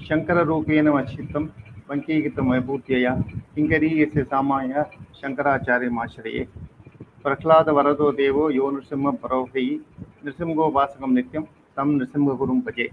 शङ्कररूपेण वचितं वङ्कीकृतमभूत्यया किङ्करीयस्य सामाय शङ्कराचार्यमाश्रये प्रह्लादवरदो देवो यो नृसिंहपरोहै नृसिंहोपासकं नित्यं तं नृसिंहगुरुं भजे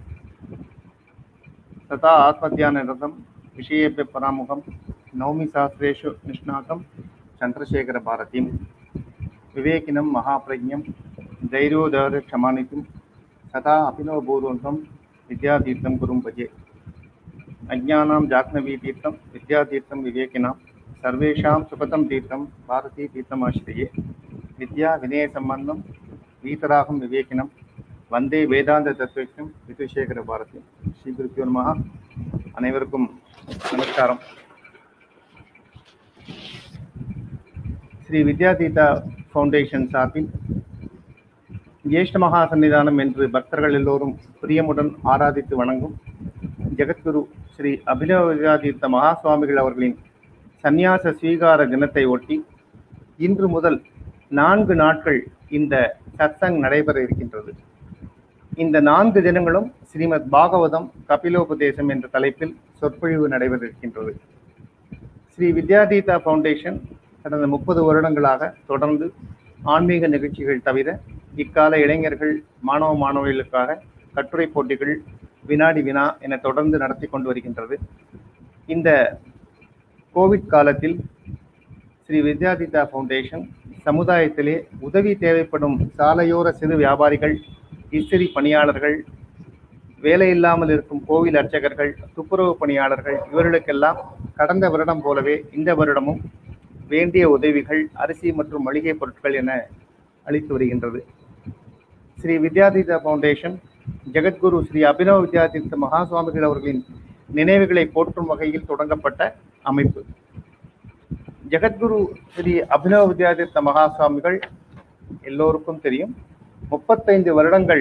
तथा आत्मध्यानरतं विषयेभ्यः परामुखं नवमिशास्त्रेषु निष्णातं चन्द्रशेखरभारतीं विवेकिनं महाप्रज्ञं धैर्योदरक्षमानितुं तथा अभिनवपूर्वकं विद्यातीर्थं गुरुं भजे अज्ञानां जाह्नवीतीर्थं विद्यातीर्थं विवेकिनां सर्वेषां सुखतं तीर्थं भारतीतीर्थमाश्रये विद्या विनयसम्बन्धं வீதராகம் விவேகினம் வந்தே வேதாந்த தத்துவம் விதுசேகர பாரதி ஸ்ரீ குருப்பியோ நமஹ அனைவருக்கும் நமஸ்காரம் ஸ்ரீ வித்யாதீதா ஃபவுண்டேஷன் சார்பில் ஜேஷ்ட மகா சன்னிதானம் என்று பக்தர்கள் எல்லோரும் பிரியமுடன் ஆராதித்து வணங்கும் ஜெகத்குரு ஸ்ரீ அபினவ வித்யாதீர்த்த மகா சுவாமிகள் அவர்களின் சந்நியாச ஸ்வீகார தினத்தை ஒட்டி இன்று முதல் நான்கு நாட்கள் இந்த சத்சங் நடைபெற இருக்கின்றது இந்த நான்கு தினங்களும் ஸ்ரீமத் பாகவதம் கபிலோபதேசம் என்ற தலைப்பில் சொற்பொழிவு நடைபெற இருக்கின்றது ஸ்ரீ வித்யாதீதா ஃபவுண்டேஷன் கடந்த முப்பது வருடங்களாக தொடர்ந்து ஆன்மீக நிகழ்ச்சிகள் தவிர இக்கால இளைஞர்கள் மாணவ மாணவிகளுக்காக கட்டுரை போட்டிகள் வினாடி வினா என தொடர்ந்து நடத்தி கொண்டு வருகின்றது இந்த கோவிட் காலத்தில் ஸ்ரீ வித்யாதிதா ஃபவுண்டேஷன் சமுதாயத்திலே உதவி தேவைப்படும் சாலையோர சிறு வியாபாரிகள் இஸ்திரி பணியாளர்கள் வேலை இல்லாமல் இருக்கும் கோவில் அர்ச்சகர்கள் துப்புரவு பணியாளர்கள் இவர்களுக்கெல்லாம் கடந்த வருடம் போலவே இந்த வருடமும் வேண்டிய உதவிகள் அரிசி மற்றும் மளிகை பொருட்கள் என அளித்து வருகின்றது ஸ்ரீ வித்யாதீத ஃபவுண்டேஷன் ஜெகத்குரு ஸ்ரீ அபினவ வித்யாதீர்த்த மகா சுவாமிகள் அவர்களின் நினைவுகளை போற்றும் வகையில் தொடங்கப்பட்ட அமைப்பு ஜெகத்குரு ஸ்ரீ அபினவ வித்யாதீர்த்த மகா சுவாமிகள் எல்லோருக்கும் தெரியும் முப்பத்தைந்து வருடங்கள்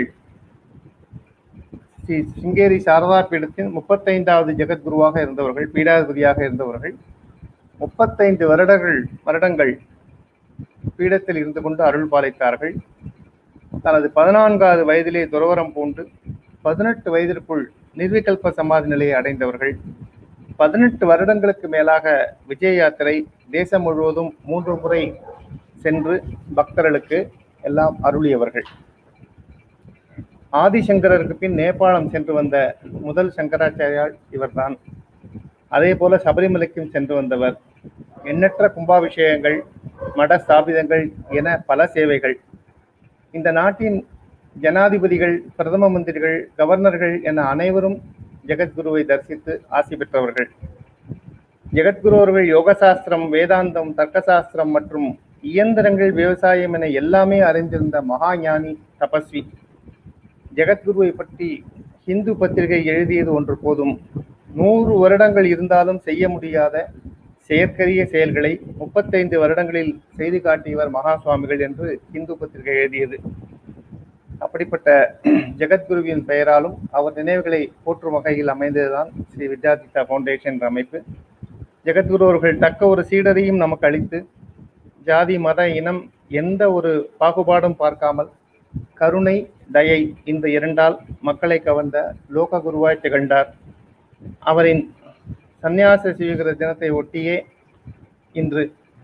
ஸ்ரீ சிங்கேரி சாரதா பீடத்தின் முப்பத்தைந்தாவது ஜெகத்குருவாக இருந்தவர்கள் பீடாதிபதியாக இருந்தவர்கள் முப்பத்தைந்து வருடங்கள் வருடங்கள் பீடத்தில் இருந்து கொண்டு அருள் பாலித்தார்கள் தனது பதினான்காவது வயதிலே துறவரம் பூண்டு பதினெட்டு வயதிற்குள் நிர்விகல்ப சமாதி நிலையை அடைந்தவர்கள் பதினெட்டு வருடங்களுக்கு மேலாக விஜய யாத்திரை தேசம் முழுவதும் மூன்று முறை சென்று பக்தர்களுக்கு எல்லாம் அருளியவர்கள் ஆதிசங்கரருக்கு பின் நேபாளம் சென்று வந்த முதல் சங்கராச்சாரியால் இவர்தான் அதே போல சபரிமலைக்கும் சென்று வந்தவர் எண்ணற்ற கும்பாபிஷேகங்கள் மட ஸ்தாபிதங்கள் என பல சேவைகள் இந்த நாட்டின் ஜனாதிபதிகள் பிரதம மந்திரிகள் கவர்னர்கள் என அனைவரும் ஜெகத்குருவை தரிசித்து ஆசி பெற்றவர்கள் ஜெகத்குரு அவர்கள் யோகசாஸ்திரம் வேதாந்தம் தர்க்கசாஸ்திரம் மற்றும் இயந்திரங்கள் விவசாயம் என எல்லாமே அறிந்திருந்த மகா ஞானி தபஸ்வி ஜெகத்குருவை பற்றி ஹிந்து பத்திரிகை எழுதியது ஒன்று போதும் நூறு வருடங்கள் இருந்தாலும் செய்ய முடியாத செயற்கரிய செயல்களை முப்பத்தைந்து வருடங்களில் செய்து காட்டியவர் மகா சுவாமிகள் என்று இந்து பத்திரிகை எழுதியது அப்படிப்பட்ட ஜெகத்குருவின் பெயராலும் அவர் நினைவுகளை போற்றும் வகையில் அமைந்ததுதான் ஸ்ரீ வித்யாதித்தா ஃபவுண்டேஷன் என்ற அமைப்பு ஜெகத்குரு அவர்கள் தக்க ஒரு சீடரையும் நமக்கு அளித்து ஜாதி மத இனம் எந்த ஒரு பாகுபாடும் பார்க்காமல் கருணை தயை இந்த இரண்டால் மக்களை கவர்ந்த லோக குருவாய் திகழ்ந்தார் அவரின் சந்நியாச சிவகிர தினத்தை ஒட்டியே இன்று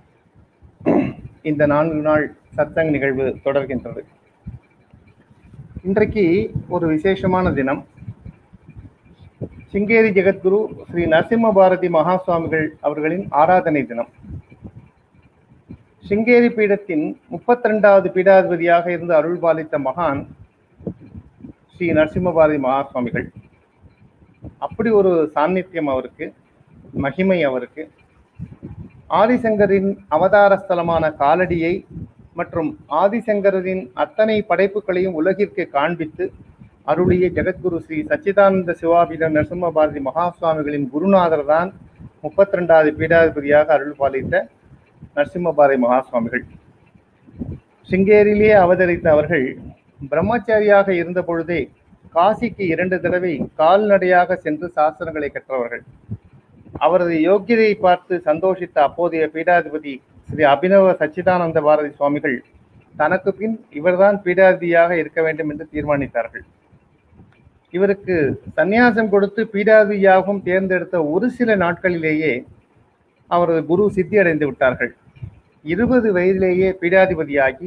இந்த நான்கு நாள் சத்தங் நிகழ்வு தொடர்கின்றது இன்றைக்கு ஒரு விசேஷமான தினம் சிங்கேரி ஜெகத்குரு ஸ்ரீ நரசிம்ம பாரதி மகா சுவாமிகள் அவர்களின் ஆராதனை தினம் சிங்கேரி பீடத்தின் முப்பத்தி ரெண்டாவது பீடாதிபதியாக இருந்து அருள் பாலித்த மகான் ஸ்ரீ நரசிம்ம பாரதி மகா சுவாமிகள் அப்படி ஒரு சாநித்தியம் அவருக்கு மகிமை அவருக்கு ஆதிசங்கரின் அவதார ஸ்தலமான காலடியை மற்றும் ஆதிசங்கரின் அத்தனை படைப்புகளையும் உலகிற்கு காண்பித்து அருளிய ஜெகத்குரு ஸ்ரீ சச்சிதானந்த சிவாபித நரசிம்ம பாரதி மகா சுவாமிகளின் குருநாதர் தான் முப்பத்தி ரெண்டாவது பீடாதிபதியாக அருள் பாலித்த நரசிம்ம பாரதி மகா சுவாமிகள் சிங்கேரியிலே அவதரித்த அவர்கள் பிரம்மச்சாரியாக இருந்த பொழுதே காசிக்கு இரண்டு தடவை கால்நடையாக சென்று சாஸ்திரங்களை கற்றவர்கள் அவரது யோக்கியதையை பார்த்து சந்தோஷித்த அப்போதைய பீடாதிபதி ஸ்ரீ அபினவ சச்சிதானந்த பாரதி சுவாமிகள் தனக்கு பின் இவர்தான் பீடாதிபதியாக இருக்க வேண்டும் என்று தீர்மானித்தார்கள் இவருக்கு சந்நியாசம் கொடுத்து பீடாதியாகவும் தேர்ந்தெடுத்த ஒரு சில நாட்களிலேயே அவரது குரு சித்தி அடைந்து விட்டார்கள் இருபது வயதிலேயே பீடாதிபதியாகி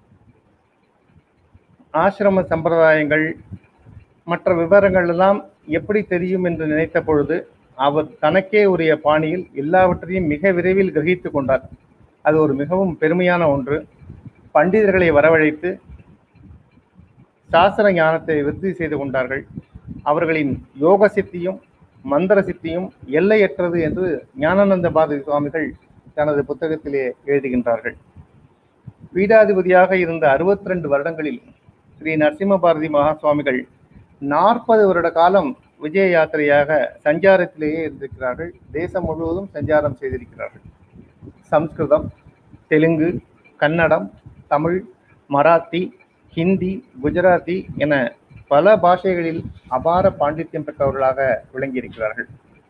ஆசிரம சம்பிரதாயங்கள் மற்ற விவரங்கள் எல்லாம் எப்படி தெரியும் என்று நினைத்த பொழுது அவர் தனக்கே உரிய பாணியில் எல்லாவற்றையும் மிக விரைவில் கிரகித்து கொண்டார் அது ஒரு மிகவும் பெருமையான ஒன்று பண்டிதர்களை வரவழைத்து சாஸ்திர ஞானத்தை விருத்தி செய்து கொண்டார்கள் அவர்களின் யோக சித்தியும் மந்திர சித்தியும் எல்லையற்றது என்று ஞானானந்த பாரதி சுவாமிகள் தனது புத்தகத்திலே எழுதுகின்றார்கள் பீடாதிபதியாக இருந்த அறுபத்தி ரெண்டு வருடங்களில் ஸ்ரீ நரசிம்ம பாரதி மகா சுவாமிகள் நாற்பது வருட காலம் விஜய யாத்திரையாக சஞ்சாரத்திலேயே இருந்திருக்கிறார்கள் தேசம் முழுவதும் சஞ்சாரம் செய்திருக்கிறார்கள் சம்ஸ்கிருதம் தெலுங்கு கன்னடம் தமிழ் மராத்தி ஹிந்தி குஜராத்தி என பல பாஷைகளில் அபார பாண்டித்யம் பெற்றவர்களாக விளங்கியிருக்கிறார்கள்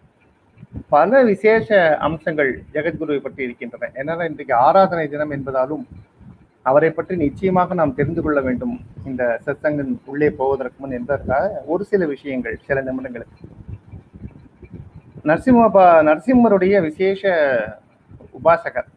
பல விசேஷ அம்சங்கள் ஜெகத்குருவை பற்றி இருக்கின்றன என்னால் இன்றைக்கு ஆராதனை தினம் என்பதாலும் அவரை பற்றி நிச்சயமாக நாம் தெரிந்து கொள்ள வேண்டும் இந்த சத்சங்கின் உள்ளே போவதற்கு முன் என்பதற்காக ஒரு சில விஷயங்கள் சில நிமிடங்களுக்கு நரசிம்மபா நரசிம்மருடைய விசேஷ உபாசகர்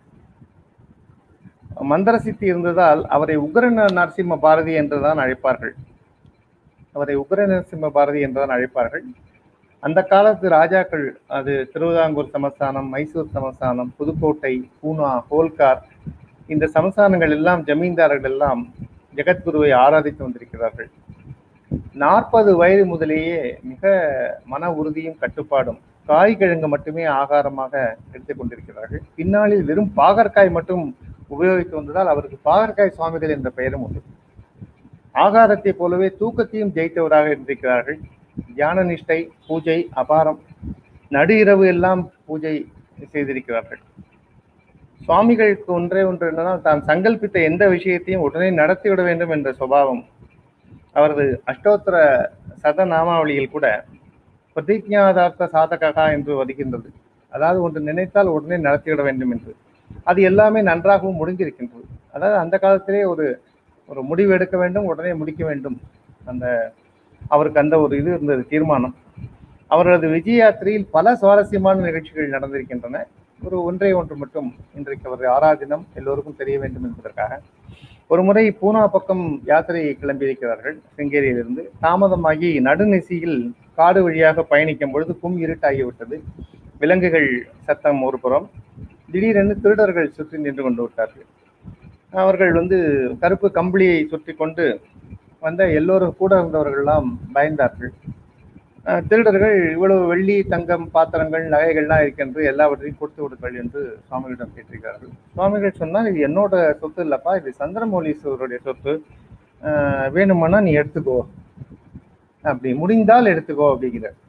மந்திர சித்தி இருந்ததால் அவரை உக்ர நரசிம்ம பாரதி என்றுதான் அழைப்பார்கள் அவரை உக்ர நரசிம்ம பாரதி என்றுதான் அழைப்பார்கள் அந்த காலத்து ராஜாக்கள் அது திருவிதாங்கூர் சமஸ்தானம் மைசூர் சமஸ்தானம் புதுக்கோட்டை பூனா ஹோல்கார் இந்த சமஸ்தானங்கள் எல்லாம் ஜமீன்தார்கள் எல்லாம் ஜெகத்குருவை ஆராதித்து வந்திருக்கிறார்கள் நாற்பது வயது முதலேயே மிக மன உறுதியும் கட்டுப்பாடும் காய்கிழங்கு மட்டுமே ஆகாரமாக எடுத்துக்கொண்டிருக்கிறார்கள் பின்னாளில் வெறும் பாகற்காய் மட்டும் உபயோகித்து வந்ததால் அவருக்கு பாகற்காய் சுவாமிகள் என்ற பெயரும் உண்டு ஆகாரத்தை போலவே தூக்கத்தையும் ஜெயித்தவராக இருந்திருக்கிறார்கள் தியான நிஷ்டை பூஜை அபாரம் நடு இரவு எல்லாம் பூஜை செய்திருக்கிறார்கள் சுவாமிகளுக்கு ஒன்றே ஒன்று என்னன்னா தான் சங்கல்பித்த எந்த விஷயத்தையும் உடனே நடத்திவிட வேண்டும் என்ற சுபாவம் அவரது அஷ்டோத்திர சதநாமாவளியில் கூட பிரதிஜாதார்த்த சாதகா என்று வருகின்றது அதாவது ஒன்று நினைத்தால் உடனே நடத்திவிட வேண்டும் என்று அது எல்லாமே நன்றாகவும் முடிந்திருக்கின்றது அதாவது அந்த காலத்திலே ஒரு ஒரு முடிவு எடுக்க வேண்டும் உடனே முடிக்க வேண்டும் அந்த அவருக்கு அந்த ஒரு இது இருந்தது தீர்மானம் அவரது விஜய யாத்திரையில் பல சுவாரஸ்யமான நிகழ்ச்சிகள் நடந்திருக்கின்றன ஒரு ஒன்றே ஒன்று மட்டும் இன்றைக்கு அவர் ஆராதினம் எல்லோருக்கும் தெரிய வேண்டும் என்பதற்காக ஒரு முறை பூனா பக்கம் யாத்திரை கிளம்பியிருக்கிறார்கள் சிங்கேரியிலிருந்து தாமதமாகி நடுநிசியில் காடு வழியாக பயணிக்கும் பொழுது கும் இருட்டாகிவிட்டது விலங்குகள் சத்தம் ஒரு புறம் திடீரென்று திருடர்கள் சுற்றி நின்று கொண்டு விட்டார்கள் அவர்கள் வந்து கருப்பு கம்பளியை சுற்றி கொண்டு வந்த எல்லோரும் கூட இருந்தவர்கள்லாம் பயந்தார்கள் அஹ் திருடர்கள் இவ்வளவு வெள்ளி தங்கம் பாத்திரங்கள் நகைகள்லாம் இருக்கின்ற எல்லாவற்றையும் கொடுத்து விடுங்கள் என்று சுவாமிகளிடம் கேட்டிருக்கிறார்கள் சுவாமிகள் சொன்னால் இது என்னோட சொத்து இல்லப்பா இது சந்திரமௌலீஸ்வரருடைய சொத்து அஹ் வேணுமானா நீ எடுத்துக்கோ அப்படி முடிந்தால் எடுத்துக்கோ அப்படிங்கிறார்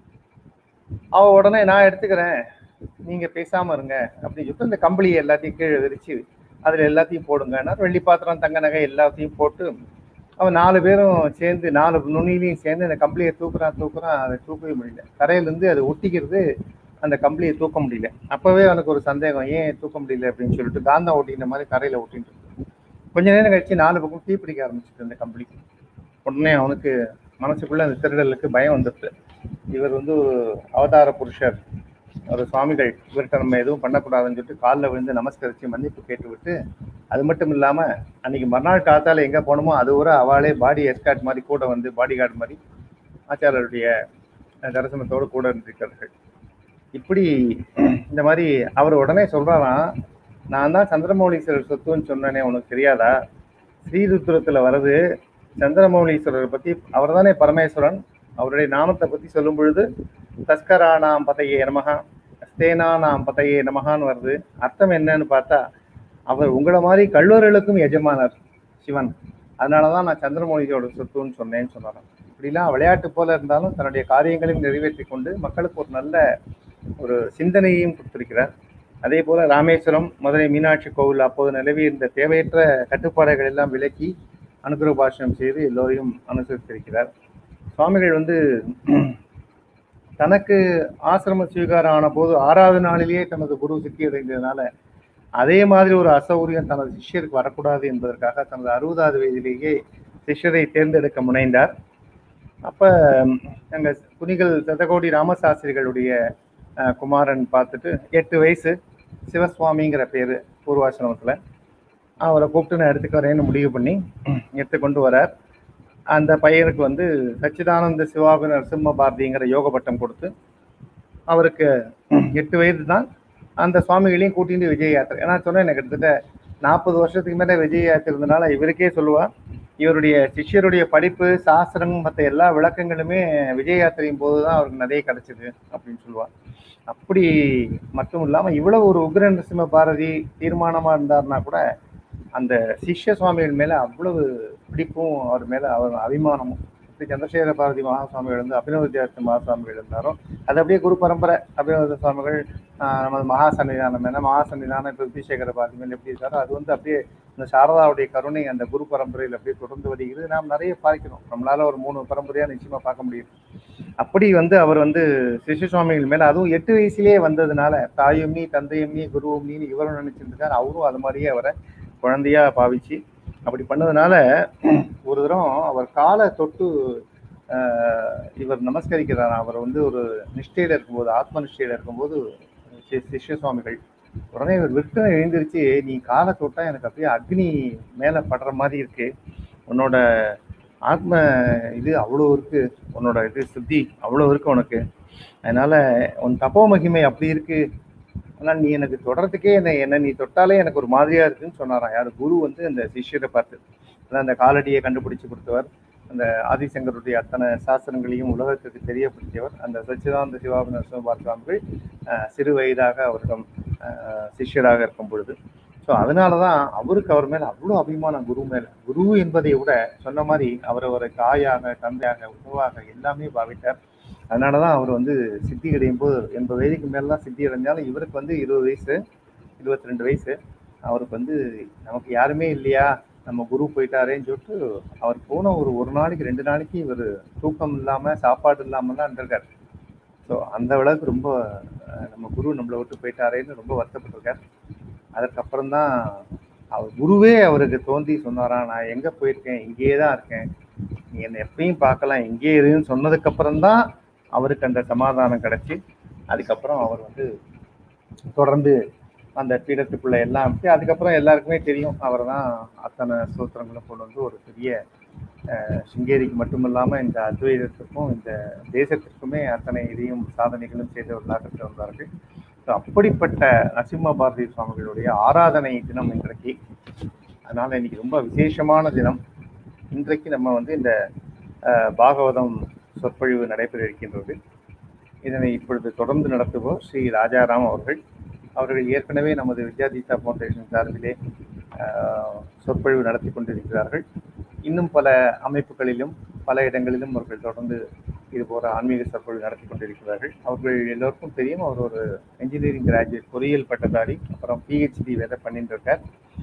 அவ உடனே நான் எடுத்துக்கிறேன் நீங்க பேசாம இருங்க அப்படின்னு சொல்லிட்டு இந்த கம்பளியை எல்லாத்தையும் கீழே விரிச்சு அதுல எல்லாத்தையும் போடுங்கன்னா வெள்ளி பாத்திரம் தங்க நகை எல்லாத்தையும் போட்டு அவன் நாலு பேரும் சேர்ந்து நாலு நுனிலையும் சேர்ந்து அந்த கம்பளியை தூக்குறான் தூக்குறான் அதை தூக்கவே முடியல கரையிலேருந்து அது ஒட்டிக்கிறது அந்த கம்பளியை தூக்க முடியல அப்பவே அவனுக்கு ஒரு சந்தேகம் ஏன் தூக்க முடியல அப்படின்னு சொல்லிட்டு காந்தம் ஒட்டின மாதிரி கரையில ஒட்டிட்டு இருக்கு. கொஞ்ச நேரம் கழிச்சு நாலு பக்கம் தீ பிடிக்க ஆரம்பிச்சிட்டு அந்த கம்பளிக்கு உடனே அவனுக்கு மனசுக்குள்ள அந்த திருடலுக்கு பயம் வந்துட்டு இவர் வந்து ஒரு அவதார புருஷர் ஒரு சுவாமிகள் இவர்கிட்ட நம்ம எதுவும் பண்ணக்கூடாதுன்னு சொல்லிட்டு காலில் விழுந்து நமஸ்கரித்து மன்னிப்பு கேட்டு விட்டு அது மட்டும் இல்லாம அன்னைக்கு மறுநாள் காத்தால எங்க போனோமோ அது ஒரு அவளே பாடி எஸ்கார்ட் மாதிரி கூட வந்து பாடி கார்டு மாதிரி ஆச்சாரியருடைய தரிசனத்தோடு கூட இருந்திருக்கிறார்கள் இப்படி இந்த மாதிரி அவர் உடனே சொல்றாராம் நான் தான் சந்திரமௌலீஸ்வரர் சொத்துன்னு சொன்னேனே உனக்கு தெரியாதா ஸ்ரீருத்ரத்துல வருது சந்திரமௌலீஸ்வரரை பத்தி அவர் தானே பரமேஸ்வரன் அவருடைய நாமத்தை பத்தி சொல்லும் பொழுது தஸ்கரானாம் பதையே நமகா ஸ்தேனானாம் பதையே நமகான்னு வருது அர்த்தம் என்னன்னு பார்த்தா அவர் உங்களை மாதிரி கல்லூரிகளுக்கும் எஜமானர் சிவன் அதனால தான் நான் சந்திரமௌலியோட சொத்துன்னு சொன்னேன்னு சொன்னாராம் இப்படிலாம் விளையாட்டு போல இருந்தாலும் தன்னுடைய காரியங்களையும் நிறைவேற்றி கொண்டு மக்களுக்கு ஒரு நல்ல ஒரு சிந்தனையையும் கொடுத்திருக்கிறார் அதே போல ராமேஸ்வரம் மதுரை மீனாட்சி கோவில் அப்போது நிலவி இருந்த தேவையற்ற கட்டுப்பாடுகள் எல்லாம் விலக்கி அனுகிரக பாஷணம் செய்து எல்லோரையும் அனுசரித்திருக்கிறார் சுவாமிகள் வந்து தனக்கு ஆசிரம ஸ்வீகாரம் ஆன போது ஆறாவது நாளிலேயே தனது குரு சித்தி அடைந்ததுனால அதே மாதிரி ஒரு அசௌரியம் தனது சிஷ்யருக்கு வரக்கூடாது என்பதற்காக தனது அறுபதாவது வயதிலேயே சிஷ்யரை தேர்ந்தெடுக்க முனைந்தார் அப்போ எங்கள் குனிகள் சதகோடி ராமசாஸ்திரிகளுடைய அஹ், குமாரன் பார்த்துட்டு எட்டு வயசு சிவசுவாமிங்கிற பேர் பூர்வாசிரமத்தில் அவரை கூப்பிட்டு நான் எடுத்துக்க வரேன்னு முடிவு பண்ணி எடுத்து கொண்டு வரார் அந்த பையனுக்கு வந்து சச்சிதானந்த சிவாபி நரசிம்ம பாரதிங்கிற யோக பட்டம் கொடுத்து அவருக்கு எட்டு வயது தான் அந்த சுவாமிகளையும் கூட்டிட்டு விஜய யாத்திரை ஏன்னா சொன்னேன் எனக்கு கிட்டத்தட்ட நாற்பது வருஷத்துக்கு மேலே விஜய யாத்திரை இருந்தனால இவருக்கே சொல்லுவா இவருடைய சிஷ்யருடைய படிப்பு சாஸ்திரம் மற்ற எல்லா விளக்கங்களுமே விஜய யாத்திரையும் போது தான் அவருக்கு நிறைய கிடைச்சிது அப்படின்னு சொல்லுவா அப்படி மட்டும் இல்லாமல் இவ்வளவு ஒரு உக்ர நரசிம்ம பாரதி தீர்மானமாக இருந்தாருன்னா கூட அந்த சிஷ்ய சுவாமிகள் மேலே அவ்வளவு பிடிப்பும் அவர் மேலே அவர் அபிமானமும் இப்படி சந்திரசேகர பாரதி மகாசுவாமிகள் இருந்து அபினவ வித்யார்த்தி மகாசுவாமிகள் இருந்தாரோ அது அப்படியே குரு பரம்பரை அபினவ சுவாமிகள் ஆஹ், நமது மகா சன்னிதானம் மேலே மகா சன்னிதானம் இப்போ வித்யசேகர பாரதி மேலே எப்படி இருக்காரோ அது வந்து அப்படியே இந்த சாரதாவுடைய கருணை அந்த குரு பரம்பரையில் அப்படியே தொடர்ந்து வருகிறது நாம் நிறைய பார்க்கிறோம் நம்மளால ஒரு மூணு பரம்பரையாக நிச்சயமா பார்க்க முடியும் அப்படி வந்து அவர் வந்து சிஷ்ய சுவாமிகள் மேல அதுவும் எட்டு வயசுலயே வந்ததுனால தாயும் நீ தந்தையும் நீ குருவும் நீ இவரும் நினைச்சிருந்தார் அவரும் அது மாதிரியே அவரை குழந்தையா பாவிச்சு அப்படி பண்ணதுனால ஒரு தரம் அவர் காலை தொட்டு ஆஹ், இவர் நமஸ்கரிக்கிறார் அவர் வந்து ஒரு நிஷ்டையில இருக்கும்போது ஆத்ம நிஷ்டையில இருக்கும்போது சி- சிஷ்ய சுவாமிகள் உடனே இவர் விற்க எழுந்திருச்சு நீ காலை தொட்டா எனக்கு அப்படியே அக்னி மேல படுற மாதிரி இருக்கு உன்னோட ஆத்ம இது அவ்வளோ இருக்கு உன்னோட இது சுத்தி அவ்வளோ இருக்கு உனக்கு அதனால உன் தப்போ மகிமை அப்படி இருக்கு ஆனால் நீ எனக்கு தொடர்றதுக்கே என்ன என்ன நீ தொட்டாலே எனக்கு ஒரு மாதிரியா இருக்குன்னு சொன்னாராம் யார் குரு வந்து அந்த சிஷ்யரை பார்த்து அதான் அந்த காலடியை கண்டுபிடிச்சு கொடுத்தவர் அந்த ஆதிசங்கருடைய அத்தனை சாஸ்திரங்களையும் உலகத்துக்கு தெரியப்படுத்தியவர் அந்த சச்சிதானந்த சிவாபி நரசிம்ம சுவாமிகள் அஹ், சிறு வயதாக அவரிடம் அஹ், சிஷ்யராக இருக்கும் பொழுது ஸோ அதனால தான் அவருக்கு அவர் மேலே அவ்வளோ அபிமானம் குரு மேலே குரு என்பதை விட சொன்ன மாதிரி அவர் அவரை தாயாக தந்தையாக உறவாக எல்லாமே பாவித்தார் அதனால தான் அவர் வந்து சித்தி அடையும் போது எண்பது வயதுக்கு மேலே தான் சித்தி அடைஞ்சாலும் இவருக்கு வந்து இருபது வயசு இருபத்தி ரெண்டு வயசு அவருக்கு வந்து நமக்கு யாருமே இல்லையா நம்ம குரு போயிட்டாரேன்னு சொல்லிட்டு அவர் போன ஒரு ஒரு நாளைக்கு ரெண்டு நாளைக்கு இவர் தூக்கம் இல்லாமல் சாப்பாடு இல்லாமலாம் இருந்திருக்காரு ஸோ அந்த அளவுக்கு ரொம்ப அஹ், நம்ம குரு நம்மளை விட்டு போயிட்டாரேன்னு ரொம்ப வருத்தப்பட்டிருக்கார் அதற்கப்புறம் தான் அவர் குருவே அவருக்கு தோன்றி சொன்னாராம் நான் எங்கே போயிருக்கேன் இங்கேயே தான் இருக்கேன் நீ என்னை எப்பயும் பார்க்கலாம் இங்கே இருன்னு சொன்னதுக்கப்புறம் தான் அவருக்கு அந்த சமாதானம் கிடைச்சி அதுக்கப்புறம் அவர் வந்து தொடர்ந்து அந்த பீடத்துக்குள்ள எல்லாம் விட்டு அதுக்கப்புறம் எல்லாருக்குமே தெரியும் அவர் தான் அத்தனை சூத்திரங்களும் கொண்டு வந்து ஒரு பெரிய அஹ், சிங்கேரிக்கு மட்டுமில்லாமல் இந்த அத்வைதத்துக்கும் இந்த தேசத்திற்குமே அத்தனை இதையும் சாதனைகளும் செய்தவர்களாக வந்தார்கள் ஸோ அப்படிப்பட்ட நரசிம்ம பாரதி சுவாமிகளுடைய ஆராதனை தினம் இன்றைக்கு அதனால இன்னைக்கு ரொம்ப விசேஷமான தினம் இன்றைக்கு நம்ம வந்து இந்த அஹ், பாகவதம் சொற்பொழிவு நடைபெற இருக்கின்றது இதனை இப்பொழுது தொடர்ந்து நடத்துவோர் ஸ்ரீ ராஜாராம் அவர்கள் அவர்கள் ஏற்கனவே நமது வித்யாதீதா ஃபவுண்டேஷன் சார்பிலே அஹ், சொற்பொழிவு நடத்தி கொண்டிருக்கிறார்கள் இன்னும் பல அமைப்புகளிலும் பல இடங்களிலும் அவர்கள் தொடர்ந்து இது போற ஆன்மீக சொற்பொழிவு நடத்தி கொண்டிருக்கிறார்கள் அவர்கள் எல்லோருக்கும் தெரியும் அவர் ஒரு இன்ஜினியரிங் கிராஜுவேட் பொறியியல் பட்டதாரி அப்புறம் பிஹெச்டி வேற பண்ணிட்டு இருக்கார்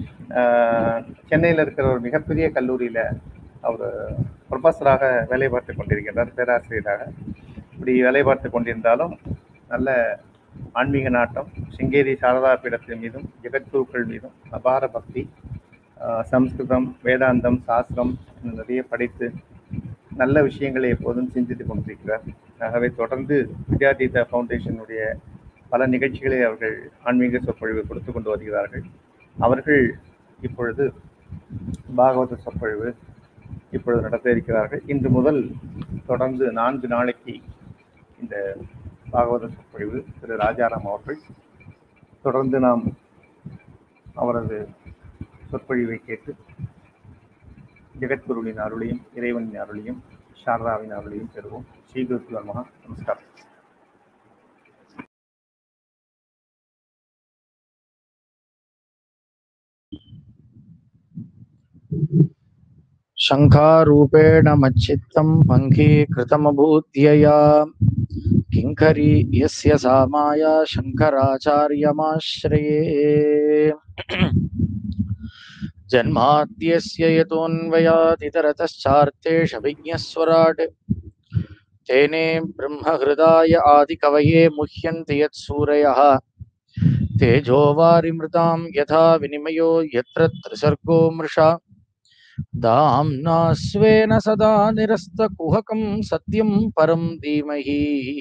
ஆஹ் சென்னையில் இருக்கிற ஒரு மிகப்பெரிய கல்லூரியில் அவர் ப்ரொஃபஸராக வேலை பார்த்து கொண்டிருக்கிறார் பேராசிரியராக இப்படி வேலை பார்த்து கொண்டிருந்தாலும் நல்ல ஆன்மீக நாட்டம் சிங்கேரி சாரதா பீடத்தின் மீதும் ஜெகத்குருக்கள் மீதும் அபார பக்தி ஆஹ் சம்ஸ்கிருதம் வேதாந்தம் சாஸ்திரம் இன்னும் நிறைய படித்து நல்ல விஷயங்களை எப்போதும் சிந்தித்துக் கொண்டிருக்கிறார் ஆகவே தொடர்ந்து வித்யாதீதா ஃபவுண்டேஷனுடைய பல நிகழ்ச்சிகளை அவர்கள் ஆன்மீக சொற்பொழிவு கொடுத்து கொண்டு வருகிறார்கள் அவர்கள் இப்பொழுது பாகவத சொற்பொழிவு இப்பொழுது நடத்த இருக்கிறார்கள் இன்று முதல் தொடர்ந்து நான்கு நாளைக்கு இந்த பாகவத சொற்பொழிவு திரு ராஜாராம் அவர்கள் தொடர்ந்து நாம் அவரது சொற்பொழிவை கேட்டு ஜெகத்குருவின் அருளையும் இறைவனின் அருளையும் சாரதாவின் அருளையும் பெறுவோம் ஸ்ரீ குரு மகா நமஸ்காரம் शङ्खारूपेण मच्चित्तम् अङ्गीकृतमभूद्यया किङ्करी यस्य सा माया शङ्कराचार्यमाश्रये जन्माद्यस्य यतोऽन्वयादितरतश्चार्तेषभिज्ञस्वराट् तेने ब्रह्महृदाय आदिकवये मुह्यन्ति यत्सूरयः तेजो वारिमृतां यथा विनिमयो यत्र त्रिसर्गो मृषा दाम्ना स्वेन सदा निरस्तकुहकं सत्यं परं धीमहि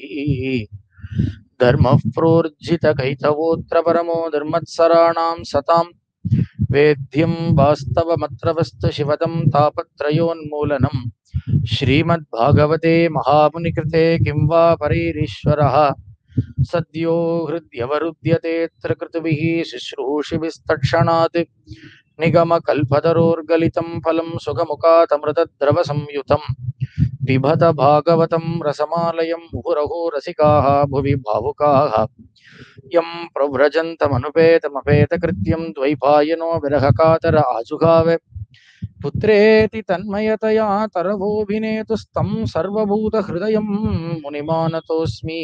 धर्मः प्रोर्जितकैतवोऽत्र परमो धर्मत्सराणां सतां वेद्यं वास्तवमत्र वस्तु शिवदं तापत्रयोन्मूलनं श्रीमद्भागवते महामुनिकृते किं वा परैरीश्वरः सद्यो हृद्यवरुध्यतेऽत्र कृतुभिः शुश्रूषिभिस्तत्क्षणात् निगमकल्पतरोर्गलितं फलं सुखमुखातमृतद्रवसंयुतं पिबत भागवतं रसमालयं मुहुरहो रसिकाः भुवि भावुकाः यं प्रव्रजन्तमनुपेतमपेतकृत्यं द्वैपायनो विरहकातर आजुगाव पुत्रेति तन्मयतया तरवोऽभिनेतुस्तं सर्वभूतहृदयं मुनिमानतोऽस्मि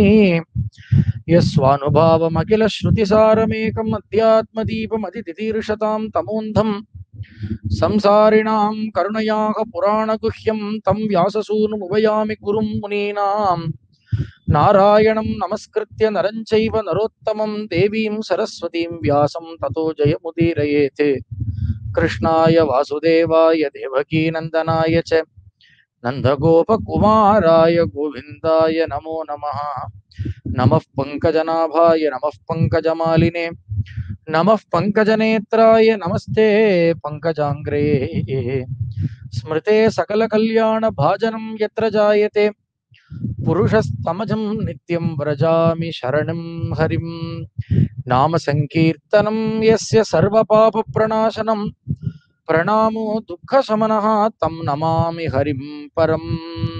यस्वानुभावमखिलश्रुतिसारमेकम् अध्यात्मदीपमतितितीर्षतां तमोन्धम् संसारिणां करुणयाः पुराणगुह्यं तं व्याससूनुमुपयामि गुरुं मुनीनां नारायणं नमस्कृत्य नरं चैव नरोत्तमं देवीं सरस्वतीं व्यासं ततो जयमुदीरयेत् कृष्णाय वासुदेवाय देवकीनन्दनाय च नन्दगोपकुमाराय गोविन्दाय नमो नमः नमः पङ्कजनाभाय नमः पङ्कजमालिने नमः पङ्कजनेत्राय नमस्ते पङ्कजाङ्ग्रे स्मृते सकलकल्याणभाजनं यत्र जायते पुरुषस्तमजं नित्यं व्रजामि शरणं हरिं नाम सङ्कीर्तनं यस्य सर्वपापप्रणाशनं प्रणामो दुःखशमनः तं नमामि हरिं परम्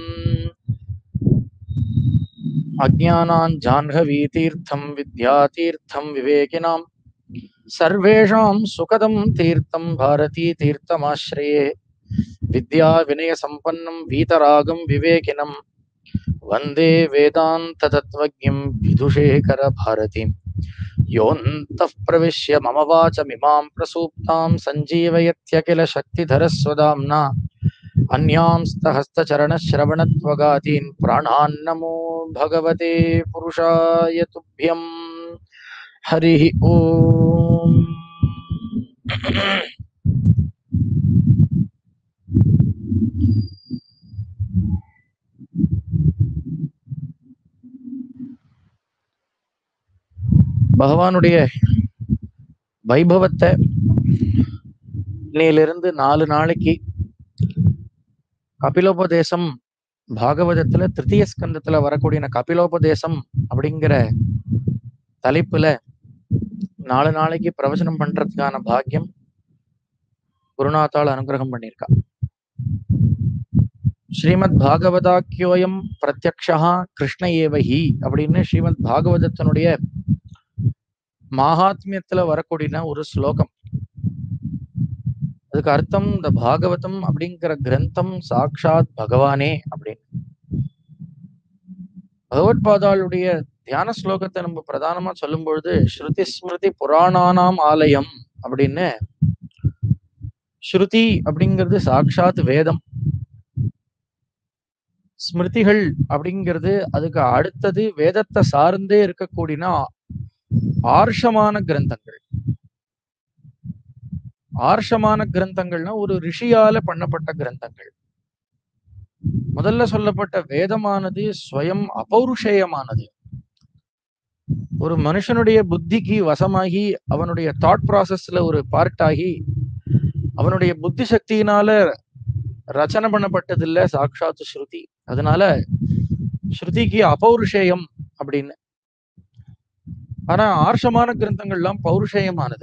अज्ञानाञ्जाह्नवीतीर्थं विद्यातीर्थं विवेकिनां सर्वेषां सुखदं तीर्थं भारतीतीर्थमाश्रये विद्याविनयसम्पन्नं वीतरागं विवेकिनं वन्दे वेदान्ततत्त्वज्ञं विदुषेखरभारतीं योऽन्तः प्रविश्य मम वाचमिमां प्रसूप्तां सञ्जीवयत्यखिलशक्तिधरस्वदाम्ना अन्यांस्तहस्तचरणश्रवणत्वगादीन् प्राणान्नमो भगवते पुरुषाय तुभ्यम् हरिः ॐ பகவானுடைய வைபவத்தை இன்னையிலிருந்து நாலு நாளைக்கு கபிலோபதேசம் பாகவதத்துல திருத்தீய ஸ்கந்தத்துல வரக்கூடிய கபிலோபதேசம் அப்படிங்கிற தலைப்புல நாலு நாளைக்கு பிரவச்சனம் பண்றதுக்கான பாக்கியம் குருநாத்தால் அனுகிரகம் பண்ணியிருக்கா ஸ்ரீமத் பாகவதாக்கியோயம் பிரத்யக்ஷா கிருஷ்ண ஏவஹி அப்படின்னு ஸ்ரீமத் பாகவதத்தினுடைய மகாத்மியத்துல வரக்கூடிய ஒரு ஸ்லோகம் அதுக்கு அர்த்தம் இந்த பாகவதம் அப்படிங்கிற கிரந்தம் சாக்ஷாத் பகவானே அப்படின்னு பகவத்பாதாளுடைய தியான ஸ்லோகத்தை நம்ம பிரதானமா சொல்லும் பொழுது ஸ்ருதி ஸ்மிருதி புராணானாம் ஆலயம் அப்படின்னு ஸ்ருதி அப்படிங்கிறது சாக்ஷாத் வேதம் ஸ்மிருதிகள் அப்படிங்கிறது அதுக்கு அடுத்தது வேதத்தை சார்ந்தே இருக்கக்கூடிய ஆர்ஷமான கிரந்தங்கள் ஆர்ஷமான கிரந்தங்கள்னா ஒரு ரிஷியால பண்ணப்பட்ட கிரந்தங்கள் முதல்ல சொல்லப்பட்ட வேதமானது ஸ்வயம் அபௌருஷேயமானது ஒரு மனுஷனுடைய புத்திக்கு வசமாகி அவனுடைய தாட் ப்ராசஸ்ல ஒரு பார்ட் ஆகி அவனுடைய புத்தி சக்தியினால ரச்சனை பண்ணப்பட்டதில்ல சாக்ஷாத் ஸ்ருதி அதனால ஸ்ருதிக்கு அபௌருஷேயம் அப்படின்னு ஆனா ஆர்ஷமான கிரந்தங்கள்லாம் பௌருஷேயமானது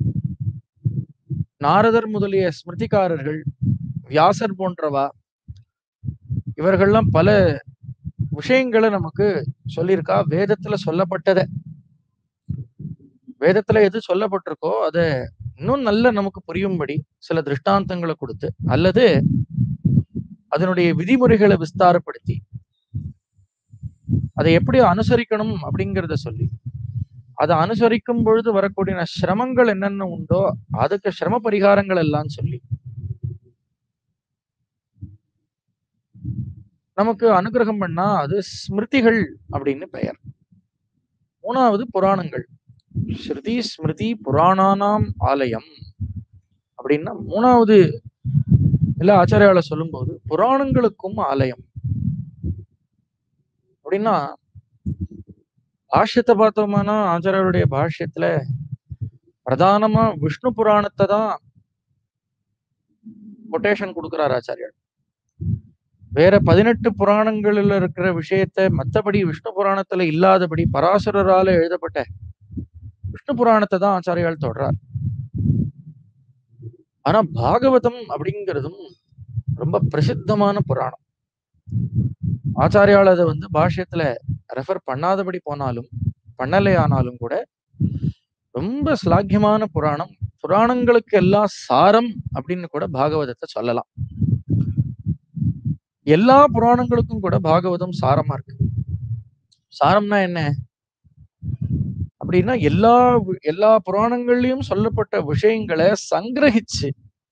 நாரதர் முதலிய ஸ்மிருதிகாரர்கள் வியாசர் போன்றவா இவர்கள்லாம் பல விஷயங்களை நமக்கு சொல்லியிருக்கா வேதத்துல சொல்லப்பட்டத வேதத்துல எது சொல்லப்பட்டிருக்கோ அத இன்னும் நல்ல நமக்கு புரியும்படி சில திருஷ்டாந்தங்களை கொடுத்து அல்லது அதனுடைய விதிமுறைகளை விஸ்தாரப்படுத்தி அதை எப்படி அனுசரிக்கணும் அப்படிங்கிறத சொல்லி அதை அனுசரிக்கும் பொழுது வரக்கூடிய சிரமங்கள் என்னென்ன உண்டோ அதுக்கு சிரம பரிகாரங்கள் எல்லாம் சொல்லி நமக்கு அனுகிரகம் பண்ணா அது ஸ்மிருதிகள் அப்படின்னு பெயர் மூணாவது புராணங்கள் ஸ்ருதி ஸ்மிருதி புராணானாம் ஆலயம் அப்படின்னா மூணாவது இல்ல ஆச்சாரியால சொல்லும்போது புராணங்களுக்கும் ஆலயம் அப்படின்னா பாஷ்யத்தை பார்த்தோம்னா ஆச்சாரியருடைய பாஷ்யத்துல பிரதானமா விஷ்ணு புராணத்தை தான் கொட்டேஷன் கொடுக்கிறார் ஆச்சாரியர் வேற பதினெட்டு புராணங்களில் இருக்கிற விஷயத்த மத்தபடி விஷ்ணு புராணத்துல இல்லாதபடி பராசரரால எழுதப்பட்ட விஷ்ணு புராணத்தை தான் ஆச்சாரியால் தொடர்றார் ஆனா பாகவதம் அப்படிங்கிறதும் ரொம்ப பிரசித்தமான புராணம் ஆச்சாரியால் அதை வந்து பாஷ்யத்துல ரெஃபர் பண்ணாதபடி போனாலும் பண்ணலை ஆனாலும் கூட ரொம்ப ஸ்லாக்கியமான புராணம் புராணங்களுக்கு எல்லாம் சாரம் அப்படின்னு கூட பாகவதத்தை சொல்லலாம் எல்லா புராணங்களுக்கும் கூட பாகவதம் சாரமா இருக்கு சாரம்னா என்ன அப்படின்னா எல்லா வி- எல்லா புராணங்கள்லயும் சொல்லப்பட்ட விஷயங்களை சங்கிரகிச்சு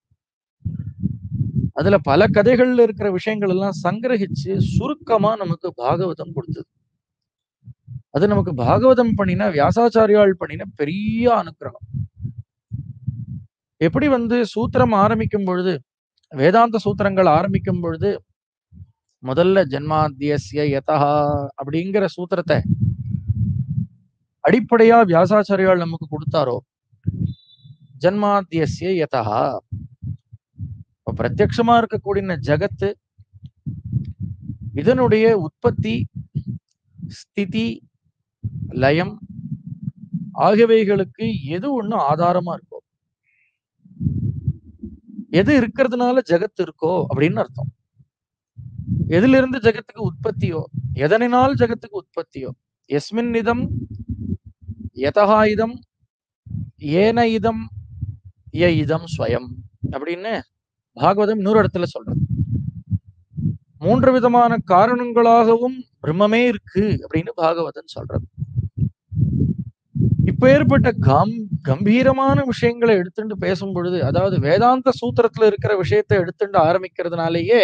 அதுல பல கதைகள்ல இருக்கிற விஷயங்கள் எல்லாம் சங்கிரகிச்சு சுருக்கமா நமக்கு பாகவதம் கொடுத்தது அது நமக்கு பாகவதம் பண்ணின வியாசாச்சாரியால் பண்ணின பெரிய அனுக்கிரகம் எப்படி வந்து சூத்திரம் ஆரம்பிக்கும் பொழுது வேதாந்த சூத்திரங்கள் ஆரம்பிக்கும் பொழுது முதல்ல ஜென்மாத்தியஸ்ய யதா அப்படிங்கிற சூத்திரத்தை அடிப்படையா வியாசாச்சாரியால் நமக்கு கொடுத்தாரோ ஜன்மாத்தியஸ்ய யதா இப்ப பிரத்யக்ஷமா இருக்கக்கூடிய ஜகத்து இதனுடைய உற்பத்தி ஸ்திதி லயம் ஆகியவைகளுக்கு எது ஒண்ணு ஆதாரமா இருக்கோ எது இருக்கிறதுனால ஜகத் இருக்கோ அப்படின்னு அர்த்தம் எதுல இருந்து ஜகத்துக்கு உற்பத்தியோ எதனினால் ஜகத்துக்கு உற்பத்தியோ எஸ்மின் இதம் யதா இதம் ஏன இதம் ய இதம் ஸ்வயம் அப்படின்னு பாகவதம் இன்னொரு இடத்துல சொல்றது மூன்று விதமான காரணங்களாகவும் பிரம்மமே இருக்கு அப்படின்னு பாகவதன் சொல்றது இப்ப ஏற்பட்ட கம் கம்பீரமான விஷயங்களை எடுத்துட்டு பேசும் பொழுது அதாவது வேதாந்த சூத்திரத்துல இருக்கிற விஷயத்தை எடுத்துட்டு ஆரம்பிக்கிறதுனாலேயே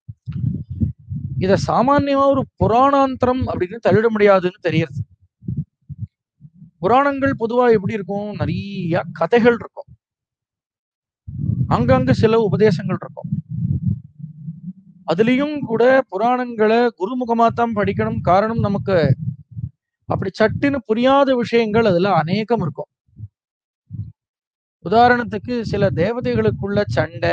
இத சாமான்யமா ஒரு புராணாந்தரம் அப்படின்னு தள்ளிட முடியாதுன்னு தெரியுது புராணங்கள் பொதுவா எப்படி இருக்கும் நிறைய கதைகள் இருக்கும் அங்கங்க சில உபதேசங்கள் இருக்கும் அதுலயும் கூட புராணங்களை குருமுகமா தான் படிக்கணும் காரணம் நமக்கு அப்படி சட்டுன்னு புரியாத விஷயங்கள் அதுல அநேகம் இருக்கும் உதாரணத்துக்கு சில தேவதைகளுக்குள்ள சண்டை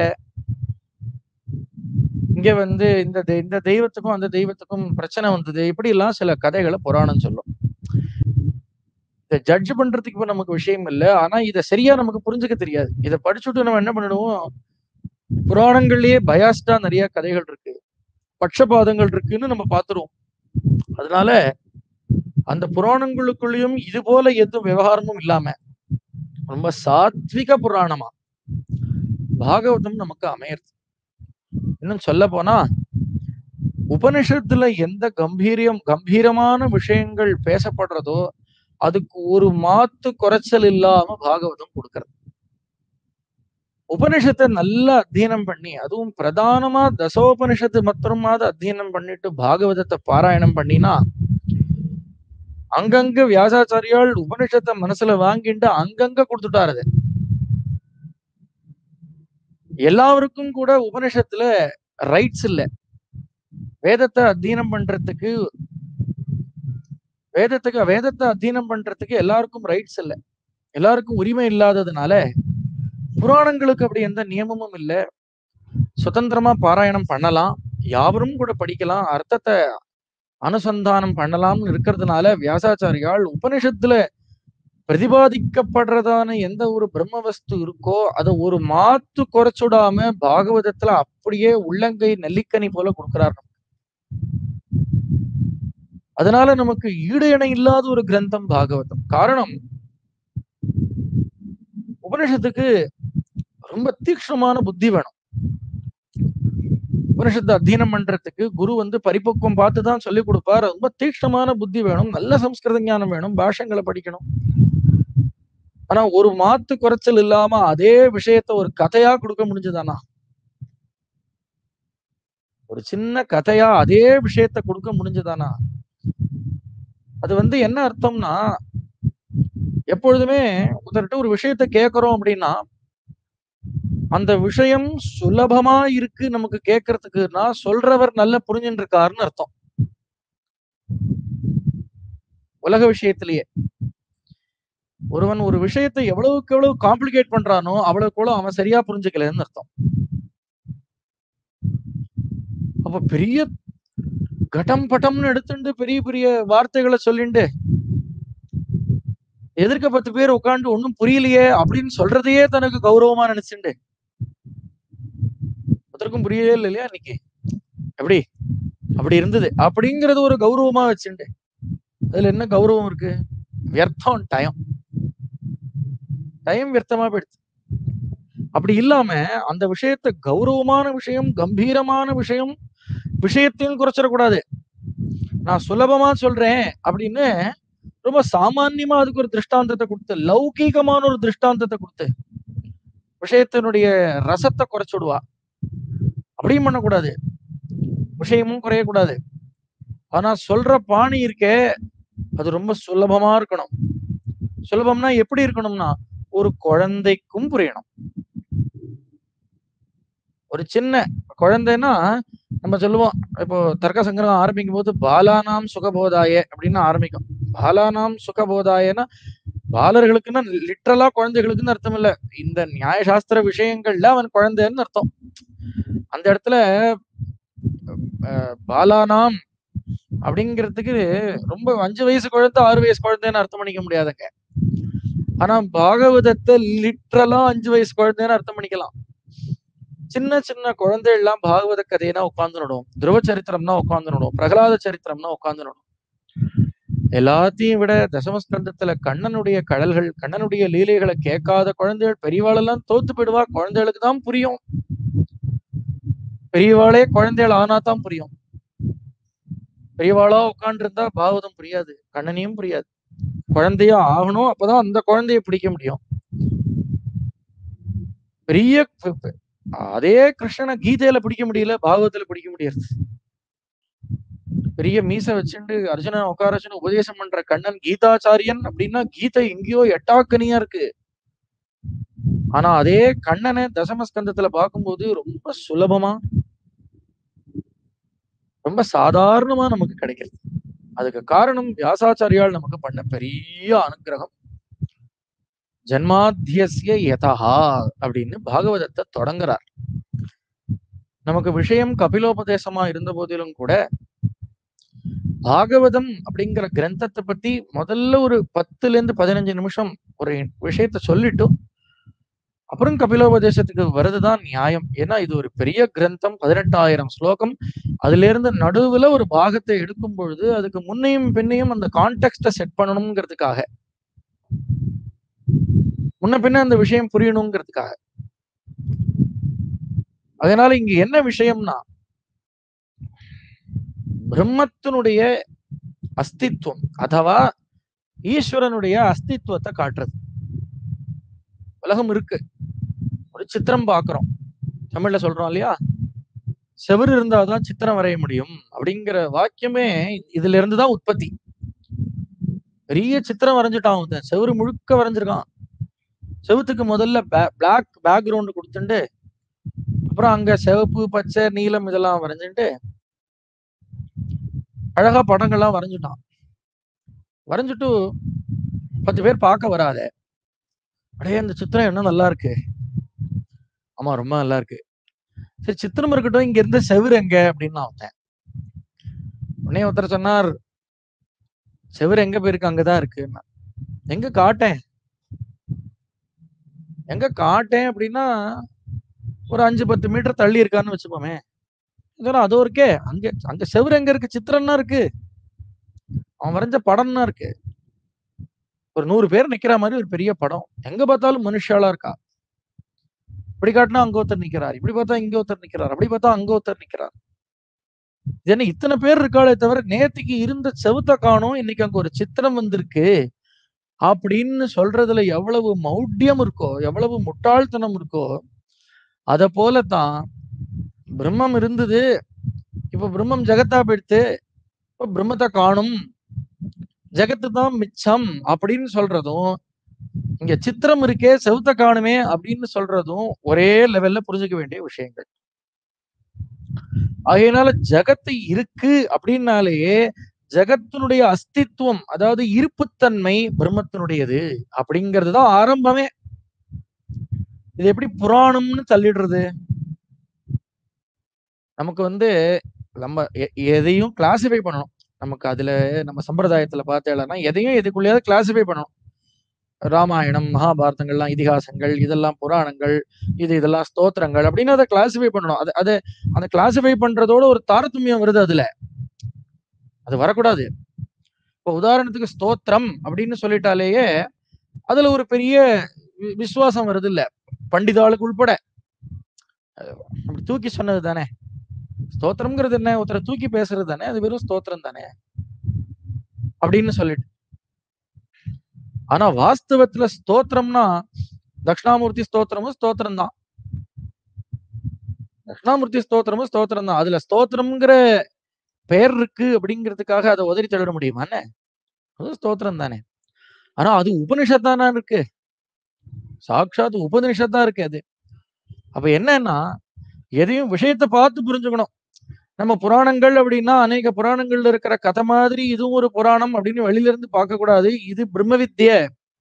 இங்க வந்து இந்த தெ- இந்த தெய்வத்துக்கும் அந்த தெய்வத்துக்கும் பிரச்சனை வந்தது இப்படி எல்லாம் சில கதைகளை புராணம் சொல்லும் இதை ஜட்ஜ் பண்றதுக்கு இப்ப நமக்கு விஷயம் இல்லை ஆனா இதை சரியா நமக்கு புரிஞ்சுக்க தெரியாது இதை படிச்சுட்டு நம்ம என்ன பண்ணிடுவோம் புராணங்கள்லயே பயாஸ்டா நிறைய கதைகள் இருக்கு பட்சபாதங்கள் இருக்குன்னு நம்ம பார்த்துருவோம் அதனால அந்த புராணங்களுக்குள்ளேயும் இது போல எதுவும் விவகாரமும் இல்லாம ரொம்ப சாத்விக புராணமா பாகவதம் நமக்கு அமையிறது இன்னும் சொல்ல போனா உபனிஷத்துல எந்த கம்பீரியம் கம்பீரமான விஷயங்கள் பேசப்படுறதோ அதுக்கு ஒரு மாத்து குறைச்சல் இல்லாம பாகவதம் கொடுக்கறது உபனிஷத்தை நல்லா அத்தியனம் பண்ணி அதுவும் பிரதானமா தசோபனிஷத்து மாத்திரமாவது அத்தியனம் பண்ணிட்டு பாகவதத்தை பாராயணம் பண்ணினா அங்கங்க வியாசாச்சாரியால் உபனிஷத்தை மனசுல வாங்கிட்டு அங்கங்க கொடுத்துட்டாரு அது. எல்லாருக்கும் கூட உபனிஷத்துல ரைட்ஸ் இல்ல வேதத்தை அத்தியனம் பண்றதுக்கு வேதத்துக்கு வேதத்தை அத்தியனம் பண்றதுக்கு எல்லாருக்கும் ரைட்ஸ் இல்ல எல்லாருக்கும் உரிமை இல்லாததுனால புராணங்களுக்கு அப்படி எந்த நியமமும் இல்ல சுதந்திரமா பாராயணம் பண்ணலாம் யாவரும் கூட படிக்கலாம் அர்த்தத்தை அனுசந்தானம் பண்ணலாம்னு இருக்கிறதுனால வியாசாச்சாரியால் உபனிஷத்துல பிரதிபாதிக்கப்படுறதான எந்த ஒரு பிரம்ம வஸ்து இருக்கோ அதை ஒரு மாத்து குறைச்சுடாம பாகவதத்துல அப்படியே உள்ளங்கை நெல்லிக்கனி போல கொடுக்கிறார் அதனால நமக்கு ஈடு இணை இல்லாத ஒரு கிரந்தம் பாகவதம் காரணம் உபனிஷத்துக்கு ரொம்ப தீக்ஷ்ணமான புத்தி வேணும் உபனிஷத்தை அத்தியனம் பண்றதுக்கு குரு வந்து பரிபக்குவம் பார்த்து தான் சொல்லி கொடுப்பார் ரொம்ப தீக்ஷ்ணமான புத்தி வேணும் நல்ல சம்ஸ்கிருத ஞானம் வேணும் பாஷங்களை படிக்கணும் ஆனா ஒரு மாத்து குறைச்சல் இல்லாம அதே விஷயத்த ஒரு கதையா கொடுக்க முடிஞ்சதானா ஒரு சின்ன கதையா அதே விஷயத்த கொடுக்க முடிஞ்சதானா அது வந்து என்ன அர்த்தம்னா எப்பொழுதுமே ஒருத்தர்கிட்ட ஒரு விஷயத்த கேட்கறோம் அப்படின்னா அந்த விஷயம் சுலபமா இருக்கு நமக்கு கேட்கறதுக்குன்னா சொல்றவர் நல்ல புரிஞ்சுட்டு இருக்காருன்னு அர்த்தம் உலக விஷயத்திலேயே ஒருவன் ஒரு விஷயத்தை எவ்வளவுக்கு எவ்வளவு காம்ப்ளிகேட் பண்றானோ அவ்வளவுக்கு எவ்வளவு அவன் சரியா புரிஞ்சுக்கலன்னு அர்த்தம் அப்ப பெரிய கடம் பட்டம்னு எடுத்துட்டு பெரிய பெரிய வார்த்தைகளை சொல்லிண்டு எதிர்க்க பத்து பேர் உட்காந்து ஒண்ணும் புரியலையே அப்படின்னு சொல்றதையே தனக்கு கௌரவமா நினைச்சுண்டு ஒருத்தருக்கும் புரியவே இல்லை இல்லையா இன்னைக்கு எப்படி அப்படி இருந்தது அப்படிங்கறது ஒரு கௌரவமா வச்சுண்டு அதுல என்ன கௌரவம் இருக்கு வியர்த்தம் டைம் டைம் வியர்த்தமா போயிடுச்சு அப்படி இல்லாம அந்த விஷயத்த கௌரவமான விஷயம் கம்பீரமான விஷயம் விஷயத்தையும் குறைச்சிடக்கூடாது நான் சுலபமா சொல்றேன் அப்படின்னு ரொம்ப சாமான்யமா அதுக்கு ஒரு திருஷ்டாந்தத்தை கொடுத்து லௌகீகமான ஒரு திருஷ்டாந்தத்தை கொடுத்து விஷயத்தினுடைய ரசத்தை குறைச்சுடுவா அப்படியும் பண்ணக்கூடாது விஷயமும் குறையக்கூடாது ஆனா சொல்ற பாணி இருக்கே அது ரொம்ப சுலபமா இருக்கணும் சுலபம்னா எப்படி இருக்கணும்னா ஒரு குழந்தைக்கும் புரியணும் ஒரு சின்ன குழந்தைன்னா நம்ம சொல்லுவோம் இப்போ தர்க்க சங்கிரகம் ஆரம்பிக்கும் போது பாலானாம் சுகபோதாய அப்படின்னு ஆரம்பிக்கும் பாலானாம் சுகபோதாயனா பாலர்களுக்குன்னா லிட்ரலா குழந்தைகளுக்குன்னு அர்த்தம் இல்ல இந்த நியாயசாஸ்திர விஷயங்கள்ல அவன் குழந்தைன்னு அர்த்தம் அந்த இடத்துல அஹ், பாலானாம் அப்படிங்கிறதுக்கு ரொம்ப அஞ்சு வயசு குழந்தை ஆறு வயசு குழந்தைன்னு அர்த்தம் பண்ணிக்க முடியாதுங்க ஆனா பாகவதத்தை லிட்ரலா அஞ்சு வயசு குழந்தைன்னு அர்த்தம் பண்ணிக்கலாம் சின்ன சின்ன குழந்தை எல்லாம் பாகவத கதைனா உட்கார்ந்துடும் துருவ சரித்திரம்னா உட்கார்ந்துடும் பிரகலாத சரித்திரம்னா உட்கார்ந்துடும் எல்லாத்தையும் விட தசமஸ்கந்தத்துல கண்ணனுடைய கடல்கள் கண்ணனுடைய லீலைகளை கேட்காத குழந்தைகள் பெரியவாளெல்லாம் தோத்து போயிடுவா குழந்தைகளுக்கு தான் புரியும் பெரியவாளே குழந்தைகள் ஆனா தான் புரியும் பெரியவாளா உட்காண்டிருந்தா பாகவதம் புரியாது கண்ணனையும் புரியாது குழந்தையா ஆகணும் அப்பதான் அந்த குழந்தைய பிடிக்க முடியும் பெரிய ப- ப- அதே கிருஷ்ணனை கீதையில பிடிக்க முடியல பாகவத்துல பிடிக்க முடியாது பெரிய மீசை வச்சுட்டு அர்ஜுனனை உட்கார வச்சுன்னு உபதேசம் பண்ற கண்ணன் கீதாச்சாரியன் அப்படின்னா கீதை எங்கேயோ எட்டாக்கனியா இருக்கு ஆனா அதே கண்ணனை தசமஸ்கந்தத்துல பார்க்கும்போது ரொம்ப சுலபமா ரொம்ப சாதாரணமா நமக்கு கிடைக்கிறது அதுக்கு காரணம் வியாசாச்சாரியால் நமக்கு பண்ண பெரிய அனுக்கிரகம் ஜன்மாத்தியசிய யதஹா அப்படின்னு பாகவதத்தை தொடங்குறார் நமக்கு விஷயம் கபிலோபதேசமா இருந்த போதிலும் கூட பாகவதம் அப்படிங்கிற கிரந்தத்தை பத்தி முதல்ல ஒரு பத்துல இருந்து பதினஞ்சு நிமிஷம் ஒரு விஷயத்த சொல்லிட்டு அப்புறம் கபிலோபதேசத்துக்கு வருதுதான் நியாயம் ஏன்னா இது ஒரு பெரிய கிரந்தம் பதினெட்டாயிரம் ஸ்லோகம் அதுல இருந்து நடுவுல ஒரு பாகத்தை எடுக்கும் பொழுது அதுக்கு முன்னையும் பின்னையும் அந்த கான்டெக்ட செட் பண்ணணுங்கிறதுக்காக முன்ன பின்ன அந்த விஷயம் புரியணுங்கிறதுக்காக அதனால இங்க என்ன விஷயம்னா பிரம்மத்தினுடைய அஸ்தித்வம் அதுவா ஈஸ்வரனுடைய அஸ்தித்வத்தை காட்டுறது உலகம் இருக்கு ஒரு சித்திரம் பார்க்கிறோம் தமிழ்ல சொல்றோம் இல்லையா செவுரு இருந்தாதான் சித்திரம் வரைய முடியும் அப்படிங்கிற வாக்கியமே இதுல இருந்துதான் உற்பத்தி பெரிய சித்திரம் வரைஞ்சிட்டான் ஒருத்தன் செவுரு முழுக்க வரைஞ்சிருக்கான் செவுத்துக்கு முதல்ல பிளாக் பேக்ரவுண்ட் கொடுத்துட்டு அப்புறம் அங்க சிவப்பு பச்சை நீலம் இதெல்லாம் வரைஞ்சுட்டு அழகா படங்கள்லாம் வரைஞ்சுட்டான் வரைஞ்சிட்டு பத்து பேர் பார்க்க வராத அடே இந்த சித்திரம் என்ன நல்லா இருக்கு ஆமா ரொம்ப நல்லா இருக்கு சரி சித்திரம் இருக்கட்டும் இங்க இருந்த செவுரு எங்க அப்படின்னு நான் வந்தேன் உடனே ஒருத்தர் சொன்னார் செவுரு எங்க போயிருக்கு அங்கதான் இருக்கு எங்க காட்டேன் எங்க காட்டேன் அப்படின்னா ஒரு அஞ்சு பத்து மீட்டர் தள்ளி இருக்கான்னு வச்சுப்போமே இதெல்லாம் அதோ இருக்கே அங்க அங்க செவுரு எங்க இருக்கு சித்திரம்னா இருக்கு அவன் வரைஞ்ச படம்னா இருக்கு ஒரு நூறு பேர் நிக்கிற மாதிரி ஒரு பெரிய படம் எங்க பார்த்தாலும் மனுஷாலா இருக்கா இப்படி காட்டினா அங்க ஒருத்தர் நிக்கிறார் இப்படி பார்த்தா இங்க ஒருத்தர் நிக்கிறார் அப்படி பார்த்தா அங்க ஒருத்தர் நிக்கிறார் இது என்ன இத்தனை பேர் இருக்காளே தவிர நேத்துக்கு இருந்த செவுத்த காணும் இன்னைக்கு அங்க ஒரு சித்திரம் வந்திருக்கு அப்படின்னு சொல்றதுல எவ்வளவு மௌட்யம் இருக்கோ எவ்வளவு முட்டாள்தனம் இருக்கோ அத போலதான் பிரம்மம் இருந்தது இப்ப பிரம்மம் ஜெகத்தா போயிடுத்து இப்ப பிரம்மத்தை காணும் ஜெகத்து தான் மிச்சம் அப்படின்னு சொல்றதும் இங்க சித்திரம் இருக்கே செவுத்த காணுமே அப்படின்னு சொல்றதும் ஒரே லெவல்ல புரிஞ்சுக்க வேண்டிய விஷயங்கள் ஆகையினால ஜகத்து இருக்கு அப்படின்னாலேயே ஜகத்தினுடைய அஸ்தித்வம் அதாவது இருப்புத்தன்மை பிரம்மத்தினுடையது அப்படிங்கிறது தான் ஆரம்பமே இது எப்படி புராணம்னு தள்ளிடுறது நமக்கு வந்து நம்ம எ- எதையும் கிளாசிஃபை பண்ணணும் நமக்கு அதுல நம்ம சம்பிரதாயத்துல பார்த்தேன்னா எதையும் எதுக்குள்ளேயாவது கிளாசிஃபை பண்ணணும் ராமாயணம் மகாபாரதங்கள்லாம் இதிகாசங்கள் இதெல்லாம் புராணங்கள் இது இதெல்லாம் ஸ்தோத்திரங்கள் அப்படின்னு அதை கிளாசிஃபை பண்ணணும் அது அது அந்த கிளாசிஃபை பண்றதோட ஒரு தாரதமியம் வருது அதுல அது வரக்கூடாது இப்போ உதாரணத்துக்கு ஸ்தோத்திரம் அப்படின்னு சொல்லிட்டாலேயே அதுல ஒரு பெரிய வி- விசுவாசம் வருது இல்ல பண்டிதாளுக்கு உள்பட அது அப்படி தூக்கி சொன்னது தானே ஸ்தோத்திரம்ங்கிறது என்ன ஒருத்தரை தூக்கி பேசுறது தானே அது வெறும் ஸ்தோத்திரம் தானே அப்படின்னு சொல்லிட்டு ஆனா வாஸ்தவத்துல ஸ்தோத்திரம்னா தட்சிணாமூர்த்தி ஸ்தோத்திரமும் ஸ்தோத்திரம் தான் தட்சிணாமூர்த்தி ஸ்தோத்திரமும் ஸ்தோத்திரம் தான் அதுல ஸ்தோத்திரம்ங்கிற பெயர் இருக்கு அப்படிங்கிறதுக்காக அதை உதறி தள்ளிட முடியுமா என்ன அது ஸ்தோத்திரம் தானே ஆனா அது உபனிஷத் தானே இருக்கு சாட்சாத் உபனிஷத் தான் இருக்கு அது அப்ப என்னன்னா எதையும் விஷயத்தை பார்த்து புரிஞ்சுக்கணும் நம்ம புராணங்கள் அப்படின்னா அநேக புராணங்கள்ல இருக்கிற கதை மாதிரி இதுவும் ஒரு புராணம் அப்படின்னு வெளியில இருந்து பார்க்க கூடாது இது பிரம்ம வித்யை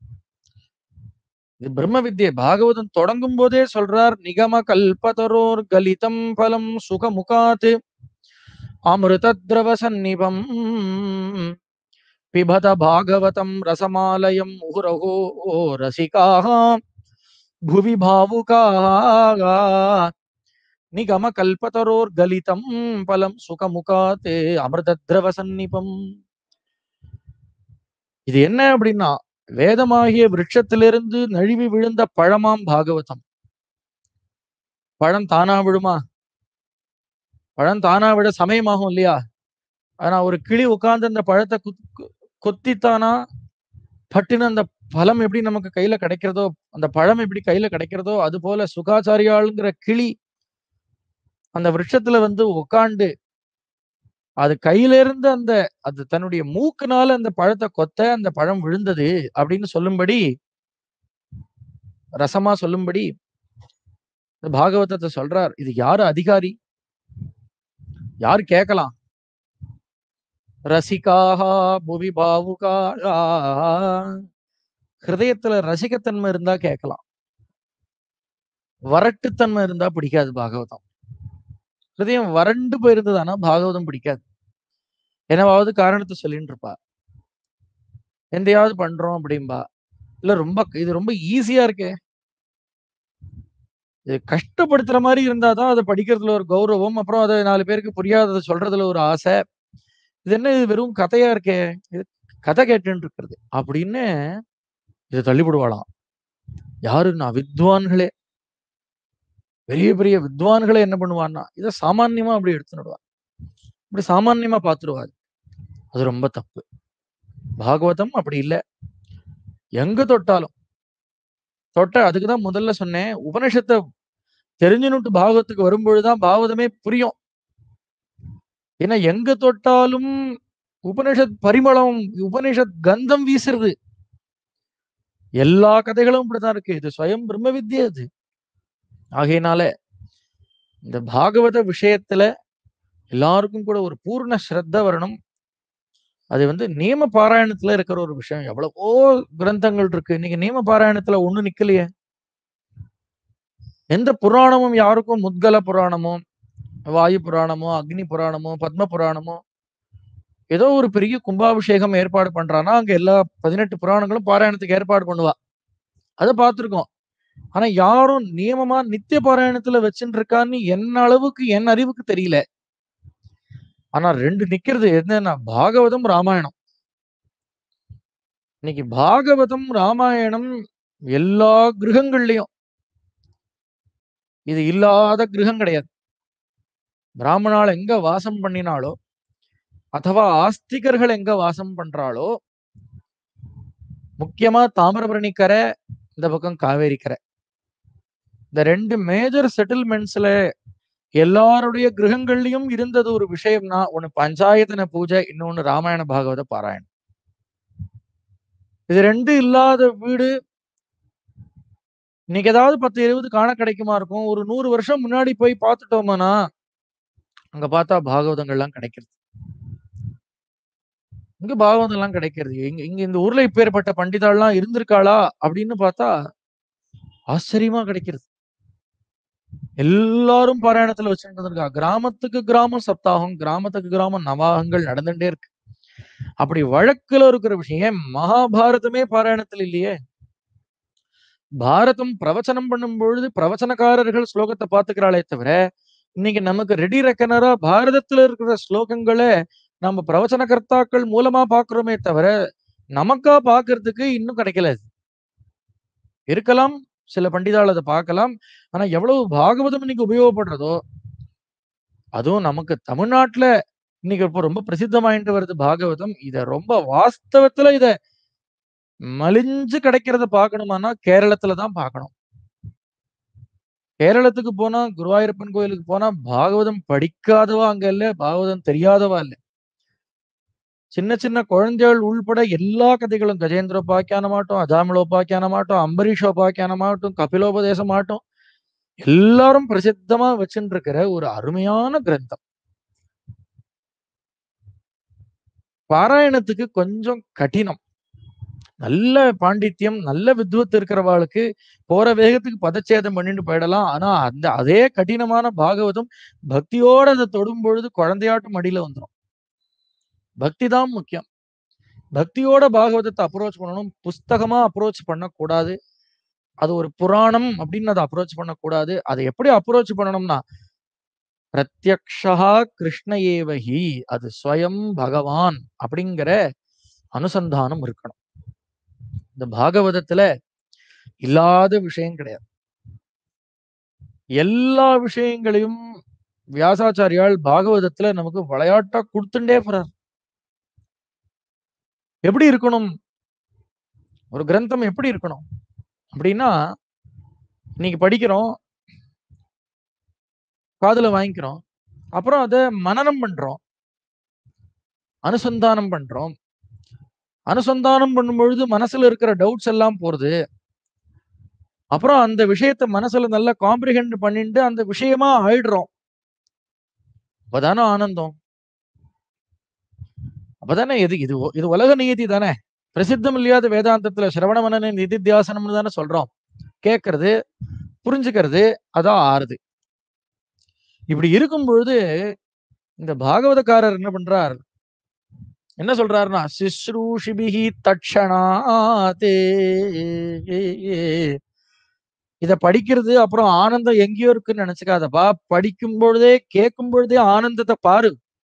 இது பிரம்ம வித்யை பாகவதம் தொடங்கும் போதே சொல்றார் நிகம கல்பதரோர் கலிதம் பலம் சுகமுகாத் அமிர்தத்ரவ சந்நிபம் பிபத பாகவதம் ரசமாலயம் முகுரகோ ரசிகாः भुवि भावुकाः நிகம கல்பதரோர் கலிதம் பலம் சுகமுகாத் அமிர்தத்ரவ சந்நிபம் இது என்ன அப்படின்னா வேதமாகிய விருட்சத்திலிருந்து நழுவி விழுந்த பழமாம் பாகவதம் பழம் தானா விழுமா பழம் தானா விட சமயமாகும் இல்லையா ஆனா ஒரு கிளி உட்கார்ந்து அந்த பழத்தை குத்- கு- கொத்தித்தானா பட்டுன்னு அந்த பழம் எப்படி நமக்கு கையில கிடைக்கிறதோ அந்த பழம் எப்படி கையில கிடைக்கிறதோ அது போல சுகாச்சாரியாளுங்கிற கிளி அந்த விருட்சத்துல வந்து உட்காண்டு அது கையில இருந்து அந்த அது தன்னுடைய மூக்குனால அந்த பழத்தை கொத்த அந்த பழம் விழுந்தது அப்படின்னு சொல்லும்படி ரசமா சொல்லும்படி இந்த பாகவதத்தை சொல்றார் இது யாரு அதிகாரி யார் கேட்கலாம் ரசிகாஹா புவி பாவுகாஹா ஹிருதயத்துல ரசிகத்தன்மை இருந்தா கேட்கலாம் வரட்டுத்தன்மை இருந்தா பிடிக்காது பாகவதம் ஹிருதயம் வறண்டு போயிருந்ததானா பாகவதம் பிடிக்காது என்னவாவது காரணத்தை சொல்லிட்டு இருப்பா எந்தையாவது பண்றோம் அப்படிம்பா இல்ல ரொம்ப இது ரொம்ப ஈஸியா இருக்கே இது கஷ்டப்படுத்துற மாதிரி இருந்தாதான் அதை படிக்கிறதுல ஒரு கௌரவம் அப்புறம் அதை நாலு பேருக்கு புரியாததை சொல்றதுல ஒரு ஆசை இது என்ன இது வெறும் கதையா இருக்கே இது கதை கேட்டுன்னு இருக்கிறது அப்படின்னு இதை தள்ளிவிடுவாளாம் யாருன்னா வித்வான்களே பெரிய பெரிய வித்வான்களே என்ன பண்ணுவான்னா இதை சாமான்யமா அப்படி எடுத்துடுவா இப்படி சாமான்யமா பார்த்துடுவாரு அது ரொம்ப தப்பு பாகவதம் அப்படி இல்லை எங்க தொட்டாலும் தொட்ட அதுக்குதான் முதல்ல சொன்னேன் உபனிஷத்தை தெரிஞ்சுனுட்டு பாகவத்துக்கு வரும்பொழுதுதான் பாகவதமே புரியும் ஏன்னா எங்க தொட்டாலும் உபனிஷத் பரிமளம் உபனிஷத் கந்தம் வீசுறது எல்லா கதைகளும் இப்படிதான் இருக்கு இது ஸ்வயம் பிரம்ம வித்யை அது ஆகையினால இந்த பாகவத விஷயத்துல எல்லாருக்கும் கூட ஒரு பூர்ண ஸ்ரத்த வரணும் அது வந்து நியம பாராயணத்துல இருக்கிற ஒரு விஷயம் எவ்வளவோ கிரந்தங்கள் இருக்கு இன்னைக்கு நியம பாராயணத்துல ஒண்ணு நிக்கலையே எந்த புராணமும் யாருக்கும் முத்கல புராணமோ வாயு புராணமோ அக்னி புராணமோ பத்ம புராணமோ ஏதோ ஒரு பெரிய கும்பாபிஷேகம் ஏற்பாடு பண்றான்னா அங்க எல்லா பதினெட்டு புராணங்களும் பாராயணத்துக்கு ஏற்பாடு பண்ணுவா அதை பார்த்திருக்கோம் ஆனா யாரும் நியமமா நித்திய பாராயணத்துல வச்சுட்டு இருக்கான்னு என்ன அளவுக்கு என் அறிவுக்கு தெரியல ஆனா ரெண்டு நிக்கிறது என்னன்னா பாகவதம் ராமாயணம் இன்னைக்கு பாகவதம் ராமாயணம் எல்லா கிரகங்கள்லயும் இது இல்லாத கிரகம் கிடையாது பிராமணால் எங்க வாசம் பண்ணினாலோ அथवा ஆஸ்திகர்கள் எங்க வாசம் பண்றாளோ முக்கியமா தாமிரபரணி கரை இந்த பக்கம் காவேரி கரை இந்த ரெண்டு மேஜர் செட்டில்மெண்ட்ஸ்ல எல்லாருடைய கிரகங்கள்லயும் இருந்தது ஒரு விஷயம்னா ஒண்ணு பஞ்சாயத்தன பூஜை இன்னொன்னு ராமாயண பாகவத பாராயணம் இது ரெண்டு இல்லாத வீடு இன்னைக்கு ஏதாவது பத்து இருபது காண கிடைக்குமா இருக்கும் ஒரு நூறு வருஷம் முன்னாடி போய் பார்த்துட்டோமானா அங்க பார்த்தா பாகவதங்கள்லாம் கிடைக்கிறது இங்க பாகவதம் எல்லாம் கிடைக்கிறது இங்க இங்க இந்த ஊர்ல இப்பேற்பட்ட பண்டிதாள்லாம் இருந்திருக்காளா அப்படின்னு பார்த்தா ஆச்சரியமா கிடைக்கிறது எல்லாரும் பாராயணத்துல வச்சுட்டு இருக்கா கிராமத்துக்கு கிராமம் சப்தாகம் கிராமத்துக்கு கிராமம் நவாகங்கள் நடந்துட்டே இருக்கு அப்படி வழக்குல இருக்கிற விஷயம் மகாபாரதமே பாராயணத்துல இல்லையே பாரதம் பிரவச்சனம் பண்ணும் பொழுது பிரவச்சனக்காரர்கள் ஸ்லோகத்தை பாத்துக்கிறாளே தவிர இன்னைக்கு நமக்கு ரெடி ரெக்கனரா பாரதத்துல இருக்கிற ஸ்லோகங்களை நம்ம பிரவச்சன கர்த்தாக்கள் மூலமா பாக்குறோமே தவிர நமக்கா பாக்குறதுக்கு இன்னும் கிடைக்கல அது. இருக்கலாம் சில பண்டிதாள் அதை பார்க்கலாம் ஆனா எவ்வளவு பாகவதம் இன்னைக்கு உபயோகப்படுறதோ அதுவும் நமக்கு தமிழ்நாட்டுல இன்னைக்கு இப்போ ரொம்ப பிரசித்தமாயிட்டு வருது பாகவதம் இத ரொம்ப வாஸ்தவத்துல இத மலிஞ்சு கிடைக்கிறத பார்க்கணுமானா கேரளத்துல தான் பார்க்கணும் கேரளத்துக்கு போனா குருவாயூரப்பன் கோயிலுக்கு போனா பாகவதம் படிக்காதவா அங்க இல்ல பாகவதம் தெரியாதவா இல்ல சின்ன சின்ன குழந்தைகள் உள்பட எல்லா கதைகளும் கஜேந்திரோபாக்கியானமாகட்டும் அஜாமிலோபாக்கியானமாகட்டும் அம்பரீஷோபாக்கியானமாகட்டும் கபிலோபதேசமாகட்டும் எல்லாரும் பிரசித்தமா வச்சுட்டு இருக்கிற ஒரு அருமையான கிரந்தம் பாராயணத்துக்கு கொஞ்சம் கடினம் நல்ல பாண்டித்யம் நல்ல வித்வத் இருக்கிறவாளுக்கு போற வேகத்துக்கு பதச்சேதம் பண்ணிட்டு போயிடலாம் ஆனா அந்த அதே கடினமான பாகவதம் பக்தியோட அதை தொடும் பொழுது குழந்தையாட்டும் மடியில வந்துடும் பக்தி தான் முக்கியம் பக்தியோட பாகவதத்தை அப்ரோச் பண்ணணும் புஸ்தகமா அப்ரோச் பண்ணக்கூடாது அது ஒரு புராணம் அப்படின்னு அதை அப்ரோச் பண்ணக்கூடாது அதை எப்படி அப்ரோச் பண்ணணும்னா பிரத்யக்ஷா கிருஷ்ண ஏவஹி அது ஸ்வயம் பகவான் அப்படிங்கிற அனுசந்தானம் இருக்கணும் இந்த பாகவதத்துல இல்லாத விஷயம் கிடையாது எல்லா விஷயங்களையும் வியாசாச்சாரியால் பாகவதத்துல நமக்கு விளையாட்டா கொடுத்துட்டே போறார் எப்படி இருக்கணும் ஒரு கிரந்தம் எப்படி இருக்கணும் அப்படின்னா இன்னைக்கு படிக்கிறோம் காதுல வாங்கிக்கிறோம் அப்புறம் அதை மனனம் பண்றோம் அனுசந்தானம் பண்றோம் அனுசந்தானம் பண்ணும் பொழுது மனசுல இருக்கிற டவுட்ஸ் எல்லாம் போறது அப்புறம் அந்த விஷயத்த மனசுல நல்லா காம்ப்ரிஹெண்ட் பண்ணிட்டு அந்த விஷயமா ஆயிடுறோம் அப்பதானே ஆனந்தம் அப்பதானே இது இது உ- இது உலக நியதி தானே பிரசித்தம் இல்லாத வேதாந்தத்துல சிரவண மனன நிதித்தியாசனம்னு தானே சொல்றோம் கேட்கறது புரிஞ்சுக்கிறது அதான் ஆறுது இப்படி இருக்கும் பொழுது இந்த பாகவதக்காரர் என்ன பண்றார் என்ன சொல்றாருன்னா சிஸ்ரூஷிபிகி தட்சணாதே இத படிக்கிறது அப்புறம் ஆனந்தம் எங்கேயோ இருக்குன்னு நினைச்சுக்காதப்பா படிக்கும் பொழுதே கேட்கும் பொழுதே ஆனந்தத்தை பாரு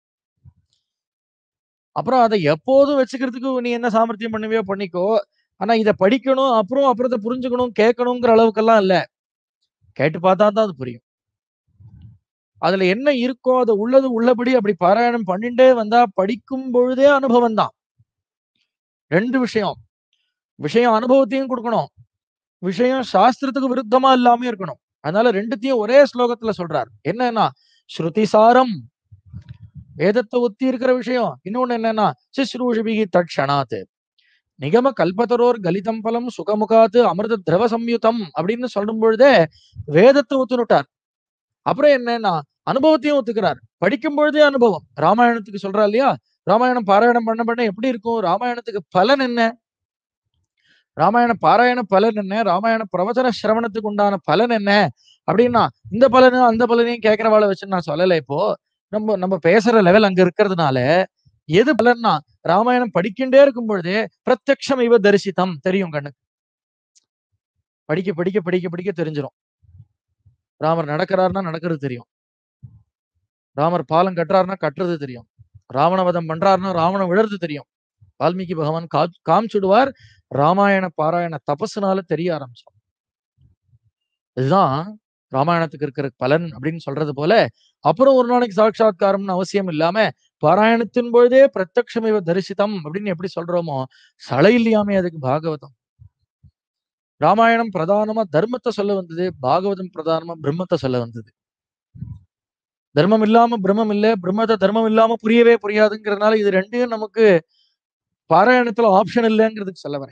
அப்புறம் அதை எப்போதும் வச்சுக்கிறதுக்கு நீ என்ன சாமர்த்தியம் பண்ணுவியோ பண்ணிக்கோ ஆனா இத படிக்கணும் அப்புறம் அப்புறம் இதை புரிஞ்சுக்கணும் கேட்கணுங்கிற அளவுக்கெல்லாம் இல்ல கேட்டு பார்த்தா தான் அது புரியும் அதுல என்ன இருக்கோ அது உள்ளது உள்ளபடி அப்படி பாராயணம் பண்ணிட்டே வந்தா படிக்கும் பொழுதே அனுபவம் தான் ரெண்டு விஷயம் விஷயம் அனுபவத்தையும் கொடுக்கணும் விஷயம் சாஸ்திரத்துக்கு விருத்தமா இல்லாம இருக்கணும் அதனால ரெண்டுத்தையும் ஒரே ஸ்லோகத்துல சொல்றார் என்னன்னா ஸ்ருதிசாரம் வேதத்தை ஒத்தி இருக்கிற விஷயம் இன்னொன்னு என்னன்னா சிஸ்ரூஷிபிகி தட்சணாத் நிகம கல்பதரோர் கலிதம் பலம் சுகமுகாத்து அமிர்த திரவ சம்யுதம் அப்படின்னு சொல்லும் பொழுதே வேதத்தை ஒத்துனுட்டார் அப்புறம் என்னன்னா அனுபவத்தையும் ஒத்துக்கிறார் படிக்கும் பொழுதே அனுபவம் ராமாயணத்துக்கு சொல்றா இல்லையா ராமாயணம் பாராயணம் பண்ண பண்ண எப்படி இருக்கும் ராமாயணத்துக்கு பலன் என்ன ராமாயண பாராயண பலன் என்ன ராமாயண பிரவச்சன சிரவணத்துக்கு உண்டான பலன் என்ன அப்படின்னா இந்த பலனும் அந்த பலனையும் கேட்கிறவாளை வச்சு நான் சொல்லலை இப்போ நம்ம நம்ம பேசுற லெவல் அங்க இருக்கிறதுனால எது பலன்னா ராமாயணம் படிக்கின்றே இருக்கும் பொழுதே பிரத்யக்ஷம் இவ தரிசித்தம் தெரியும் கண்ணுக்கு படிக்க படிக்க படிக்க படிக்க தெரிஞ்சிரும் ராமர் நடக்கிறாருன்னா நடக்கிறது தெரியும் ராமர் பாலம் கட்டுறாருன்னா கட்டுறது தெரியும் ராவணவதம் பண்றாருன்னா ராவணம் விழறது தெரியும் வால்மீகி பகவான் கா காமிச்சுடுவார் ராமாயண பாராயண தபசுனால தெரிய ஆரம்பிச்சோம் இதுதான் ராமாயணத்துக்கு இருக்கிற பலன் அப்படின்னு சொல்றது போல அப்புறம் ஒரு நாளைக்கு சாட்சாத்காரம்னு அவசியம் இல்லாம பாராயணத்தின் பொழுதே பிரத்யக்ஷமிவ தரிசிதம் அப்படின்னு எப்படி சொல்றோமோ சளை இல்லையாமே அதுக்கு பாகவதம் ராமாயணம் பிரதானமா தர்மத்தை சொல்ல வந்தது பாகவதம் பிரதானமா பிரம்மத்தை சொல்ல வந்தது தர்மம் இல்லாம பிரம்மம் இல்ல பிரம்மத்தை தர்மம் இல்லாம புரியவே புரியாதுங்கிறதுனால இது ரெண்டையும் நமக்கு பாராயணத்துல ஆப்ஷன் இல்லைங்கிறதுக்கு சொல்ல வரேன்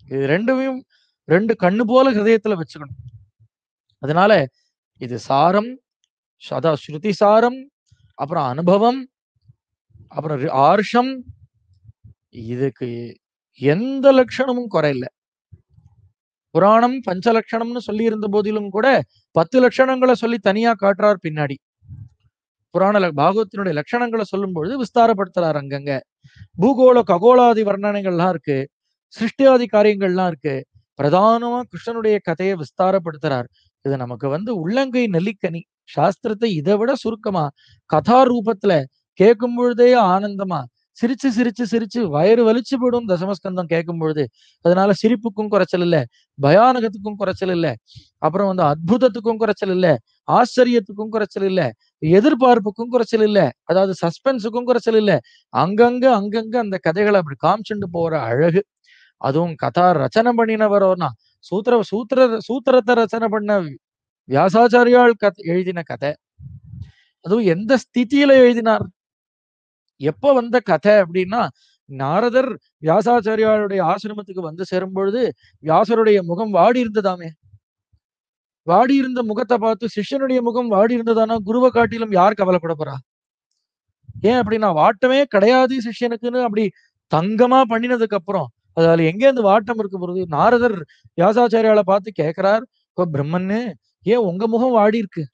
இது ரெண்டுமே ரெண்டு கண்ணு போல ஹிருதயத்துல வச்சுக்கணும் அதனால இது சாரம் சதா ஸ்ருதி சாரம் அப்புறம் அனுபவம் அப்புறம் ரி- ஆர்ஷம் இதுக்கு எந்த லட்சணமும் குறையில்ல புராணம் பஞ்ச லட்சணம்னு சொல்லி இருந்த போதிலும் கூட பத்து லட்சணங்களை சொல்லி தனியா காட்டுறார் பின்னாடி புராண ல- பாகவத்தினுடைய லட்சணங்களை சொல்லும் பொழுது விஸ்தாரப்படுத்துறார் அங்கங்க பூகோள ககோளாதி வர்ணனைகள்லாம் இருக்கு சிருஷ்டியாதி காரியங்கள்லாம் இருக்கு பிரதானமா கிருஷ்ணனுடைய கதையை விஸ்தாரப்படுத்துறார் இது நமக்கு வந்து உள்ளங்கை நெல்லிக்கனி சாஸ்திரத்தை இதை விட சுருக்கமா கதா ரூபத்துல கேட்கும் பொழுதே ஆனந்தமா சிரிச்சு சிரிச்சு சிரிச்சு வயிறு வலிச்சு போயிடும் தசமஸ்கந்தம் கேட்கும் பொழுது அதனால சிரிப்புக்கும் குறைச்சல் இல்ல பயானகத்துக்கும் குறைச்சல் இல்ல அப்புறம் வந்து அற்புதத்துக்கும் குறைச்சல் இல்ல ஆச்சரியத்துக்கும் குறைச்சல் இல்ல எதிர்பார்ப்புக்கும் குறைச்சல் இல்ல அதாவது சஸ்பென்ஸுக்கும் குறைச்சல் இல்ல அங்கங்க அங்கங்க அந்த கதைகளை அப்படி காமிச்சுண்டு போற அழகு அதுவும் கதா ரச்சனை பண்ணினவரோனா சூத்திர சூத்திர சூத்திரத்தை ரச்சனை பண்ண வியாசாச்சாரியால் கத் எழுதின கதை அதுவும் எந்த ஸ்திதியில எழுதினார் எப்ப வந்த கதை அப்படின்னா நாரதர் வியாசாச்சாரியாருடைய ஆசிரமத்துக்கு வந்து சேரும் பொழுது வியாசருடைய முகம் வாடி இருந்ததாமே வாடி இருந்த முகத்தை பார்த்து சிஷ்யனுடைய முகம் வாடி இருந்ததானா குருவை காட்டிலும் யார் கவலைப்பட போறா ஏன் அப்படின்னா வாட்டமே கிடையாது சிஷ்யனுக்குன்னு அப்படி தங்கமா பண்ணினதுக்கு அப்புறம் அதுல எங்க இருந்து வாட்டம் இருக்க போறது நாரதர் வியாசாச்சாரியால பார்த்து கேக்குறார் இப்போ பிரம்மன்னு ஏன் உங்க முகம் வாடி இருக்கு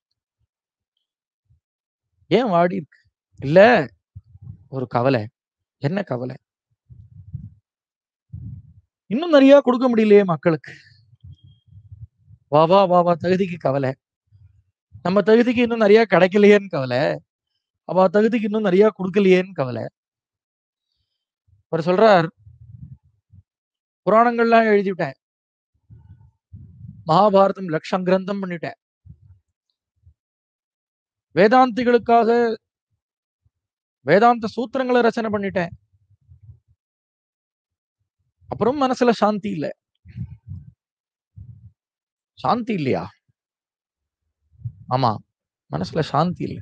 ஏன் வாடி இருக்கு இல்ல ஒரு கவலை என்ன கவலை இன்னும் நிறைய கொடுக்க முடியலையே மக்களுக்கு வா வா வா வா தகுதிக்கு கவலை நம்ம தகுதிக்கு இன்னும் நிறைய கிடைக்கலையேன்னு கவலை அவ தகுதிக்கு இன்னும் நிறைய கொடுக்கலையேன்னு கவலை அவர் சொல்றார் புராணங்கள்லாம் எழுதிவிட்டேன் மகாபாரதம் லட்சம் கிரந்தம் பண்ணிட்டேன் வேதாந்திகளுக்காக வேதாந்த சூத்திரங்களை ரச்சனை பண்ணிட்டேன் அப்புறம் மனசுல சாந்தி இல்ல சாந்தி இல்லையா ஆமா மனசுல சாந்தி இல்லை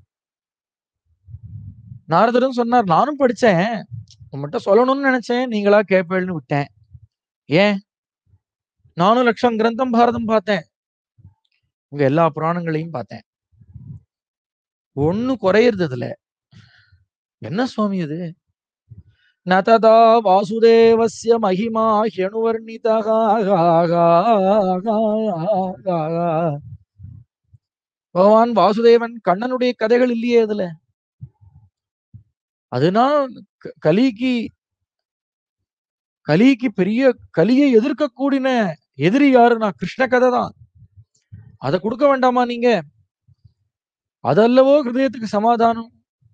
நாரதரும் சொன்னார் நானும் படிச்சேன் உங்கள்கிட்ட சொல்லணும்னு நினைச்சேன் நீங்களா கேட்பேன்னு விட்டேன் ஏன் நானும் லட்சம் கிரந்தம் பாரதம் பார்த்தேன் உங்க எல்லா புராணங்களையும் பார்த்தேன் ஒண்ணு குறையறது அதுல என்ன சுவாமி இது நததா வாசுதேவஸ்ய மகிமா ஹெணுவர்ணிதா பகவான் வாசுதேவன் கண்ணனுடைய கதைகள் இல்லையே அதுல அதுதான் க- கலிக்கு கலிக்கு பெரிய கலியை எதிர்க்கக்கூடின எதிரி யாருன்னா கிருஷ்ண கதை தான் அதை கொடுக்க வேண்டாமா நீங்க அதல்லவோ ஹிருதயத்துக்கு சமாதானம்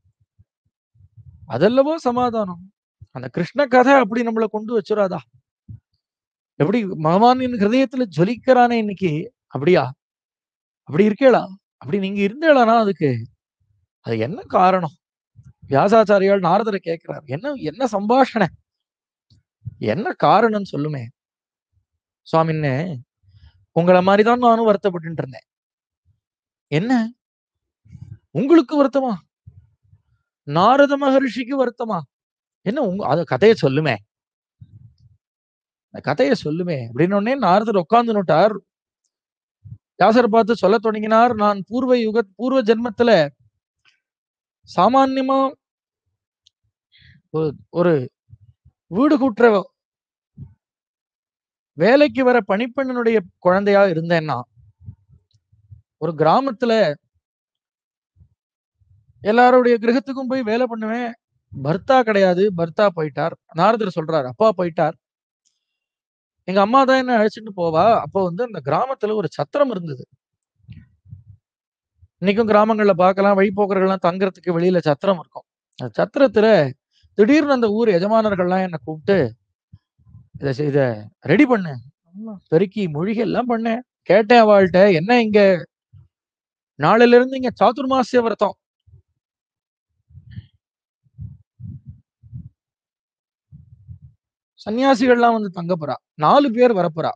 அதல்லவோ சமாதானம் அந்த கிருஷ்ண கதை அப்படி நம்மள கொண்டு வச்சிடாதா எப்படி பகவானின் ஹிருதயத்துல ஜொலிக்கிறானே இன்னைக்கு அப்படியா அப்படி இருக்கேளா அப்படி நீங்க இருந்தேளானா அதுக்கு அது என்ன காரணம் வியாசாச்சாரியால் நாரதரை கேட்கிறார் என்ன என்ன சம்பாஷணை என்ன காரணம் சொல்லுமே சுவாமின்னு உங்களை மாதிரிதான் நானும் வருத்தப்பட்டு இருந்தேன் என்ன உங்களுக்கு வருத்தமா நாரத மகரிஷிக்கு வருத்தமா என்ன உங்க அத கதையை சொல்லுமே அந்த கதையை சொல்லுமே அப்படின்னு உடனே நாரதர் உட்கார்ந்து நோட்டார் வியாசர் பார்த்து சொல்ல தொடங்கினார் நான் பூர்வ யுக பூர்வ ஜென்மத்துல சாமான்யமா ஒரு- ஒரு வீடு கூட்டுற வேலைக்கு வர பணிப்பெண்ணனுடைய குழந்தையா இருந்தேன்னா ஒரு கிராமத்துல எல்லாருடைய கிரகத்துக்கும் போய் வேலை பண்ணுவேன் பர்த்தா கிடையாது பர்த்தா போயிட்டார் நாரதர் சொல்றார் அப்பா போயிட்டார் எங்க அம்மா தான் என்ன அழைச்சிட்டு போவா அப்போ வந்து அந்த கிராமத்துல ஒரு சத்திரம் இருந்தது இன்னைக்கும் கிராமங்கள்ல பார்க்கலாம் வழிபோக்கர்கள்லாம் தங்குறதுக்கு வெளியில சத்திரம் இருக்கும் அந்த சத்திரத்துல திடீர்னு அந்த ஊர் எஜமானர்கள்லாம் என்னை கூப்பிட்டு இதை செய்- இத ரெடி பண்ணு ஆமா, பெருக்கி மொழிகை எல்லாம் பண்ணேன் கேட்டேன் அவள்கிட்ட என்ன இங்க நாளையில இருந்து இங்க சாதுர்மாசிய விரதம் சன்னியாசிகள்லாம் வந்து தங்க போறா நாலு பேர் வரப்போறா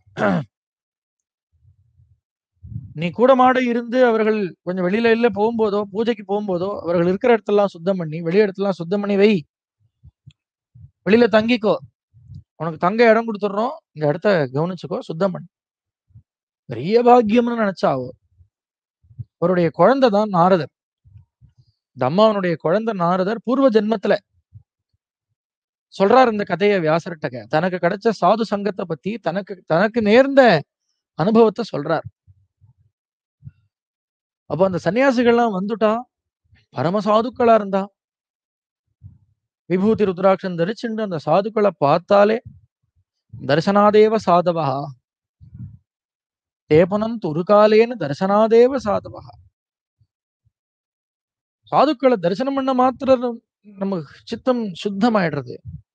நீ கூட மாட இருந்து அவர்கள் கொஞ்சம் வெளியில இல்ல போகும்போதோ பூஜைக்கு போகும்போதோ அவர்கள் இருக்கிற இடத்தெல்லாம் சுத்தம் பண்ணி வெளி இடத்தெல்லாம் சுத்தம் பண்ணி வை வெளியில தங்கிக்கோ உனக்கு தங்க இடம் கொடுத்துடுறோம் இந்த இடத்த கவனிச்சுக்கோ சுத்தம் பண்ணு பெரிய பாக்கியம்னு நினைச்சா அவ அவருடைய குழந்தை தான் நாரதர் இந்த அம்மாவனுடைய குழந்தை நாரதர் பூர்வ ஜென்மத்துல சொல்றார் இந்த கதையை வியாசர்கிட்ட தனக்கு கிடைச்ச சாது சங்கத்தை பத்தி தனக்கு தனக்கு நேர்ந்த அனுபவத்தை சொல்றார் அப்ப அந்த சன்னியாசிகள்லாம் வந்துட்டா பரம சாதுக்களா இருந்தா விபூதி ருத்ராட்சம் தரிச்சுண்டு அந்த சாதுக்களை பார்த்தாலே தர்சனாதேவ சாதவா தேபனம் துருகாலேன்னு தர்சனாதேவ சாதவா சாதுக்களை தரிசனம் பண்ண மாத்திரம் நம்ம சித்தம் சுத்தமாயிடுறது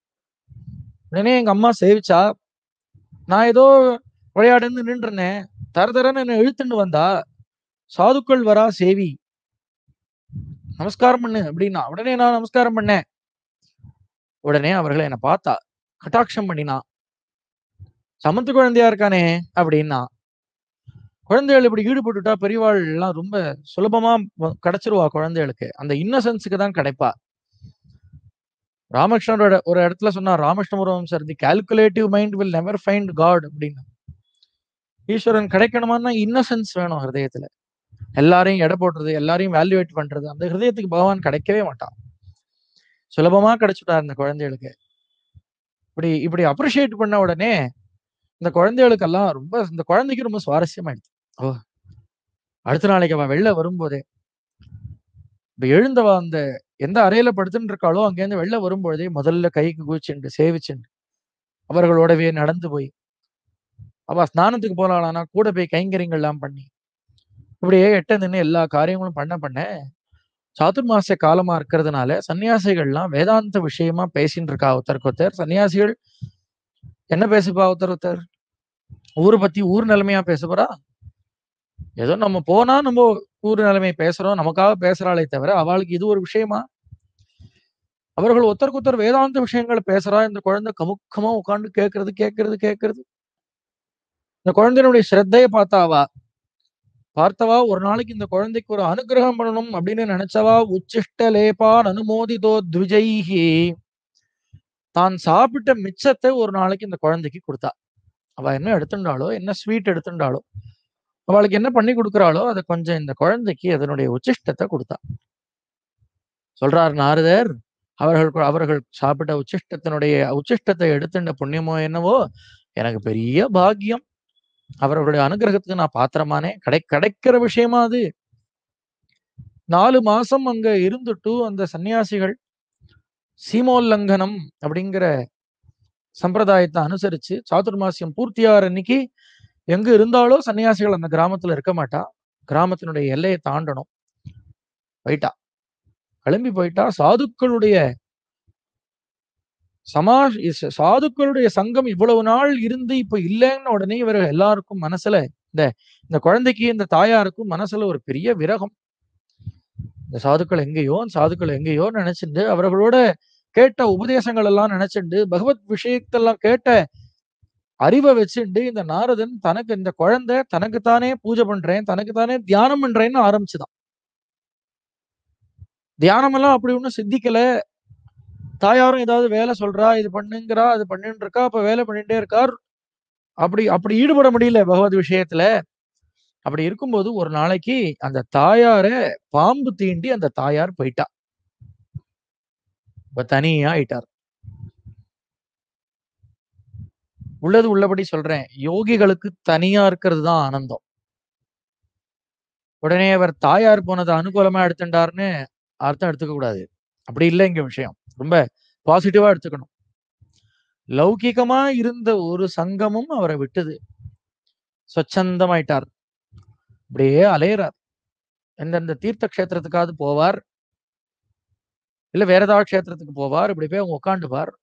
உடனே எங்க அம்மா சேவிச்சா நான் ஏதோ விளையாடுன்னு நின்றுனேன் தர தரன்னு என்ன இழுத்துன்னு வந்தா சாதுக்கள் வரா சேவி நமஸ்காரம் பண்ணு அப்படின்னா உடனே நான் நமஸ்காரம் பண்ணேன் உடனே அவர்களை என்ன பார்த்தா கட்டாட்சம் பண்ணினா சமத்து குழந்தையா இருக்கானே அப்படின்னா குழந்தைகள் இப்படி ஈடுபட்டுட்டா பெரியவாள் எல்லாம் ரொம்ப சுலபமா வ- கிடைச்சிருவா குழந்தைகளுக்கு அந்த இன்னசென்ஸுக்கு தான் கிடைப்பா ராமகிருஷ்ணரோட ஒரு இடத்துல சொன்னார் Ramakrishnapuram sir the calculative mind will never find God அப்படின்னு ஈஸ்வரன் கிடைக்கணுமான்னா இன்னசென்ஸ் வேணும் ஹிருதயத்துல எல்லாரையும் எடை போடுறது எல்லாரையும் வேல்யூவேட் பண்றது அந்த ஹிருதயத்துக்கு பகவான் கிடைக்கவே மாட்டான் சுலபமா கிடைச்சுட்டார் இந்த குழந்தைகளுக்கு இப்படி இப்படி அப்ரிஷியேட் பண்ண உடனே இந்த குழந்தைகளுக்கெல்லாம் ரொம்ப இந்த குழந்தைக்கு ரொம்ப சுவாரஸ்யமாயிடுச்சு ஓ அடுத்த நாளைக்கு அவ வெளில வரும்போதே இப்ப எழுந்தவ அந்த எந்த அறையில படுத்துட்டு இருக்காளோ அங்கேருந்து வெளில வரும்பொழுதே முதல்ல கைக்கு குதிச்சுண்டு சேவிச்சுண்டு அவர்களோடவே நடந்து போய் அவ ஸ்நானத்துக்கு போலாளானா கூட போய் கைங்கரியங்கள்லாம் பண்ணி இப்படியே எட்ட நின்று எல்லா காரியங்களும் பண்ண பண்ண சாதுர்மாசிய காலமா இருக்கிறதுனால சன்னியாசிகள்லாம் வேதாந்த விஷயமா பேசிட்டு இருக்கா ஒருத்தருக்கு ஒருத்தர் சன்னியாசிகள் என்ன பேசுப்பா ஒருத்தர் ஒருத்தர் ஊரை பத்தி ஊர் நிலைமையா பேச போறா ஏதோ நம்ம போனா நம்ம ஊர் நிலைமை பேசுறோம் நமக்காக பேசுறாளே தவிர அவளுக்கு இது ஒரு விஷயமா அவர்கள் ஒருத்தருக்கு ஒருத்தர் வேதாந்த விஷயங்களை பேசுறா இந்த குழந்தை கமுக்கமா உட்கார்ந்து கேட்கறது கேட்கறது கேட்கறது இந்த குழந்தையினுடைய ஸ்ரத்தைய பார்த்தாவா பார்த்தவா ஒரு நாளைக்கு இந்த குழந்தைக்கு ஒரு அனுகிரகம் பண்ணணும் அப்படின்னு நினைச்சவா உச்சிஷ்ட லேபான் அனுமோதிதோ த்விஜைஹி தான் சாப்பிட்ட மிச்சத்தை ஒரு நாளைக்கு இந்த குழந்தைக்கு கொடுத்தா அவ என்ன எடுத்துட்டாளோ என்ன ஸ்வீட் எடுத்துட்டாளோ அவளுக்கு என்ன பண்ணி கொடுக்குறாளோ அதை கொஞ்சம் இந்த குழந்தைக்கு அதனுடைய உச்சிஷ்டத்தை கொடுத்தா சொல்றார் நாரதர் அவர்கள் கு- அவர்கள் சாப்பிட்ட உச்சிஷ்டத்தினுடைய உச்சிஷ்டத்தை எடுத்துட்ட புண்ணியமோ என்னவோ எனக்கு பெரிய பாக்கியம் அவர்களுடைய அனுகிரகத்துக்கு நான் பாத்திரமானே கடை கிடைக்கிற விஷயமா அது நாலு மாசம் அங்க இருந்துட்டு அந்த சன்னியாசிகள் சீமோல்லங்கனம் அப்படிங்கிற சம்பிரதாயத்தை அனுசரிச்சு சாதுர்மாசியம் பூர்த்தியாகிற அன்னைக்கு எங்க இருந்தாலோ சன்னியாசிகள் அந்த கிராமத்துல இருக்க மாட்டா கிராமத்தினுடைய எல்லையை தாண்டணும் போயிட்டா கிளம்பி போயிட்டா சாதுக்களுடைய சமா இஸ்- சாதுக்களுடைய சங்கம் இவ்வளவு நாள் இருந்து இப்ப இல்லைன்னு உடனே இவர் எல்லாருக்கும் மனசுல இந்த இந்த குழந்தைக்கு இந்த தாயாருக்கும் மனசுல ஒரு பெரிய விரகம் இந்த சாதுக்கள் எங்கேயோ அந்த சாதுக்கள் எங்கேயோ நினைச்சிட்டு அவர்களோட கேட்ட உபதேசங்கள் எல்லாம் நினைச்சுண்டு பகவத் விஷயத்தெல்லாம் கேட்ட அறிவை வச்சுண்டு இந்த நாரதன் தனக்கு இந்த குழந்தை தனக்குத்தானே பூஜை பண்றேன் தனக்குத்தானே தியானம் பண்றேன்னு ஆரம்பிச்சுதான் தியானம் எல்லாம் அப்படி ஒண்ணும் சித்திக்கல தாயாரும் ஏதாவது வேலை சொல்றா இது பண்ணுங்கிறா அது பண்ணிட்டு இருக்கா அப்ப வேலை பண்ணிட்டே இருக்கார் அப்படி அப்படி ஈடுபட முடியல பகவத் விஷயத்துல அப்படி இருக்கும்போது ஒரு நாளைக்கு அந்த தாயார பாம்பு தீண்டி அந்த தாயார் போயிட்டா இப்ப தனியா ஆயிட்டார் உள்ளது உள்ளபடி சொல்றேன் யோகிகளுக்கு தனியா இருக்கிறது தான் ஆனந்தம் உடனே அவர் தாயார் போனதை அனுகூலமா எடுத்துட்டாருன்னு அர்த்தம் எடுத்துக்க கூடாது அப்படி இல்லை இங்க விஷயம் ரொம்ப பாசிட்டிவா எடுத்துக்கணும் லௌகிகமா இருந்த ஒரு சங்கமும் அவரை விட்டது சொச்சந்தமாயிட்டார் அப்படியே அலையறார் எந்தெந்த தீர்த்த கஷேத்திரத்துக்காவது போவார் இல்ல வேற ஏதாவது க்ஷேத்திரத்துக்கு போவார் இப்படி போய் அவங்க உட்காந்துப்பார்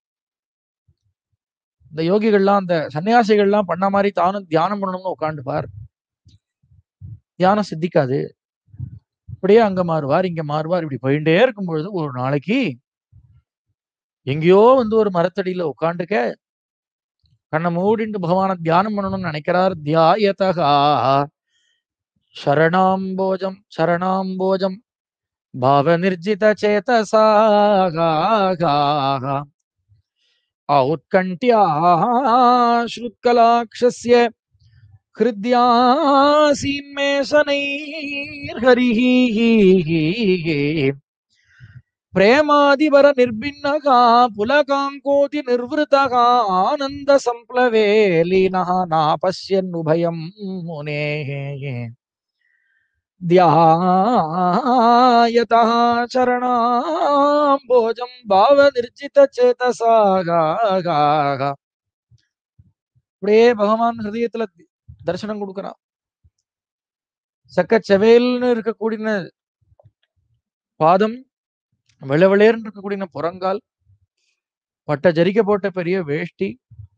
இந்த யோகிகள்லாம் அந்த சன்னியாசிகள்லாம் பண்ண மாதிரி தானும் தியானம் பண்ணணும்னு உட்காந்துப்பார் தியானம் சித்திக்காது இப்படியே அங்க மாறுவார் இங்க மாறுவார் இப்படி போயிட்டே இருக்கும் பொழுது ஒரு நாளைக்கு எங்கேயோ வந்து ஒரு மரத்தடியில உட்காந்துக்க கண்ணை மூடிட்டு பகவானை தியானம் பண்ணணும்னு நினைக்கிறார் தியாயதகா சரணாம்போஜம் சரணாம்போஜம் பாவ நிர்ஜித சேதசா औत्कण्ठ्याश्रुत्कलाक्षस्य हृद्यासीन्मे शनैर्हरिः प्रेमादिवर निर्भिन्नः पुलकाङ्कोति निर्वृतः आनन्द सम्प्लवे लीनः नापश्यन्नुभयम् मुनेः ध्यायतः चरणाम्बोजम् भावनिर्जितचेतसा அப்படியே பகவான் ஹிருதயத்துல தரிசனம் கொடுக்கறான் சக்க செவேல்னு இருக்கக்கூடிய பாதம் வெள்ளவெளேர்னு இருக்கக்கூடிய புறங்கால் பட்ட ஜரிக்க போட்ட பெரிய வேஷ்டி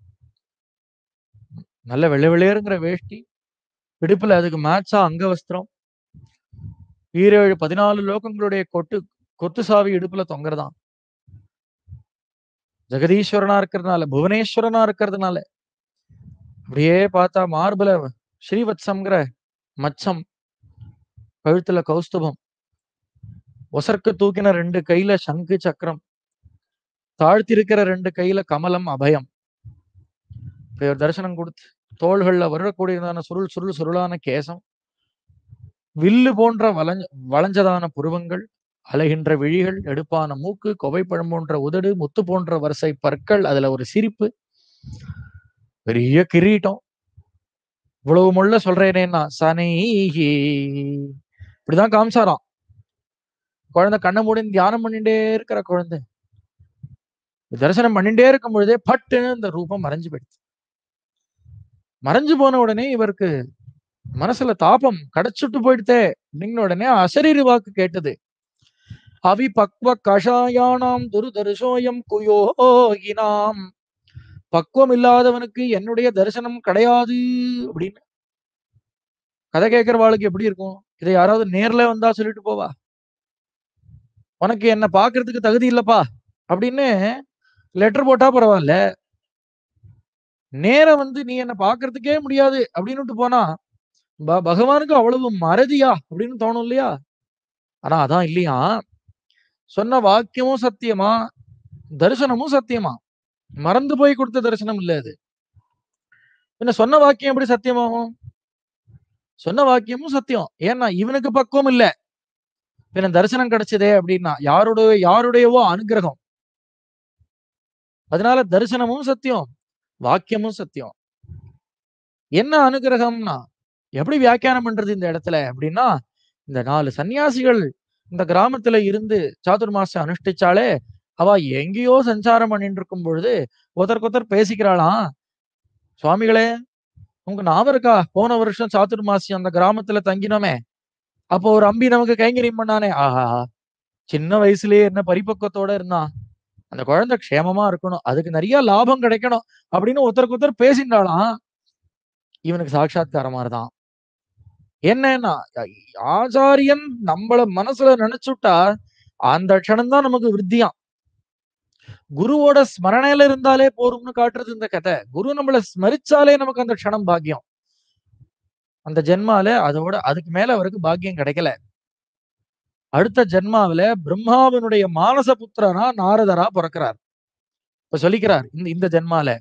நல்ல வெள்ளை வெள்ளையருங்கிற வேஷ்டி இடுப்புல அதுக்கு மேட்சா அங்கவஸ்திரம் ஈரேழு பதினாலு லோகங்களுடைய கொட்டு கொத்து சாவி இடுப்புல தொங்குறதாம் ஜெகதீஸ்வரனா இருக்கிறதுனால புவனேஸ்வரனா இருக்கிறதுனால அப்படியே பார்த்தா மார்பல ஸ்ரீவத்சம்ங்கிற மச்சம் கழுத்துல கௌஸ்துபம் ஒசர்க்கு தூக்கின ரெண்டு கையில சங்கு சக்கரம் தாழ்த்தி இருக்கிற ரெண்டு கையில கமலம் அபயம் இப்படி ஒரு தரிசனம் கொடுத்து தோள்கள்ல வருடக்கூடியதான சுருள் சுருள் சுருளான கேசம் வில்லு போன்ற வளைஞ்ச வளைஞ்சதான புருவங்கள் அலைகின்ற விழிகள் எடுப்பான மூக்கு கொவைப்பழம் போன்ற உதடு முத்து போன்ற வரிசை பற்கள் அதுல ஒரு சிரிப்பு பெரிய கிரீட்டம் இவ்வளவு முள்ள சொல்றேனேன்னா சனைஹி இப்படிதான் காமிச்சாராம் குழந்தை கண்ணை மூடி தியானம் பண்ணிட்டே இருக்கிற குழந்தை தரிசனம் பண்ணிட்டே இருக்கும் பொழுதே பட்டுன்னு இந்த ரூபம் மறைஞ்சு போயிடுச்சு மறைஞ்சு போன உடனே இவருக்கு மனசுல தாபம் கிடைச்சுட்டு போயிடுதே அப்படிங்கிற உடனே அசரீரி வாக்கு கேட்டது அவி பக்வ கஷாயானாம் துருதர்ஷோயம் குயோகினாம் பக்குவம் இல்லாதவனுக்கு என்னுடைய தரிசனம் கிடையாது அப்படின்னு கதை கேட்கிறவாளுக்கு எப்படி இருக்கும் இதை யாராவது நேர்ல வந்தா சொல்லிட்டு போவா உனக்கு என்ன பாக்குறதுக்கு தகுதி இல்லப்பா அப்படின்னு லெட்டர் போட்டா பரவாயில்ல நேர வந்து நீ என்ன பாக்குறதுக்கே முடியாது அப்படின்னுட்டு போனா ப- பகவானுக்கு அவ்வளவு மறதியா அப்படின்னு தோணும் இல்லையா ஆனா அதான் இல்லையா சொன்ன வாக்கியமும் சத்தியமா தரிசனமும் சத்தியமா மறந்து போய் கொடுத்த தரிசனம் இல்ல அது என்ன சொன்ன வாக்கியம் எப்படி சத்தியமாகும் சொன்ன வாக்கியமும் சத்தியம் ஏன்னா இவனுக்கு பக்குவம் இல்ல பின்ன தரிசனம் கிடைச்சதே அப்படின்னா யாருடைய யாருடையவோ அனுகிரகம் அதனால தரிசனமும் சத்தியம் வாக்கியமும் சத்தியம் என்ன அனுகிரகம்னா எப்படி வியாக்கியானம் பண்றது இந்த இடத்துல அப்படின்னா இந்த நாலு சன்னியாசிகள் இந்த கிராமத்துல இருந்து சாதுர்மாசம் அனுஷ்டிச்சாலே அவ எங்கேயோ சஞ்சாரம் பண்ணிட்டு இருக்கும் பொழுது ஒருத்தருக்கு பேசிக்கிறாளாம் சுவாமிகளே உங்க ஞாபகம் இருக்கா போன வருஷம் சாதுர்மாசி அந்த கிராமத்துல தங்கினோமே அப்போ ஒரு அம்பி நமக்கு கைங்கரியம் பண்ணானே ஆஹா சின்ன வயசுலயே என்ன பரிபக்குவத்தோட இருந்தான் அந்த குழந்தை க்ஷேமமா இருக்கணும் அதுக்கு நிறைய லாபம் கிடைக்கணும் அப்படின்னு ஒருத்தருக்கு ஒருத்தர் பேசிட்டாலாம் இவனுக்கு சாட்சாத்காரம் மாதிரிதான் என்னன்னா ஆச்சாரியன் நம்மள மனசுல நினைச்சுட்டா அந்த க்ஷணம் தான் நமக்கு விருத்தியாம் குருவோட ஸ்மரணையில இருந்தாலே போரும்னு காட்டுறது இந்த கதை குரு நம்மள ஸ்மரிச்சாலே நமக்கு அந்த க்ஷணம் பாக்கியம் அந்த ஜென்மால அதோட அதுக்கு மேல அவருக்கு பாக்கியம் கிடைக்கல அடுத்த ஜென்மாவில பிரம்மாவினுடைய மானச புத்திரனா நாரதரா பிறக்கிறார் இப்ப சொல்லிக்கிறார் இந்த இந்த ஜென்மால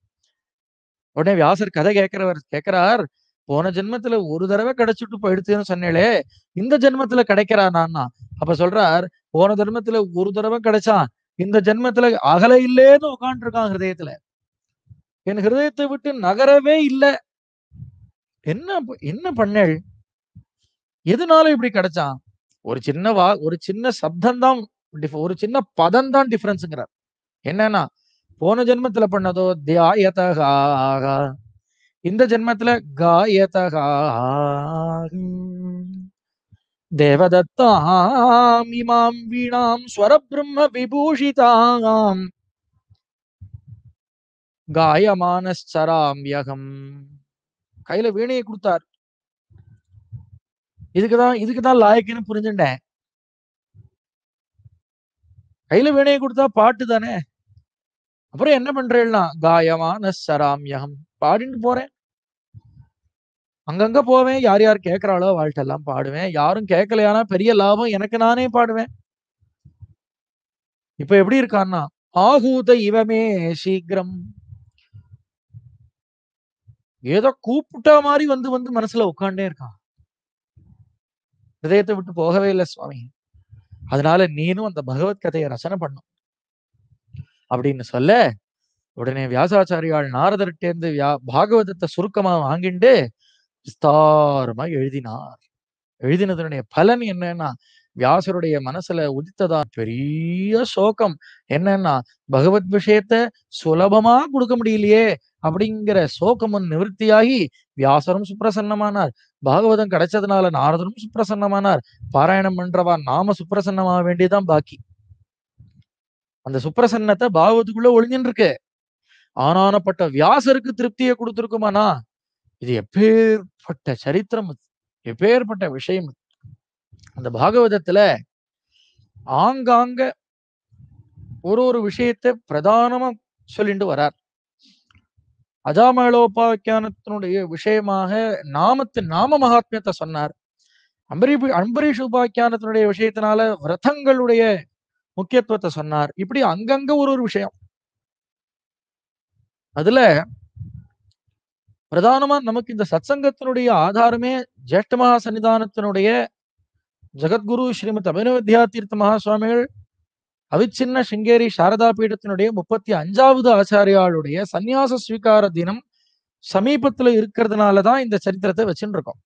உடனே வியாசர் கதை கேட்கிறவர் கேட்கிறார் போன ஜென்மத்துல ஒரு தடவை கிடைச்சிட்டு போயிடுச்சுன்னு சொன்னேளே இந்த ஜென்மத்துல கிடைக்கிறானா அப்ப சொல்றார் போன ஜென்மத்துல ஒரு தடவை கிடைச்சான் இந்த ஜென்மத்துல அகல இல்லேன்னு உட்காந்துருக்கான் இருக்கான் ஹிருதயத்துல என் ஹிருதயத்தை விட்டு நகரவே இல்லை என்ன ப- என்ன பண்ணேள் எதனால இப்படி கிடைச்சான் ஒரு சின்ன வா ஒரு சின்ன சப்தம் தான் டிஃப- ஒரு சின்ன பதம் தான் டிஃபரன்ஸுங்கிறார் என்னன்னா போன ஜென்மத்துல பண்ணதோ தியாயதகா இந்த ஜென்மத்துல காயதகா தேவதத்தாம் இமாம் வீணாம் ஸ்வரபிரம்ம விபூஷிதாம் காயமானச்சராம்யகம் கையில வீணையை கொடுத்தார் இதுக்குதான் இதுக்குதான் லாயக்குன்னு புரிஞ்சுட்டேன் கையில வீணையை கொடுத்தா பாட்டு தானே அப்புறம் என்ன பண்றேன்னா காயமான சராமியகம் பாடிட்டு போறேன் அங்கங்க போவேன் யார் யார் கேட்கறாளோ வாழ்க்கெல்லாம் பாடுவேன் யாரும் கேட்கலையானா பெரிய லாபம் எனக்கு நானே பாடுவேன் இப்ப எப்படி இருக்கான்னா ஆகூத இவமே சீக்கிரம் ஏதோ கூப்பிட்ட மாதிரி வந்து வந்து மனசுல உட்காண்டே இருக்கான் ஹிருதயத்தை விட்டு போகவே இல்லை சுவாமி அதனால நீனும் அந்த பகவத் கதையை ரசனை பண்ணும் அப்படின்னு சொல்ல உடனே வியாசாச்சாரியால் நாரதர்கிட்டேருந்து வியா பாகவதத்தை சுருக்கமா வாங்கிண்டு விஸ்தாரமா எழுதினார் எழுதினதனுடைய பலன் என்னன்னா வியாசருடைய மனசுல உதித்ததா பெரிய சோகம் என்னன்னா பகவத் விஷயத்த சுலபமா கொடுக்க முடியலையே அப்படிங்கிற சோகமும் நிவர்த்தியாகி வியாசரும் சுப்பிரசன்னமானார் பாகவதம் கிடைச்சதுனால நாரதரும் சுப்பிரசன்னமானார் பாராயணம் பண்றவா நாம சுப்பிரசன்னமாக வேண்டியதுதான் பாக்கி அந்த சுப்பிரசன்னத்தை பாகவத்துக்குள்ள ஒளிஞ்சுன்னு இருக்கு ஆனானப்பட்ட வியாசருக்கு திருப்தியை கொடுத்திருக்குமானா இது எப்பேற்பட்ட சரித்திரம் இது. எப்பேற்பட்ட விஷயம் இது. அந்த பாகவதத்துல ஆங்காங்க ஒரு ஒரு விஷயத்தை பிரதானமா சொல்லிட்டு வரார் அஜாமேளோபாக்கியானத்தினுடைய விஷயமாக நாமத்து நாம மகாத்மியத்தை சொன்னார் அம்பரீ அம்பரீஷ் உபாக்கியானத்தினுடைய விஷயத்தினால விரதங்களுடைய முக்கியத்துவத்தை சொன்னார் இப்படி அங்கங்க ஒரு ஒரு விஷயம் அதுல பிரதானமா நமக்கு இந்த சத்சங்கத்தினுடைய ஆதாரமே ஜேஷ்டமகா சன்னிதானத்தினுடைய ஜெகத்குரு ஸ்ரீமத் அபினவத்யா தீர்த்த மகாசுவாமிகள் அவிச்சின்ன சிங்கேரி சாரதா பீடத்தினுடைய முப்பத்தி அஞ்சாவது ஆச்சாரியாளுடைய சந்நியாச ஸ்வீகார தினம் சமீபத்துல இருக்கிறதுனால தான் இந்த சரித்திரத்தை வச்சுட்டு இருக்கோம்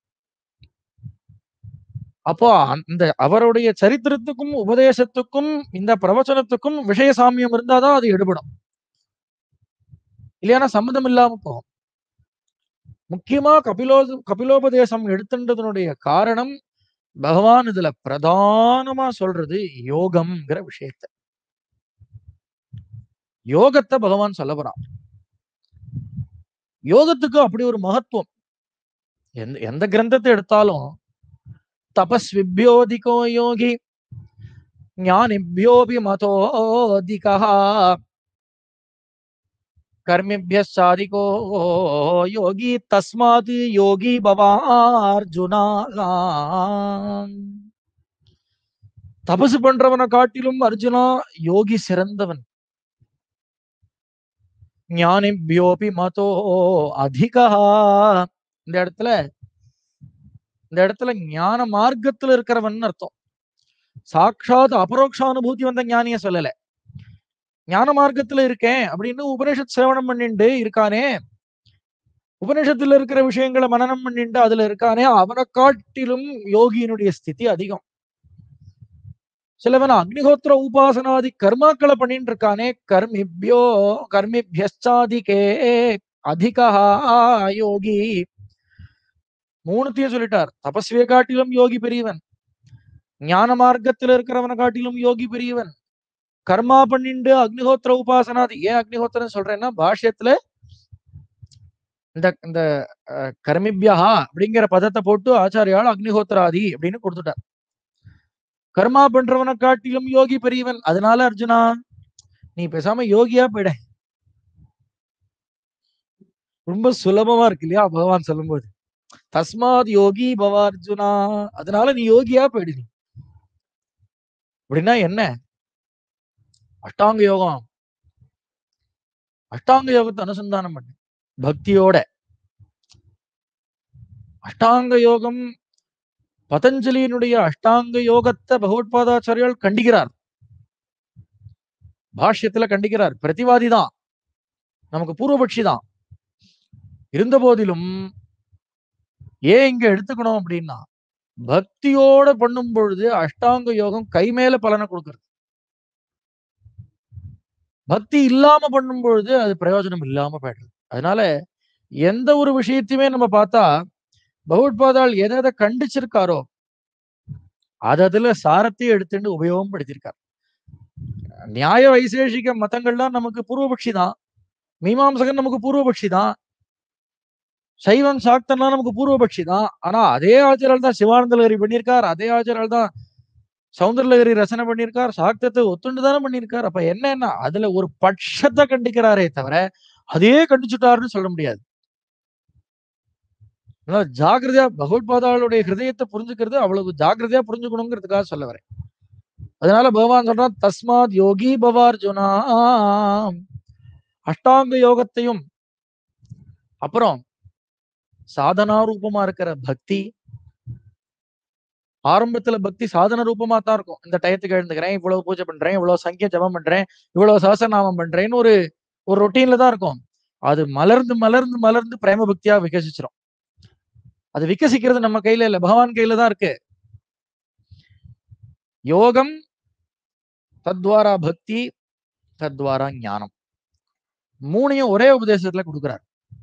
அப்போ அந்த அவருடைய சரித்திரத்துக்கும் உபதேசத்துக்கும் இந்த பிரவச்சனத்துக்கும் விஷய சாமியம் இருந்தாதான் அது எடுபடும் இல்லையானா சம்மதம் இல்லாம போகும் முக்கியமா கபிலோ கபிலோபதேசம் எடுத்துன்றதனுடைய காரணம் பகவான் இதுல பிரதானமா சொல்றது யோகம்ங்கிற விஷயத்த யோகத்தை பகவான் சொல்ல போறான் யோகத்துக்கு அப்படி ஒரு மகத்துவம் எந்த எந்த கிரந்தத்தை எடுத்தாலும் தபஸ்விபியோதிகோ யோகி ஞானிபியோபி மதோதிகா கர்மிபியசாதிகோ யோகி தஸ்மாத் யோகி பவார்ஜுனா தபசு பண்றவனை காட்டிலும் அர்ஜுனா யோகி சிறந்தவன் ஞானிபியோபி மதோ அதிகா இந்த இடத்துல இந்த இடத்துல ஞான மார்க்கத்துல இருக்கிறவன் அர்த்தம் சாட்சாத் அபரோக்ஷானுபூதி வந்த ஞானிய சொல்லல ஞான மார்க்கத்துல இருக்கேன் அப்படின்னு உபனிஷத் சிரவணம் பண்ணிட்டு இருக்கானே உபனிஷத்துல இருக்கிற விஷயங்களை மனனம் பண்ணிட்டு அதுல இருக்கானே அவனை காட்டிலும் யோகியினுடைய ஸ்திதி அதிகம் சிலவன் அக்னிஹோத்திர உபாசனாதி கர்மாக்களை பண்ணிட்டு இருக்கானே கர்மிபியோ கர்மிபியச்சாதிகே அதிகா யோகி மூணுத்தையும் சொல்லிட்டார் தபஸ்வியை காட்டிலும் யோகி பெரியவன் ஞான மார்க்கத்துல இருக்கிறவனை காட்டிலும் யோகி பெரியவன் கர்மா பண்ணிண்டு அக்னிஹோத்திர உபாசனாதி ஏன் அக்னிஹோத்திரம் சொல்றேன்னா பாஷ்யத்துல இந்த இந்த அஹ், கர்மிபியா அப்படிங்கிற பதத்தை போட்டு ஆச்சாரியால் அக்னிஹோத்திராதி அப்படின்னு கொடுத்துட்டார் கர்மா பண்றவனை காட்டிலும் யோகி பெரியவன் அதனால அர்ஜுனா நீ பேசாம யோகியா போயிட ரொம்ப சுலபமா இருக்கு இல்லையா பகவான் சொல்லும்போது தஸ்மாத் யோகி பவ அர்ஜுனா அதனால நீ யோகியா போயிடு நீ அப்படின்னா என்ன அஷ்டாங்க யோகம் அஷ்டாங்க யோகத்தை அனுசந்தானம் பண்ணு பக்தியோட அஷ்டாங்க யோகம் பதஞ்சலியினுடைய அஷ்டாங்க யோகத்தை பகவத்பாதாச்சாரியால் கண்டிக்கிறார் பாஷ்யத்துல கண்டிக்கிறார் பிரதிவாதி தான் நமக்கு பூர்வபட்சி தான் இருந்த போதிலும் ஏன் இங்க எடுத்துக்கணும் அப்படின்னா பக்தியோட பண்ணும் பொழுது அஷ்டாங்க யோகம் கை மேல பலனை கொடுக்கிறது பக்தி இல்லாம பண்ணும் பொழுது அது பிரயோஜனம் இல்லாம போயிடுது அதனால எந்த ஒரு விஷயத்தையுமே நம்ம பார்த்தா பகவத்பாதால் எதை எதை கண்டிச்சிருக்காரோ அது அதுல சாரத்தையும் எடுத்துட்டு உபயோகம் படுத்திருக்கார் நியாய வைசேஷிக மதங்கள்லாம் நமக்கு பூர்வபக்ஷி தான் மீமாம்சகன் நமக்கு பூர்வபக்ஷி தான் சைவம் சாக்தன்லாம் நமக்கு பூர்வபக்ஷி தான் ஆனா அதே ஆச்சாரால் தான் சிவானந்தலகரி பண்ணியிருக்கார் அதே ஆச்சாரால் தான் சௌந்தரலகரி ரசனை பண்ணியிருக்கார் சாக்தத்தை ஒத்துண்டு தானே பண்ணியிருக்கார் அப்ப என்னன்னா அதுல ஒரு பட்சத்தை கண்டிக்கிறாரே தவிர அதே கண்டிச்சுட்டாருன்னு சொல்ல முடியாது அதனால ஜாக்கிரதையா பகவத்பாதாளுடைய ஹிருதயத்தை புரிஞ்சுக்கிறது அவ்வளவு ஜாக்கிரதையா புரிஞ்சுக்கணுங்கிறதுக்காக சொல்ல வரேன் அதனால பகவான் சொல்றான் தஸ்மாத் யோகி பவார்ஜுனா அஷ்டாங்க யோகத்தையும் அப்புறம் சாதனா ரூபமா இருக்கிற பக்தி ஆரம்பத்துல பக்தி சாதன ரூபமா தான் இருக்கும் இந்த டயத்துக்கு எழுந்துக்கிறேன் இவ்வளவு பூஜை பண்றேன் இவ்வளவு சங்கிய ஜபம் பண்றேன் இவ்வளவு சகசநாமம் பண்றேன்னு ஒரு ஒரு ரொட்டீன்ல தான் இருக்கும் அது மலர்ந்து மலர்ந்து மலர்ந்து பிரேம பக்தியா விகசிச்சிரும் அது விகசிக்கிறது நம்ம கையில இல்ல பகவான் கையில தான் இருக்கு யோகம் தத்வாரா பக்தி தத்வாரா ஞானம் மூணையும் ஒரே உபதேசத்துல கொடுக்கிறார்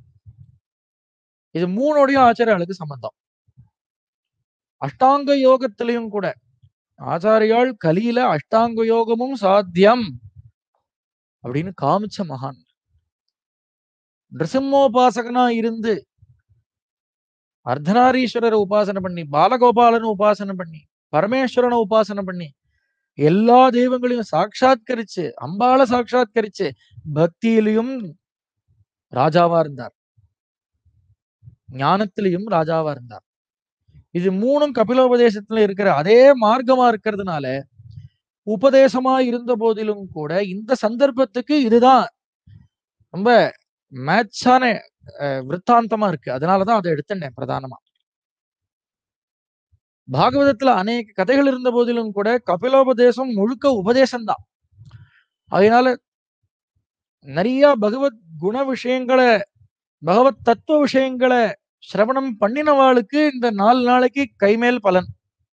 இது மூணோடையும் ஆச்சாரியாளுக்கு சம்பந்தம் அஷ்டாங்க யோகத்திலையும் கூட ஆச்சாரியால் கலியில அஷ்டாங்க யோகமும் சாத்தியம் அப்படின்னு காமிச்ச மகான் நிருசிம்மோபாசகனா இருந்து அர்த்தநாரீஸ்வரரை உபாசனை பண்ணி பாலகோபாலனை உபாசனை பண்ணி பரமேஸ்வரனை உபாசனை பண்ணி எல்லா தெய்வங்களையும் சாட்சாத்கரிச்சு அம்பால சாட்சாத்கரிச்சு பக்தியிலையும் ராஜாவா இருந்தார் ஞானத்திலையும் ராஜாவா இருந்தார் இது மூணும் கபிலோபதேசத்துல இருக்கிற அதே மார்க்கமா இருக்கிறதுனால உபதேசமா இருந்த போதிலும் கூட இந்த சந்தர்ப்பத்துக்கு இதுதான் ரொம்ப மேட்சான விற்த்தாந்தமா இருக்கு அதனாலதான் அதை எடுத்துட்டேன் பிரதானமா பாகவதத்துல அநேக கதைகள் இருந்த போதிலும் கூட கபிலோபதேசம் முழுக்க உபதேசம்தான் அதனால நிறைய பகவத் குண விஷயங்களை பகவத் தத்துவ விஷயங்களை சிரவணம் பண்ணினவாளுக்கு இந்த நாலு நாளைக்கு கைமேல் பலன்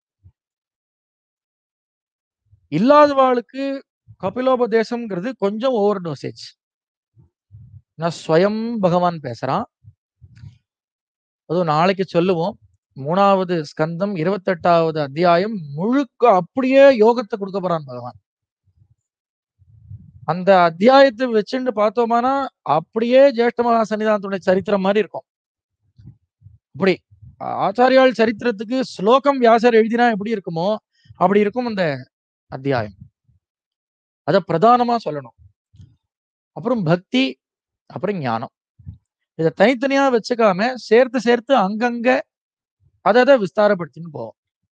இல்லாதவாளுக்கு கபிலோபதேசம்ங்கிறது கொஞ்சம் ஓவர் டோசேஜ் நான் ஸ்வயம் பகவான் பேசுறான் அதுவும் நாளைக்கு சொல்லுவோம் மூணாவது ஸ்கந்தம் இருபத்தெட்டாவது அத்தியாயம் முழுக்க அப்படியே யோகத்தை கொடுக்க போறான் பகவான் அந்த அத்தியாயத்தை வச்சுட்டு பார்த்தோமானா அப்படியே ஜேஷ்ட மகா சன்னிதானத்துடைய சரித்திரம் மாதிரி இருக்கும் அப்படி ஆச்சாரியால் சரித்திரத்துக்கு ஸ்லோகம் வியாசர் எழுதினா எப்படி இருக்குமோ அப்படி இருக்கும் அந்த அத்தியாயம் அத பிரதானமா சொல்லணும் அப்புறம் பக்தி அப்புறம் ஞானம் இதை தனித்தனியா வச்சுக்காம சேர்த்து சேர்த்து அங்கங்க அதை அதை விஸ்தாரப்படுத்தின்னு போவோம்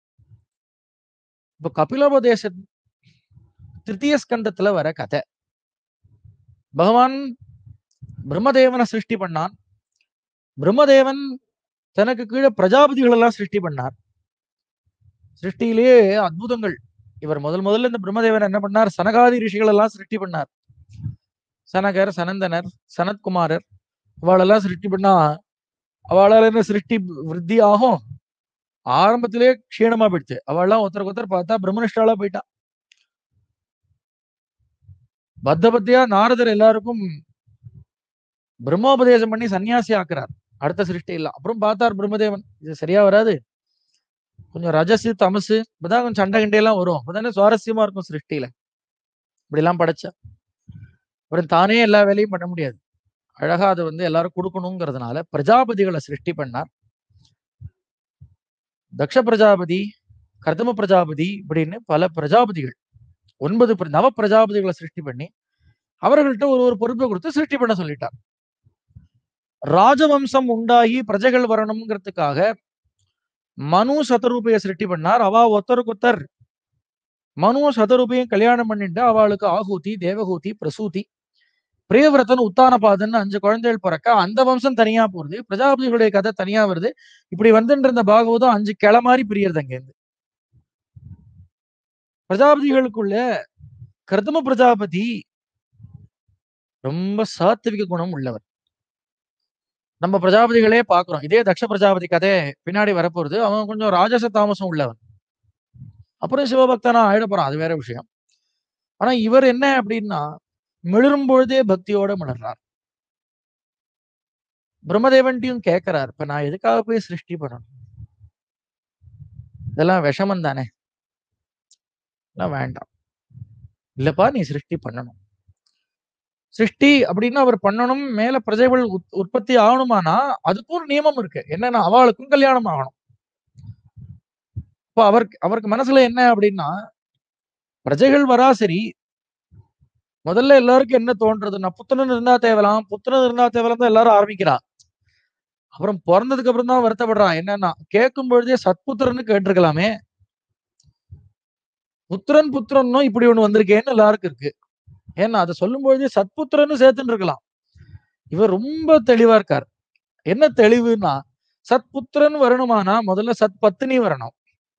இப்ப கபிலோபதேச திருத்தீய ஸ்கந்தத்துல வர கதை பகவான் பிரம்மதேவனை சிருஷ்டி பண்ணான் பிரம்மதேவன் தனக்கு கீழே பிரஜாபதிகள் எல்லாம் சிருஷ்டி பண்ணார் சிருஷ்டியிலேயே அற்புதங்கள் இவர் முதல் முதல்ல இந்த பிரம்மதேவன் என்ன பண்ணார் சனகாதி ரிஷிகள் எல்லாம் சிருஷ்டி பண்ணார் சனகர் சனந்தனர் சனத்குமாரர் அவளெல்லாம் சிருஷ்டி பண்ணா அவளால என்ன சிருஷ்டி விருத்தி ஆகும் ஆரம்பத்திலே க்ஷீணமா போயிடுச்சு அவள்லாம் ஒருத்தருக்கு ஒருத்தர் பார்த்தா பிரம்மனிஷ்டாலா போயிட்டா பத்த பத்தியா நாரதர் எல்லாருக்கும் பிரம்மோபதேசம் பண்ணி சன்னியாசி ஆக்குறார் அடுத்த சிருஷ்டி இல்ல அப்புறம் பார்த்தார் பிரம்மதேவன் இது சரியா வராது கொஞ்சம் ரஜசு தமசு இப்பதான் கொஞ்சம் சண்டை கிண்டை எல்லாம் வரும் அப்பதானே சுவாரஸ்யமா இருக்கும் சிருஷ்டியில இப்படி எல்லாம் படைச்சா அப்புறம் தானே எல்லா வேலையும் பண்ண முடியாது அழகா அதை வந்து எல்லாரும் கொடுக்கணுங்கிறதுனால பிரஜாபதிகளை சிருஷ்டி பண்ணார் தக்ஷ பிரஜாபதி கர்தம பிரஜாபதி இப்படின்னு பல பிரஜாபதிகள் ஒன்பது பிர- நவ பிரஜாபதிகளை சிருஷ்டி பண்ணி அவர்கள்ட்ட ஒரு ஒரு பொறுப்பை கொடுத்து சிருஷ்டி பண்ண சொல்லிட்டார் ராஜவம்சம் உண்டாகி பிரஜைகள் வரணுங்கிறதுக்காக மனு சதரூபைய சிருஷ்டி பண்ணார் அவ ஒருத்தருக்கொத்தர் மனு சதரூபையும் கல்யாணம் பண்ணிட்டு அவளுக்கு ஆகூதி தேவகூதி பிரசூதி பிரியவிரதன் உத்தானபாதன் அஞ்சு குழந்தைகள் பிறக்க அந்த வம்சம் தனியா போறது பிரஜாபதிகளுடைய கதை தனியா வருது இப்படி வந்துட்டு இருந்த பாகவதம் அஞ்சு கிளை மாதிரி பிரியறது அங்கேருந்து பிரஜாபதிகளுக்குள்ள கர்தம பிரஜாபதி ரொம்ப சாத்விக குணம் உள்ளவர் நம்ம பிரஜாபதிகளே பார்க்கிறோம் இதே தக்ஷ பிரஜாபதி கதை பின்னாடி வரப்போறது அவன் கொஞ்சம் ராஜச தாமசம் உள்ளவன் அப்புறம் சிவபக்தனா ஆயிட போறான் அது வேற விஷயம் ஆனா இவர் என்ன அப்படின்னா மிளரும் பொழுதே பக்தியோட மிளறார் பிரம்மதேவன்ட்டையும் கேட்கிறார் இப்ப நான் எதுக்காக போய் சிருஷ்டி பண்ணணும் இதெல்லாம் விஷமம் தானே எல்லாம் வேண்டாம் இல்லப்பா நீ சிருஷ்டி பண்ணணும் சிருஷ்டி அப்படின்னு அவர் பண்ணணும் மேல பிரஜைகள் உத்- உற்பத்தி ஆகணுமானா அதுக்கும் ஒரு நியமம் இருக்கு என்னன்னா அவளுக்கும் கல்யாணம் ஆகணும் இப்போ அவருக்கு அவருக்கு மனசுல என்ன அப்படின்னா பிரஜைகள் வரா சரி முதல்ல எல்லாருக்கும் என்ன தோன்றதுன்னா புத்தனன் இருந்தா தேவலாம் புத்தனன் இருந்தா தேவலாம் தான் எல்லாரும் ஆரம்பிக்கிறா அப்புறம் பிறந்ததுக்கு அப்புறம் தான் வருத்தப்படுறான் என்னன்னா கேட்கும் பொழுதே சத்புத்திரன்னு கேட்டிருக்கலாமே புத்திரன் புத்திரன்னும் இப்படி ஒண்ணு வந்திருக்கேன்னு எல்லாருக்கும் இருக்கு ஏன்னா அதை சொல்லும் பொழுதே சத்புத்திரன்னு சேர்த்துன்னு இருக்கலாம் இவர் ரொம்ப தெளிவா இருக்கார் என்ன தெளிவுன்னா சத்புத்திரன் வரணுமானா முதல்ல சத் பத்தினி வரணும்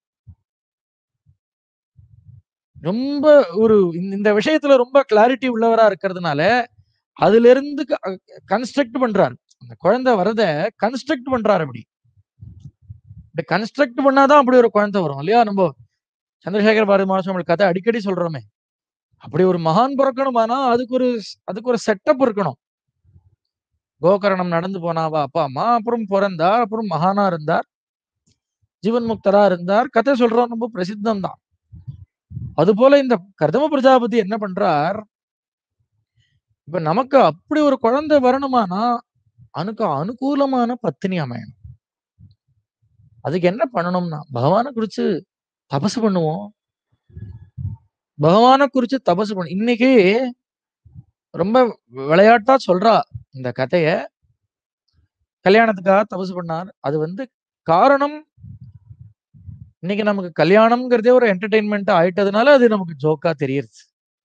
ரொம்ப ஒரு இந்த- இந்த விஷயத்துல ரொம்ப கிளாரிட்டி உள்ளவரா இருக்கிறதுனால அதுல இருந்து கன்ஸ்ட்ரக்ட் பண்றாரு அந்த குழந்தை வரத கன்ஸ்ட்ரக்ட் பண்றாரு அப்படி இப்படி கன்ஸ்ட்ரக்ட் பண்ணாதான் அப்படி ஒரு குழந்தை வரும் இல்லையா நம்ம சந்திரசேகர பாரதி மகாசுவாமி கதை அடிக்கடி சொல்றோமே அப்படி ஒரு மகான் பிறக்கணுமானா அதுக்கு ஒரு அதுக்கு ஒரு செட்டப் இருக்கணும் கோகரணம் நடந்து போனாவா அப்பா அம்மா அப்புறம் பிறந்தார் அப்புறம் மகானா இருந்தார் ஜீவன் முக்தரா இருந்தார் கதை சொல்றோம் ரொம்ப பிரசித்தம் தான் அது போல இந்த கர்தம பிரஜாபதி என்ன பண்றார் இப்ப நமக்கு அப்படி ஒரு குழந்தை வரணுமானா அனுக்கு அனுகூலமான பத்தினி அமையணும் அதுக்கு என்ன பண்ணணும்னா பகவானை குறிச்சு தபசு பண்ணுவோம் பகவானை குறிச்சு தபசு பண்ண இன்னைக்கு ரொம்ப விளையாட்டா சொல்றா இந்த கதைய கல்யாணத்துக்காக தபசு பண்ணார் அது வந்து காரணம் இன்னைக்கு நமக்கு கல்யாணம்ங்கிறதே ஒரு என்டர்டைன்மெண்ட் ஆயிட்டதுனால அது நமக்கு ஜோக்கா தெரியுது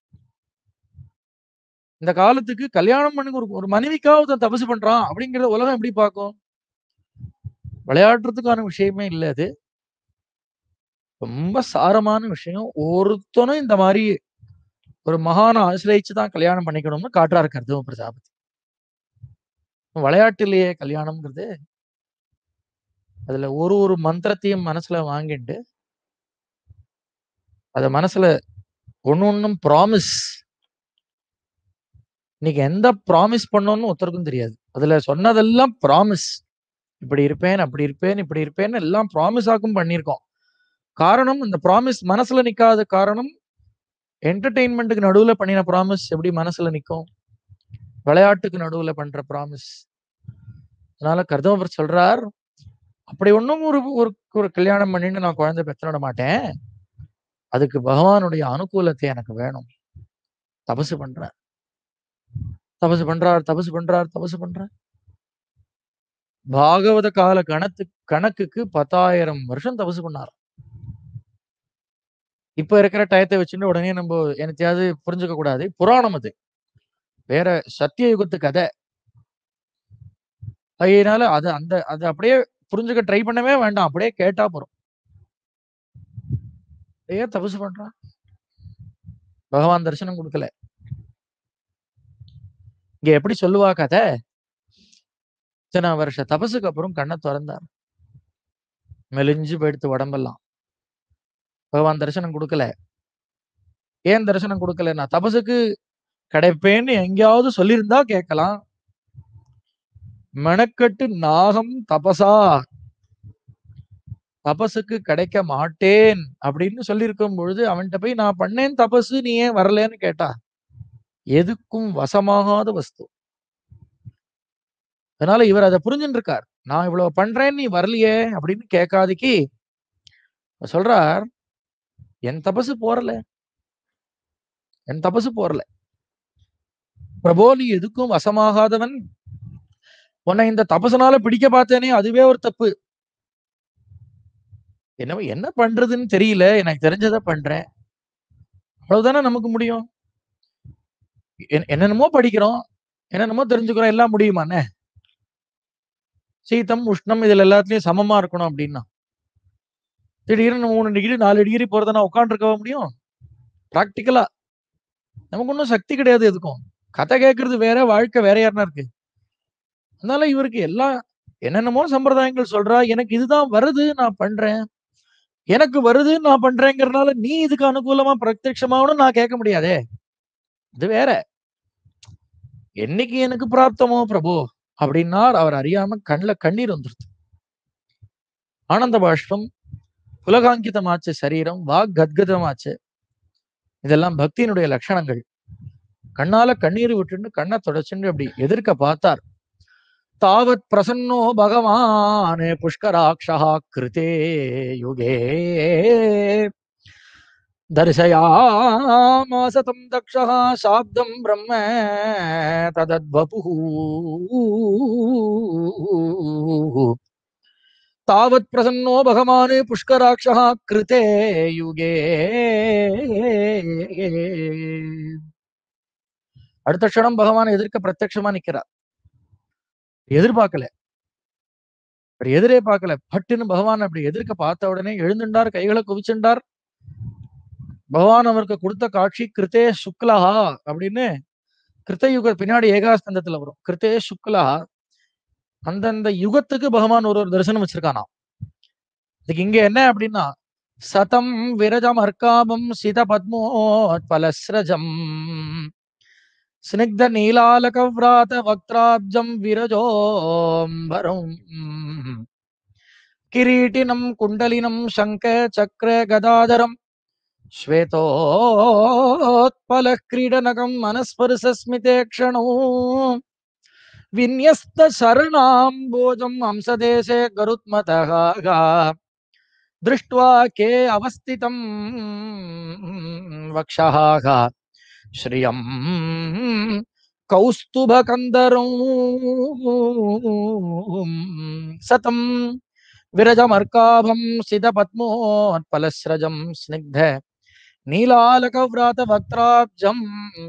இந்த காலத்துக்கு கல்யாணம் பண்ணி ஒரு ஒரு மனைவிக்காக ஒருத்தன் தபசு பண்றான் அப்படிங்கறத உலகம் எப்படி பார்க்கும் விளையாடுறதுக்கான விஷயமே இல்லை அது ரொம்ப சாரமான விஷயம் ஒருத்தனும் இந்த மாதிரி ஒரு மகான ஆசிரியச்சு தான் கல்யாணம் பண்ணிக்கணும்னு காட்டுறாரு கர்தவ பிரஜாபதி விளையாட்டுலயே கல்யாணம்ங்கிறது அதுல ஒரு ஒரு மந்திரத்தையும் மனசுல வாங்கிட்டு அத மனசுல ஒண்ணு ஒண்ணும் ப்ராமிஸ் இன்னைக்கு எந்த ப்ராமிஸ் பண்ணோம்னு ஒருத்தருக்கும் தெரியாது அதுல சொன்னதெல்லாம் ப்ராமிஸ் இப்படி இருப்பேன் அப்படி இருப்பேன் இப்படி இருப்பேன்னு எல்லாம் ப்ராமிஸ் ஆக்கும் பண்ணியிருக்கோம் காரணம் இந்த ப்ராமிஸ் மனசுல நிக்காத காரணம் என்டர்டெயின்மெண்ட்டுக்கு நடுவுல பண்ணின ப்ராமிஸ் எப்படி மனசுல நிக்கும் விளையாட்டுக்கு நடுவுல பண்ற ப்ராமிஸ் அதனால கர்தமபர் சொல்றார் அப்படி ஒண்ணும் ஒரு ஒரு ஒரு கல்யாணம் பண்ணிட்டு நான் குழந்தை பெற்றவிட மாட்டேன் அதுக்கு பகவானுடைய அனுகூலத்தை எனக்கு வேணும் தபசு பண்றார் தபசு பண்றார் தபசு பண்றார் தபசு பண்றார் பாகவத கால கணத்து கணக்குக்கு பத்தாயிரம் வருஷம் தபசு பண்ணார் இப்ப இருக்கிற டயத்தை வச்சுட்டு உடனே நம்ம எனத்தையாவது புரிஞ்சுக்க கூடாது புராணம் அது வேற சத்திய யுகத்து கதை அதனால அது அந்த அது அப்படியே புரிஞ்சுக்க ட்ரை பண்ணவே வேண்டாம் அப்படியே கேட்டா போறோம் அப்படியே தபசு பண்றான் பகவான் தரிசனம் கொடுக்கல இங்க எப்படி சொல்லுவா கதை இத்தனை வருஷ தபசுக்கு அப்புறம் கண்ணை திறந்தார் மெலிஞ்சு போயிடுத்து உடம்பெல்லாம் பகவான் தரிசனம் கொடுக்கல ஏன் தரிசனம் கொடுக்கல நான் தபசுக்கு கிடைப்பேன்னு எங்கேயாவது சொல்லியிருந்தா கேட்கலாம் மெனக்கட்டு நாகம் தபசா தபசுக்கு கிடைக்க மாட்டேன் அப்படின்னு சொல்லியிருக்கும் பொழுது அவன்கிட்ட போய் நான் பண்ணேன் தபசு நீ ஏன் வரலன்னு கேட்டா எதுக்கும் வசமாகாத வஸ்து அதனால இவர் அதை புரிஞ்சுட்டு இருக்கார் நான் இவ்வளவு பண்றேன் நீ வரலையே அப்படின்னு கேட்காதிக்கு சொல்றார் என் தபசு போறல என் தபசு போறல பிரபோ நீ எதுக்கும் வசமாகாதவன் உன்னை இந்த தபசனால பிடிக்க பார்த்தேனே அதுவே ஒரு தப்பு என்ன என்ன பண்றதுன்னு தெரியல எனக்கு தெரிஞ்சதை பண்றேன் அவ்வளவுதானே நமக்கு முடியும் என்- என்னென்னமோ படிக்கிறோம் என்னென்னமோ தெரிஞ்சுக்கிறோம் எல்லாம் முடியுமாண்ணே சீத்தம் உஷ்ணம் இதுல எல்லாத்துலயும் சமமா இருக்கணும் அப்படின்னா திடீர்னு மூணு டிகிரி நாலு டிகிரி போறத நான் உட்காந்துருக்க முடியும் ப்ராக்டிக்கலா நமக்கு ஒன்றும் சக்தி கிடையாது எதுக்கும் கதை கேட்கறது வேற வாழ்க்கை வேற யாருன்னா இருக்கு அதனால இவருக்கு எல்லாம் என்னென்னமோ சம்பிரதாயங்கள் சொல்றா எனக்கு இதுதான் வருது நான் பண்றேன் எனக்கு வருது நான் பண்றேங்கிறதுனால நீ இதுக்கு அனுகூலமா பிரத்யட்சமாவனும் நான் கேட்க முடியாதே அது வேற என்னைக்கு எனக்கு பிராப்தமோ பிரபு அப்படின்னார் அவர் அறியாம கண்ணுல கண்ணீர் வந்துருது ஆனந்த பாஷ்பம் புலகாங்கிதமாச்சு சரீரம் வாக் கத்கதமாச்சு இதெல்லாம் பக்தியினுடைய லட்சணங்கள் கண்ணால கண்ணீர் விட்டுன்னு கண்ணை தொடச்சுன்னு அப்படி எதிர்க்க பார்த்தார் தாவத் பிரசன்னோ பகவான் புஷ்கராட்சா கிருதே யுகே தரிசயாமாசதம் தக்ஷா சாப்தம் பிரம்ம ததத்வபு தாவத் பிரசன்னோ பகவான் புஷ்கராட்சா கிருதே யுகே அடுத்த க்ஷணம் பகவான் எதிர்க்க பிரத்யட்சமா நிக்கிறார் எதிர்பார்க்கல அவர் எதிரே பார்க்கல பட்டுன்னு பகவான் அப்படி எதிர்க்க பார்த்த உடனே எழுந்துண்டார் கைகளை குவிச்சுண்டார் பகவான் அவருக்கு கொடுத்த காட்சி கிருத்தே சுக்லஹா அப்படின்னு கிருத்த யுக பின்னாடி ஏகாஸ்கந்தத்துல வரும் கிருத்தே சுக்லஹா அந்தந்த யுகத்துக்கு பகவான் ஒரு ஒரு தரிசனம் வச்சிருக்கானா இதுக்கு இங்க என்ன அப்படின்னா சதம் விரஜம் அர்க்காபம் சித பத்மோத்பலஸ்ரஜம் ஸ்னிக்த நீலாலக விராத வக்திராப்ஜம் விரஜோம்பரம் கிரீட்டினம் குண்டலினம் சங்க சக்கர கதாதரம் श्वेतोत्पल क्रीडनकं मनस्पर्शस्मिते क्षणो विन्यस्त शरणाम्बोजम् हंसदेशे गरुत्मतः दृष्ट्वा के अवस्थितं वक्षः श्रियं कौस्तुभकन्दरौ सतं विरजमर्काभं सितपद्मोत्पलस्रजं स्निग्ध நீலாலகவ்ராத வக்திராப்ஜம்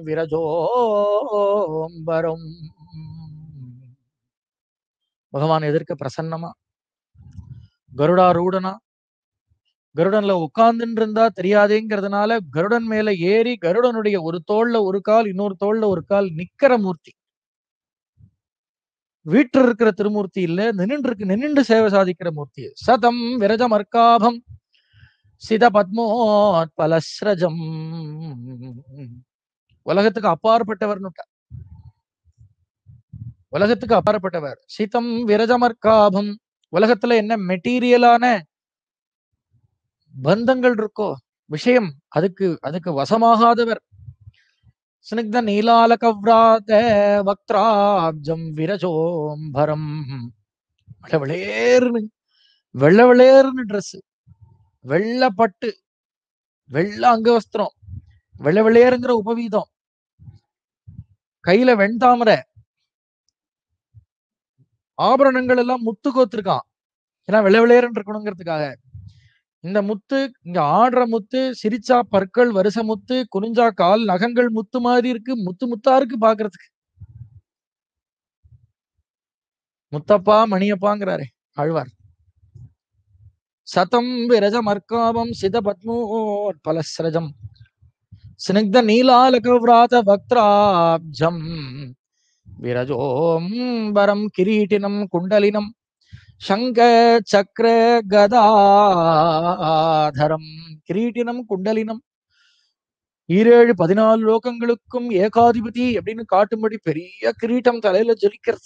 விரஜோம்பரம் பகவான் எதிர்க்க பிரசன்னமா கருடாரூடனா கருடன்ல உட்கார்ந்துட்டு இருந்தா தெரியாதேங்கிறதுனால கருடன் மேல ஏறி கருடனுடைய ஒரு தோல்ல ஒரு கால் இன்னொரு தோல்ல ஒரு கால் நிக்கிற மூர்த்தி வீட்டில் இருக்கிற திருமூர்த்தி இல்ல நின்று இருக்கு நின்று சேவை சாதிக்கிற மூர்த்தி சதம் விரஜமர்க்காபம் சித பத்மோத்பலஸ்ரஜம் உலகத்துக்கு அப்பாற்பட்டவர்னு உலகத்துக்கு அப்பாற்பட்டவர் சிதம் விரஜமர்காபம் உலகத்துல என்ன மெட்டீரியலான பந்தங்கள் இருக்கோ விஷயம் அதுக்கு அதுக்கு வசமாகாதவர் ஸ்னிக்த நீலாலகவ்ராத வக்திராப்ஜம் விரஜோம்பரம் வெள்ளவெளேர்னு வெள்ள வெளேர்னு ட்ரெஸ் வெள்ள பட்டு வெள்ள அங்கவஸ்திரம் வெள்ள வெள்ளையருங்கிற உபவீதம் கையில வெண்தாமரை ஆபரணங்கள் எல்லாம் முத்து கோத்திருக்கான் ஏன்னா வெள்ள வெள்ளையரன் இருக்கணுங்கிறதுக்காக இந்த முத்து இங்க ஆடுற முத்து சிரிச்சா பற்கள் வருஷ முத்து குனிஞ்சா கால் நகங்கள் முத்து மாதிரி இருக்கு முத்து முத்தா இருக்கு பாக்குறதுக்கு முத்தப்பா மணியப்பாங்கிறாரு ஆழ்வார் சதம் விரஜமர்க்காபம் சித பத்மோத்பலஸ்ரஜம் ஸ்னிக்த நீலாலகவ்ராத வக்திராப்ஜம் விரஜோம்பரம் கிரீட்டினம் குண்டலினம் சங்க சக்கர கதாதரம் கிரீட்டினம் குண்டலினம் ஈரேழு பதினாலு லோகங்களுக்கும் ஏகாதிபதி அப்படின்னு காட்டும்படி பெரிய கிரீட்டம் தலையில ஜொலிக்கிறது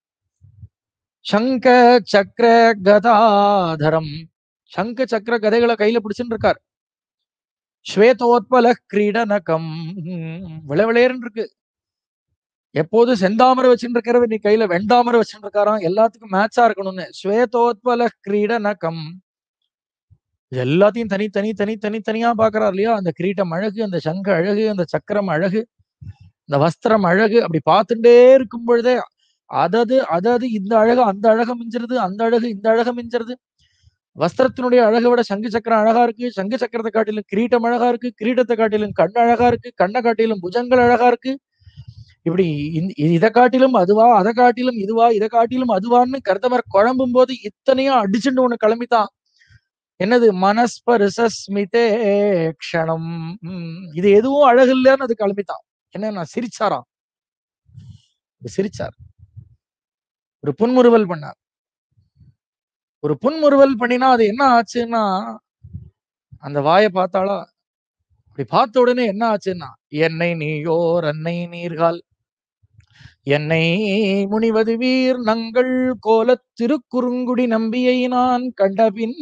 சங்க சக்கர கதாதரம் சங்க சக்கர கதைகளை கையில பிடிச்சுட்டு இருக்கார் ஸ்வேதோத்பல கிரீடனகம் விளவிளையர்னு இருக்கு எப்போது செந்தாமரை வச்சுட்டு இருக்கிறவர் நீ கையில வெண்டாமரை வச்சுட்டு இருக்காராம் எல்லாத்துக்கும் மேட்சா இருக்கணும்னு ஸ்வேதோத்பல கிரீடனகம் இது எல்லாத்தையும் தனி தனி தனி தனி தனியா பாக்குறாரு இல்லையா அந்த கிரீட்டம் அழகு அந்த சங்க அழகு அந்த சக்கரம் அழகு இந்த வஸ்திரம் அழகு அப்படி பார்த்துட்டே இருக்கும் பொழுதே அதது அதது இந்த அழகு அந்த அழகம் மிஞ்சிருது அந்த அழகு இந்த அழகம் மிஞ்சிருது வஸ்திரத்தினுடைய அழகை விட சங்கு சக்கரம் அழகா இருக்கு சங்கு சக்கரத்தை காட்டிலும் கிரீட்டம் அழகா இருக்கு கிரீடத்தை காட்டிலும் கண் அழகா இருக்கு கண்ணை காட்டிலும் புஜங்கள் அழகா இருக்கு இப்படி இந்த- இதை காட்டிலும் அதுவா அதை காட்டிலும் இதுவா இதை காட்டிலும் அதுவான்னு கர்தமர் குழம்பும் போது இத்தனையும் அடிச்சுட்டு ஒண்ணு கிளம்பித்தான் என்னது மனஸ்பரிசஸ்மிதே க்ஷணம் உம், இது எதுவும் அழகு இல்லைன்னு அது கிளம்பித்தான் என்ன நான் சிரிச்சாராம் இப்படி சிரிச்சார் ஒரு புன்முறுவல் பண்ணார் ஒரு புன்முறுவல் பண்ணினா அது என்ன ஆச்சுன்னா அந்த வாயை பார்த்தாளா அப்படி பார்த்த உடனே என்ன ஆச்சுன்னா என்னை நீயோர் அன்னை நீர்கால் என்னை முனிவது வீர் நங்கள் கோலத் திருக்குறுங்குடி நம்பியை நான் கண்டபின்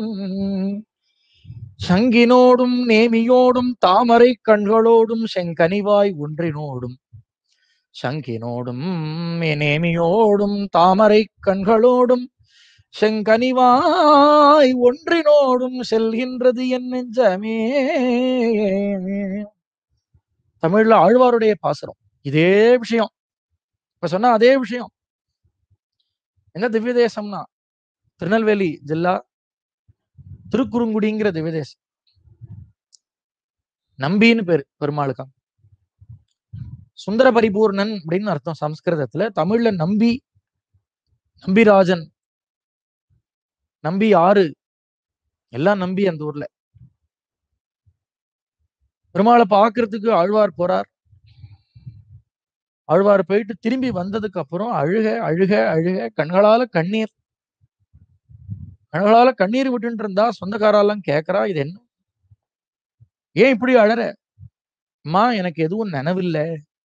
சங்கினோடும் நேமியோடும் தாமரை கண்களோடும் செங்கனிவாய் ஒன்றினோடும் சங்கினோடும் நேமியோடும் தாமரை கண்களோடும் செங்கனிவாய் ஒன்றினோடும் செல்கின்றது என் நெஞ்சமே தமிழ்ல ஆழ்வாருடைய பாசுரம் இதே விஷயம் இப்ப சொன்ன அதே விஷயம் என்ன திவ்ய தேசம்னா திருநெல்வேலி ஜில்லா திருக்குறுங்குடிங்கிற திவ்யதேசம் நம்பின்னு பேரு பெருமாளுக்கா சுந்தர பரிபூர்ணன் அப்படின்னு அர்த்தம் சம்ஸ்கிருதத்துல தமிழ்ல நம்பி நம்பிராஜன் நம்பி ஆறு எல்லாம் நம்பி அந்த ஊர்ல பெருமாளை பார்க்கறதுக்கு ஆழ்வார் போறார் ஆழ்வார் போயிட்டு திரும்பி வந்ததுக்கு அப்புறம் அழுக அழுக அழுக கண்களால கண்ணீர் கண்களால கண்ணீர் விட்டுட்டு இருந்தா சொந்தக்காரெல்லாம் கேக்குறா இது என்ன ஏன் இப்படி அழற அம்மா எனக்கு எதுவும் நினைவில்லை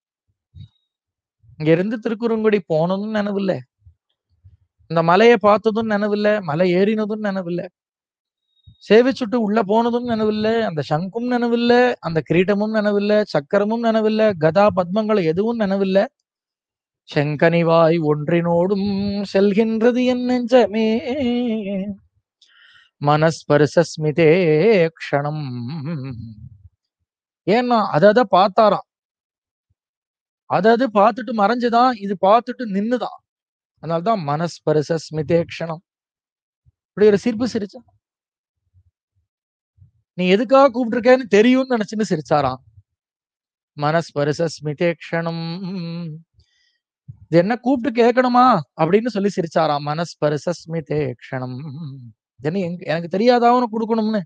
இங்க இருந்து திருக்குறுங்குடி போனதும் நினைவில்லை இந்த மலையை பார்த்ததும் நினைவில்லை மலை ஏறினதும் நினைவில்லை சேவிச்சுட்டு உள்ள போனதும் நினைவில்லை அந்த சங்கும் நினைவில்லை அந்த கிரீட்டமும் நினைவில்லை சக்கரமும் நினைவில்லை கதா பத்மங்கள் எதுவும் நினைவில்லை செங்கனிவாய் ஒன்றினோடும் செல்கின்றது என் நெஞ்சமே மனஸ்பர்சஸ்மிதே க்ஷணம் ஏன்னா அதத பார்த்தாராம் அதது பார்த்துட்டு மறைஞ்சுதான் இது பார்த்துட்டு நின்னுதான் அதனால்தான் மனஸ்பர்ச ஸ்மிதே க்ஷணம் இப்படி ஒரு சிரிப்பு சிரிச்சா நீ எதுக்காக கூப்பிட்டுருக்கேன்னு தெரியும்னு நினைச்சுன்னு சிரிச்சாராம் மனஸ்பர்ச ஸ்மிதே க்ஷணம் இது என்ன கூப்பிட்டு கேட்கணுமா அப்படின்னு சொல்லி சிரிச்சாராம் மனஸ்பர்ச ஸ்மிதே க்ஷணம் என்ன எங்க- எனக்கு தெரியாதா உனக்கு கொடுக்கணும்னு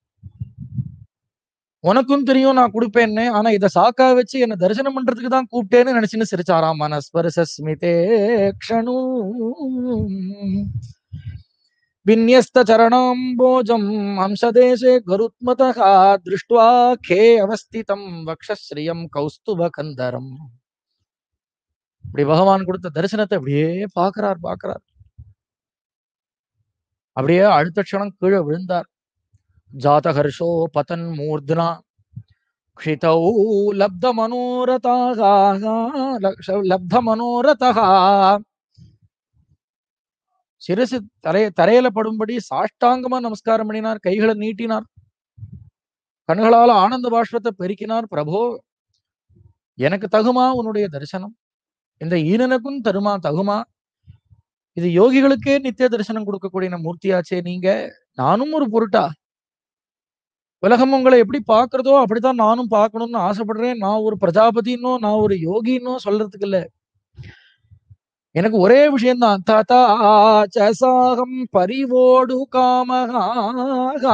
உனக்கும் தெரியும் நான் கொடுப்பேன்னு ஆனா இத சாக்கா வச்சு என்ன தரிசனம் பண்றதுக்கு தான் கூப்பிட்டேன்னு நினைச்சுன்னு சிரிச்சாராம் மனஸ்பர்ச ஸ்மிதே க்ஷணு விநியஸ்த சரணாம்போஜம் ஹம்சதேசே கருத்மதः திருஷ்டுவா கே அவஸ்திதம் வக்ஷஸ்ரீயம் கௌஸ்துப கந்தரம் இப்படி பகவான் கொடுத்த தரிசனத்தை அப்படியே பாக்குறார் பாக்குறார் அப்படியே அடுத்த க்ஷணம் கீழே விழுந்தார் ஜாதகர்ஷோ பதன் மூர்த்னா क्षितौ लब्धमनोरथः लब्धमनोरथः சிரசு தரைய தரையில படும்படி சாஷ்டாங்கமா நமஸ்காரம் பண்ணினார் கைகளை நீட்டினார் கண்களால ஆனந்த பாஷ்பத்தை பெருக்கினார் பிரபோ எனக்கு தகுமா உன்னுடைய தரிசனம் இந்த ஈனனுக்கும் தருமா தகுமா இது யோகிகளுக்கே நித்திய தரிசனம் கொடுக்கக்கூடிய மூர்த்தியாச்சே நீங்க நானும் ஒரு பொருட்டா உலகம் உங்களை எப்படி பார்க்கறதோ அப்படித்தான் நானும் பார்க்கணும்னு ஆசைப்படுறேன் நான் ஒரு பிரஜாபதினோ நான் ஒரு யோகினோ சொல்றதுக்கு இல்ல எனக்கு ஒரே விஷயம்தான் ததா சாகம் பரிவோடு காமகா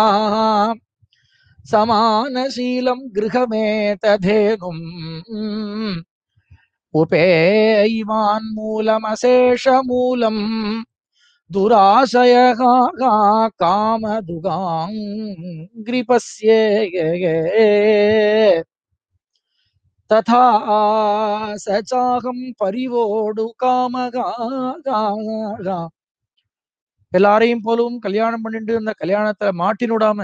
சமானசீலம் கிருகமே ததேனும் உபேயிவான் மூலமசேஷ மூலம் दुराशयः कामदुगाङ्घ्रिपस्ये तथा स चाहं பரிவோடு காமகா எல்லாரையும் போலவும் கல்யாணம் பண்ணிட்டு இந்த கல்யாணத்தை மாட்டினுடாம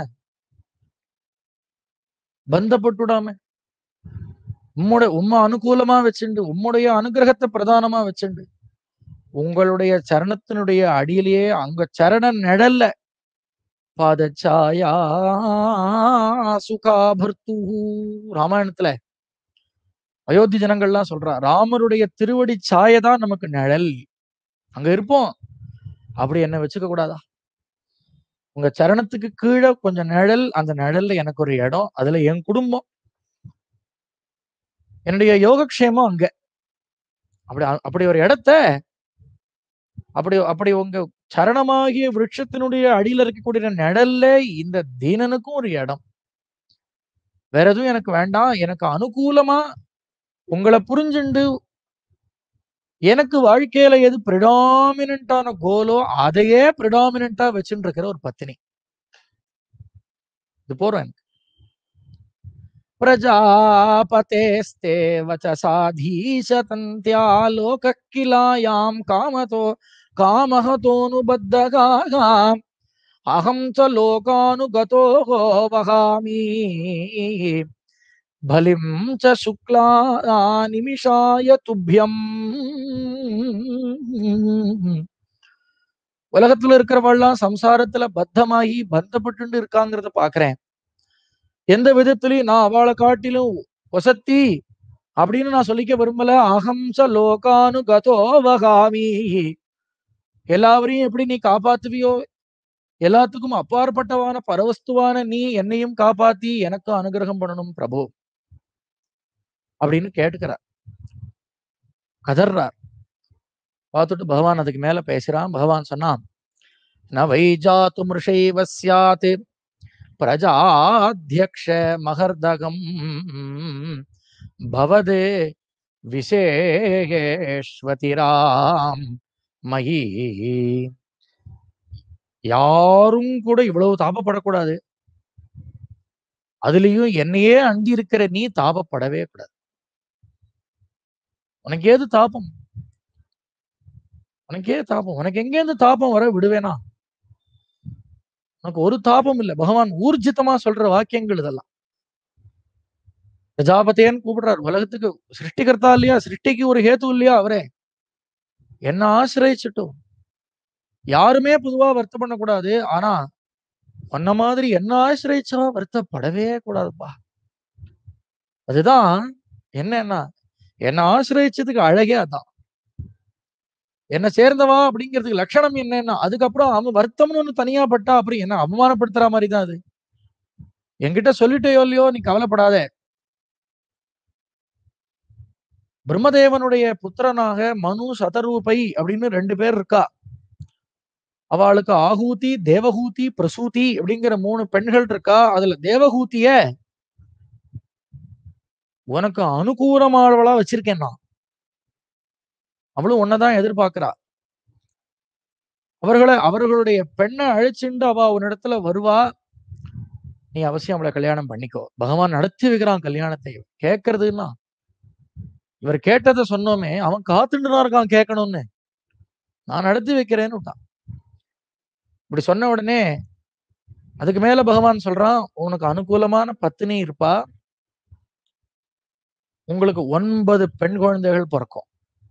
பந்தப்பட்டுடாம உம்முடைய உம்ம அனுகூலமா வச்சுண்டு உம்முடைய அனுகிரகத்தை பிரதானமா வச்சுண்டு உங்களுடைய சரணத்தினுடைய அடியிலேயே அங்க சரண நிழல்ல பாதச்சாயா சுகாபர்த்து ராமாயணத்துல அயோத்தி ஜனங்கள்லாம் சொல்றா ராமருடைய திருவடி சாயை தான் நமக்கு நிழல் அங்க இருப்போம் அப்படி என்ன வச்சுக்க கூடாதா உங்க சரணத்துக்கு கீழே கொஞ்சம் நிழல் அந்த நிழல்ல எனக்கு ஒரு இடம் அதுல என் குடும்பம் என்னுடைய யோகக்ஷேமம் அங்க அப்படி அப்படி ஒரு இடத்த அப்படி அப்படி உங்க சரணமாகிய விருட்சத்தினுடைய அடியில இருக்கக்கூடிய நிழல்ல இந்த தீனனுக்கும் ஒரு இடம் வேற எதுவும் எனக்கு வேண்டாம் எனக்கு அனுகூலமா உங்களை புரிஞ்சுண்டு எனக்கு வாழ்க்கையில எது பிரிடாமினண்டான கோலோ அதையே பிரிடாமினண்டா வச்சுட்டு இருக்கிற ஒரு பத்தினி இது போறோம் எனக்கு பிரஜாபதேஸ்தே வச்சசாதீசதந்தியா லோக கிலாயாம் காமதோ காமஹதோனுபத்தகாக அகம் ச லோகானுகதோ வகாமி பலிம் ச சுக்லா நிமிஷாய துப்பியம் உலகத்துல இருக்கிறவெல்லாம் சம்சாரத்துல பத்தமாகி பந்தப்பட்டு இருக்காங்கிறத பாக்குறேன் எந்த விதத்திலையும் நான் அவளை காட்டிலும் வசத்தி அப்படின்னு நான் சொல்லிக்க விரும்பல அகம்ச லோகானு கதோ வகாமி எல்லாவரையும் எப்படி நீ காப்பாத்துவியோ எல்லாத்துக்கும் அப்பாற்பட்டவான பரவஸ்துவான நீ என்னையும் காப்பாத்தி எனக்கு அனுகிரகம் பண்ணணும் பிரபு அப்படின்னு கேட்டுக்கிறார் கதர்றார் பார்த்துட்டு பகவான் அதுக்கு மேல பேசுறான் பகவான் சொன்னான் ந வைஜாத்து மிருஷைவ சியாத் பிரஜாத்தியக்ஷ மகர்தகம் பவதே விசேஷேஸ்வதிராம் மயி யாரும் கூட இவ்வளவு தாபப்படக்கூடாது அதுலயும் என்னையே அண்டி இருக்கிற நீ தாபப்படவே கூடாது உனக்கு ஏது தாபம் உனக்கு ஏது தாபம் உனக்கு எங்கேருந்து தாபம் வர விடுவேனா உனக்கு ஒரு தாபம் இல்லை பகவான் ஊர்ஜிதமா சொல்ற வாக்கியங்கள் இதெல்லாம் பிரஜாபதியன்னு கூப்பிடுறார் உலகத்துக்கு சிருஷ்டிகர்த்தா இல்லையா சிருஷ்டிக்கு ஒரு ஹேத்து இல்லையா அவரே என்ன ஆசிரியச்சிட்டும் யாருமே பொதுவா வருத்தம் பண்ணக்கூடாது ஆனா உன்ன மாதிரி என்ன ஆசிரியச்சா வருத்தப்படவே கூடாதுப்பா அதுதான் என்னன்னா என்ன ஆசிரியச்சதுக்கு அழகே அதான் என்ன சேர்ந்தவா அப்படிங்கிறதுக்கு லட்சணம் என்னன்னா அதுக்கப்புறம் அவன் வருத்தம்னு ஒண்ணு தனியா பட்டா அப்புறம் என்ன அவமானப்படுத்துற மாதிரி தான் அது என்கிட்ட சொல்லிட்டேயோ இல்லையோ நீ கவலைப்படாத பிரம்மதேவனுடைய புத்திரனாக மனு சதரூபை அப்படின்னு ரெண்டு பேர் இருக்கா அவளுக்கு ஆகூதி தேவகூதி பிரசூதி அப்படிங்கிற மூணு பெண்கள் இருக்கா அதுல தேவகூதிய உனக்கு அனுகூலமானவளா வச்சிருக்கேன் நான் அவளும் உன்னதான் எதிர்பார்க்கிறா அவர்களை அவர்களுடைய பெண்ணை அழைச்சிண்டு அவ உன்னிடத்துல வருவா நீ அவசியம் அவளை கல்யாணம் பண்ணிக்கோ பகவான் நடத்தி வைக்கிறான் கல்யாணத்தை கேட்கறதுன்னா இவர் கேட்டதை சொன்னோமே அவன் காத்துட்டு தான் இருக்கான் கேட்கணும்னு நான் நடத்தி வைக்கிறேன்னு விட்டான் இப்படி சொன்ன உடனே அதுக்கு மேல பகவான் சொல்றான் உனக்கு அனுகூலமான பத்தினி இருப்பா உங்களுக்கு ஒன்பது பெண் குழந்தைகள் பிறக்கும்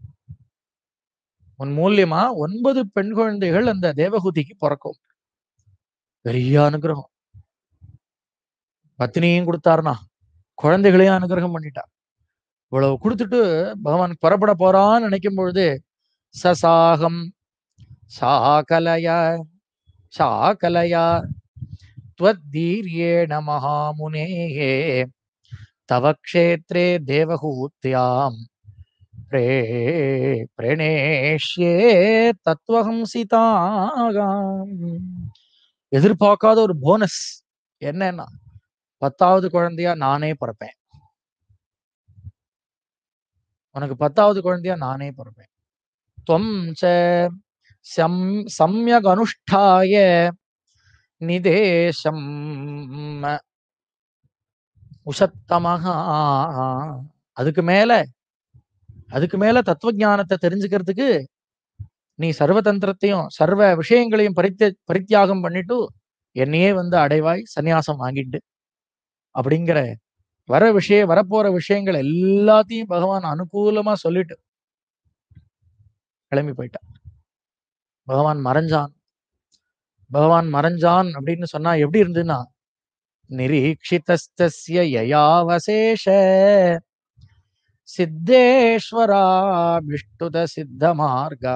உன் மூலியமா ஒன்பது பெண் குழந்தைகள் அந்த தேவகூதிக்கு பிறக்கும் பெரிய அனுகிரகம் பத்தினியும் கொடுத்தாருனா குழந்தைகளையும் அனுகிரகம் பண்ணிட்டார் இவ்வளவு கொடுத்துட்டு பகவான் புறப்பட போறான்னு நினைக்கும் பொழுது சசாகம் சாகலய சாகலயா त्वद्दीर्येण महामुनेः तव क्षेत्रे देवहूत्याम् प्रे प्रणेष्ये தத்துவகம் சீதாகாம் எதிர்பார்க்காத ஒரு போனஸ் என்னன்னா பத்தாவது குழந்தையா நானே பிறப்பேன் உனக்கு பத்தாவது குழந்தையா நானே பிறப்பேன் துவம் ச சம் சம்யக் அனுஷ்டாய நிதேசம் உசத்தமகா அதுக்கு மேல அதுக்கு மேல தத்துவ ஞானத்தை தெரிஞ்சுக்கிறதுக்கு நீ சர்வதந்திரத்தையும் சர்வ விஷயங்களையும் பரித்த பரித்தியாகம் பண்ணிட்டு என்னையே வந்து அடைவாய் சந்நியாசம் வாங்கிட்டு அப்படிங்கிற வர விஷய வரப்போற விஷயங்கள் எல்லாத்தையும் பகவான் அனுகூலமா சொல்லிட்டு கிளம்பி போயிட்டான் பகவான் மறைஞ்சான் பகவான் மறைஞ்சான் அப்படின்னு சொன்னா எப்படி இருந்ததுன்னா நிரீட்சிதஸ்தஸ்ய யயாவசேஷ சித்தேஸ்வராபிஷ்டுத சித்த மார்கா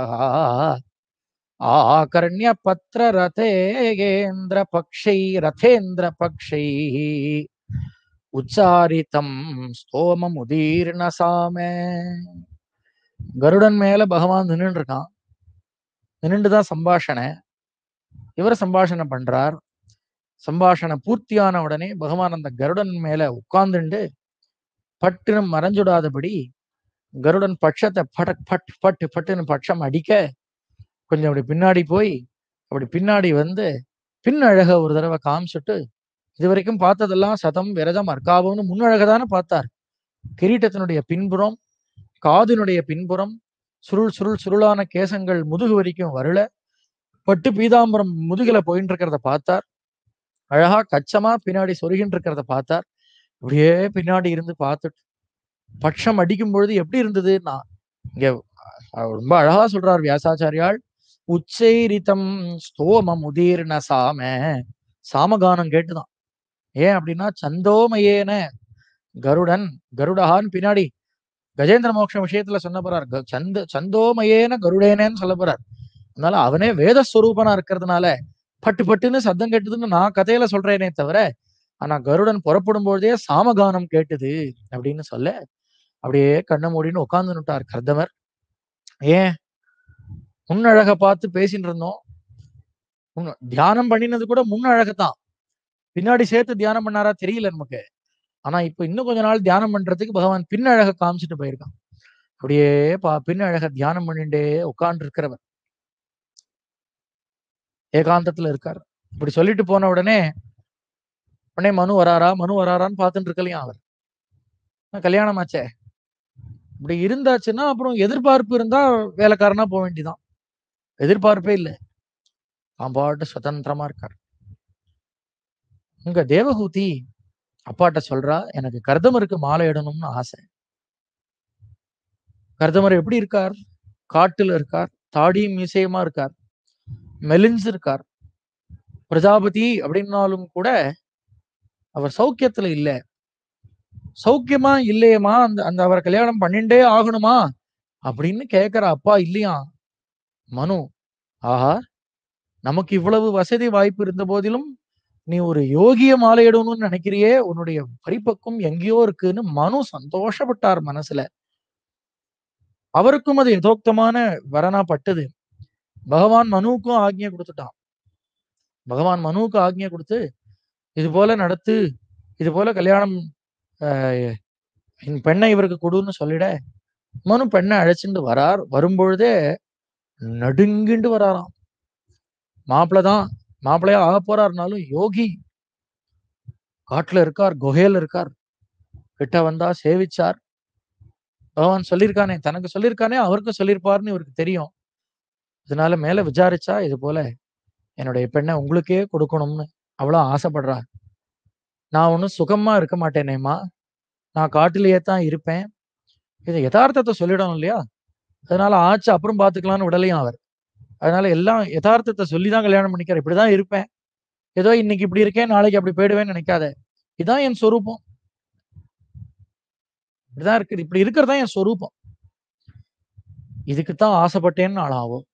ஆகர்ணிய பத்திர ரதேகேந்திர பக்ஷை ரதேந்திர பக்ஷை உச்சாரித்தம் ஸ்தோமம் உதீர்ண சாமே கருடன் மேல பகவான் நின்னுட்டு இருக்கான் நின்னுட்டுதான் சம்பாஷணை இவர் சம்பாஷணை பண்றார் சம்பாஷணை பூர்த்தியான உடனே பகவான் அந்த கருடன் மேல உட்கார்ந்துண்டு பட்டுன்னு மறைஞ்சுடாதபடி கருடன் பட்சத்தை பட் பட் பட்டு பட்டுன்னு பட்சம் அடிக்க கொஞ்சம் அப்படி பின்னாடி போய் அப்படி பின்னாடி வந்து பின் அழக ஒரு தடவை காமிச்சிட்டு இது வரைக்கும் பார்த்ததெல்லாம் சதம் விரதம் அர்க்காபம்னு முன்னழக தானே பார்த்தார் கிரீட்டத்தினுடைய பின்புறம் காதினுடைய பின்புறம் சுருள் சுருள் சுருளான கேசங்கள் முதுகு வரைக்கும் வரல பட்டு பீதாம்பரம் முதுகுல போயின்னு இருக்கிறத பார்த்தார் அழகா கச்சமா பின்னாடி சொருகின்னு இருக்கிறத பார்த்தார் இப்படியே பின்னாடி இருந்து பார்த்துட்டு பட்சம் அடிக்கும் பொழுது எப்படி இருந்ததுன்னா இங்க அஹ், ரொம்ப அழகா சொல்றார் வியாசாச்சாரியால் உச்சைரிதம் ஸ்தோமம் உதீர்ண சாம சாமகானம் கேட்டுதான் ஏன் அப்படின்னா சந்தோமயேன கருடன் கருடஹான்னு பின்னாடி கஜேந்திர மோட்ச விஷயத்துல சொன்ன போறார் க- சந்த சந்தோமயேன கருடேனேன்னு சொல்ல போறார் அதனால அவனே வேதஸ்வரூபனா இருக்கிறதுனால பட்டு பட்டுன்னு சத்தம் கேட்டதுன்னு நான் கதையில சொல்றேனே தவிர ஆனா கருடன் புறப்படும் பொழுதே சாமகானம் கேட்டது அப்படின்னு சொல்ல அப்படியே கண்ணை மூடின்னு உட்கார்ந்துட்டார் கர்தமர் ஏன் முன்னழக பார்த்து பேசிட்டு இருந்தோம் முன்ன- தியானம் பண்ணினது கூட முன்னழகத்தான் பின்னாடி சேர்த்து தியானம் பண்ணாரா தெரியல நமக்கு ஆனா இப்ப இன்னும் கொஞ்ச நாள் தியானம் பண்றதுக்கு பகவான் பின்னழக காமிச்சிட்டு போயிருக்கான் அப்படியே பா பின்னழக தியானம் பண்ணிட்டே உட்கார்ந்து இருக்கிறவர் ஏகாந்தத்துல இருக்கார் இப்படி சொல்லிட்டு போன உடனே உடனே மனு வராரா மனு வராரான்னு பார்த்துட்டு இருக்கலையா அவர் நான் கல்யாணம் ஆச்சே இப்படி இருந்தாச்சுன்னா அப்புறம் எதிர்பார்ப்பு இருந்தா வேலைக்காரனா போக வேண்டியதான் எதிர்பார்ப்பே இல்லை அவன் பாட்டு சுதந்திரமா இருக்கார் உங்க தேவகூதி அப்பாட்ட சொல்றா எனக்கு கர்தமருக்கு மாலை இடணும்னு ஆசை கர்தமர் எப்படி இருக்கார் காட்டுல இருக்கார் தாடியும் மீசையுமா இருக்கார் மெலிஞ்சு இருக்கார் பிரஜாபதி அப்படின்னாலும் கூட அவர் சௌக்கியத்துல இல்ல சௌக்கியமா இல்லையேமா அந்த அந்த அவரை கல்யாணம் பண்ணிண்டே ஆகணுமா அப்படின்னு கேக்குற அப்பா இல்லையா மனு ஆஹா நமக்கு இவ்வளவு வசதி வாய்ப்பு இருந்த போதிலும் நீ ஒரு யோகிய மாலையிடணும்னு நினைக்கிறியே உன்னுடைய பரிபக்கம் எங்கேயோ இருக்குன்னு மனு சந்தோஷப்பட்டார் மனசுல அவருக்கும் அது யதோக்தமான வரனா பட்டது பகவான் மனுவுக்கும் ஆக்ஞை கொடுத்துட்டான் பகவான் மனுவுக்கு ஆக்ஞை கொடுத்து இது போல நடத்து இது போல கல்யாணம் ஆஹ், என் பெண்ணை இவருக்கு கொடுன்னு சொல்லிட மனு பெண்ணை அழைச்சிட்டு வரார் வரும்பொழுதே நடுங்கிண்டு வராராம் மாப்பிள்ளை தான் மாப்பிள்ளையா ஆக போறாருனாலும் யோகி காட்டுல இருக்கார் குகையில இருக்கார் கிட்ட வந்தா சேவிச்சார் பகவான் சொல்லியிருக்கானே தனக்கு சொல்லியிருக்கானே அவருக்கு சொல்லியிருப்பாருன்னு இவருக்கு தெரியும் அதனால மேல விசாரிச்சா இது போல என்னுடைய பெண்ணை உங்களுக்கே கொடுக்கணும்னு அவ்வளோ ஆசைப்படுறா நான் ஒன்றும் சுகமா இருக்க மாட்டேனேம்மா நான் காட்டிலேயே தான் இருப்பேன் இது யதார்த்தத்தை சொல்லிடணும் இல்லையா அதனால ஆச்சு அப்புறம் பார்த்துக்கலாம்னு விடலையும் அவர் அதனால எல்லாம் யதார்த்தத்தை சொல்லி தான் கல்யாணம் பண்ணிக்கிறேன் இப்படிதான் இருப்பேன் ஏதோ இன்னைக்கு இப்படி இருக்கேன் நாளைக்கு அப்படி போயிடுவேன்னு நினைக்காத இதான் என் சொரூபம் இப்படிதான் இருக்கு இப்படி இருக்கிறது தான் என் சொரூபம் இதுக்கு தான் ஆசைப்பட்டேன்னு ஆளாகும்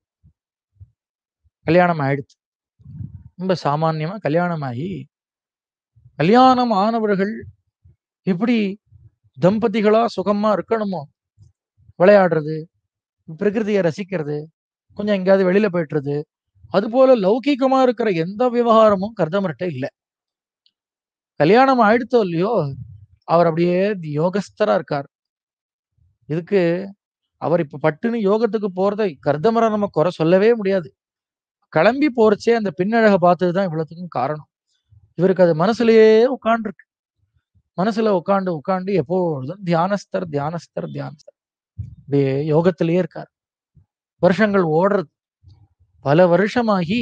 கல்யாணம் ஆயிடுச்சு ரொம்ப சாமான்யமா கல்யாணம் ஆகி கல்யாணம் ஆனவர்கள் எப்படி தம்பதிகளா சுகமா இருக்கணுமோ விளையாடுறது பிரகிருதியை ரசிக்கிறது கொஞ்சம் எங்கேயாவது வெளியில போயிட்டுறது அது போல லௌகீகமா இருக்கிற எந்த விவகாரமும் கர்தமர்கிட்ட இல்லை கல்யாணம் ஆயிடுத்தோ இல்லையோ அவர் அப்படியே யோகஸ்தரா இருக்கார் இதுக்கு அவர் இப்ப பட்டுன்னு யோகத்துக்கு போறதை கர்தமரை நம்ம குறை சொல்லவே முடியாது கிளம்பி போறச்சே அந்த பின்னழக பார்த்ததுதான் இவ்வளவுக்கும் காரணம் இவருக்கு அது மனசுலயே உட்காண்டிருக்கு மனசுல உட்காந்து உட்காந்து எப்பொழுதும் தியானஸ்தர் தியானஸ்தர் தியானஸ்தர் அப்படியே யோகத்திலேயே இருக்கார் வருஷங்கள் ஓடுறது பல வருஷமாகி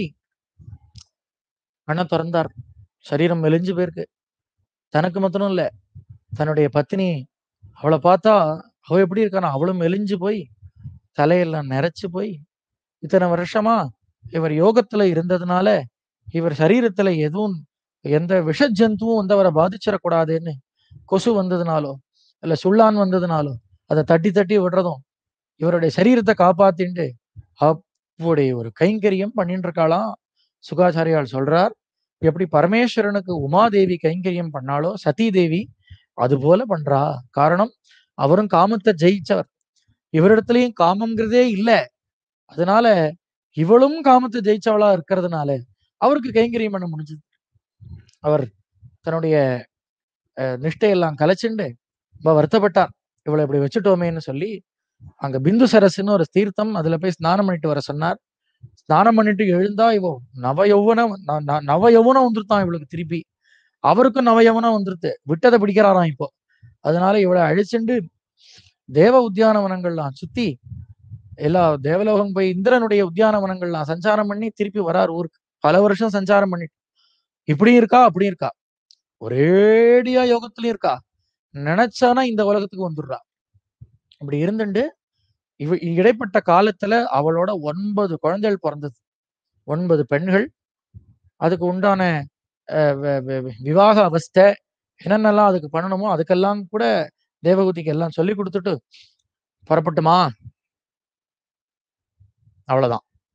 கண்ணை திறந்தார் சரீரம் மெலிஞ்சு போயிருக்கு தனக்கு மாத்திரம் இல்ல தன்னுடைய பத்தினி அவளை பார்த்தா அவ எப்படி இருக்கானா அவளும் மெலிஞ்சு போய் தலையெல்லாம் நிறைச்சு போய் இத்தனை வருஷமா இவர் யோகத்துல இருந்ததுனால இவர் சரீரத்துல எதுவும் எந்த விஷ ஜந்துவும் வந்து அவரை பாதிச்சிடக்கூடாதுன்னு கொசு வந்ததுனாலோ இல்ல சுள்ளான் வந்ததுனாலோ அதை தட்டி தட்டி விடுறதும் இவருடைய சரீரத்தை காப்பாத்திண்டு அப்படி ஒரு கைங்கரியம் பண்ணிட்டு இருக்காளாம் சுகாச்சாரியால் சொல்றார் எப்படி பரமேஸ்வரனுக்கு உமாதேவி கைங்கரியம் பண்ணாலோ சதி தேவி அது போல பண்றா காரணம் அவரும் காமத்தை ஜெயிச்சவர் இவரிடத்துலயும் காமம்ங்கிறதே இல்ல அதனால இவளும் காமத்தை ஜெயிச்சவளா இருக்கிறதுனால அவருக்கு கைங்கரியம் பண்ண முடிஞ்சது அவர் தன்னுடைய அஹ், நிஷ்டையெல்லாம் கலைச்சுண்டு ரொம்ப வருத்தப்பட்டார் இவளை இப்படி வச்சுட்டோமேன்னு சொல்லி அங்க பிந்து சரஸ்ன்னு ஒரு தீர்த்தம் அதுல போய் ஸ்நானம் பண்ணிட்டு வர சொன்னார் ஸ்நானம் பண்ணிட்டு எழுந்தா இவ நவ யௌவனம் ந- ந- நவ யௌவனம் வந்துருத்தான் இவளுக்கு திருப்பி அவருக்கும் நவ யௌவனம் வந்துருது விட்டதை பிடிக்கிறாராம் இப்போ அதனால இவளை அழிச்சுண்டு தேவ உத்தியானவனங்கள்லாம் சுத்தி எல்லா தேவலோகம் போய் இந்திரனுடைய உத்தியானவனங்கள்லாம் சஞ்சாரம் பண்ணி திருப்பி வரார் ஊருக்கு பல வருஷம் சஞ்சாரம் பண்ணிட்டு இப்படியும் இருக்கா அப்படியும் இருக்கா ஒரேடியா யோகத்திலயும் இருக்கா நினைச்சானா இந்த உலகத்துக்கு வந்துடுறா அப்படி இருந்துண்டு இவ இடைப்பட்ட காலத்துல அவளோட ஒன்பது குழந்தைகள் பிறந்தது ஒன்பது பெண்கள் அதுக்கு உண்டான அஹ், வ- வ- வ- விவாக அவஸ்தை என்னென்னலாம் அதுக்கு பண்ணணுமோ அதுக்கெல்லாம் கூட தேவகூதிக்கு எல்லாம் சொல்லி கொடுத்துட்டு புறப்பட்டுமா அவ்வளவுதான்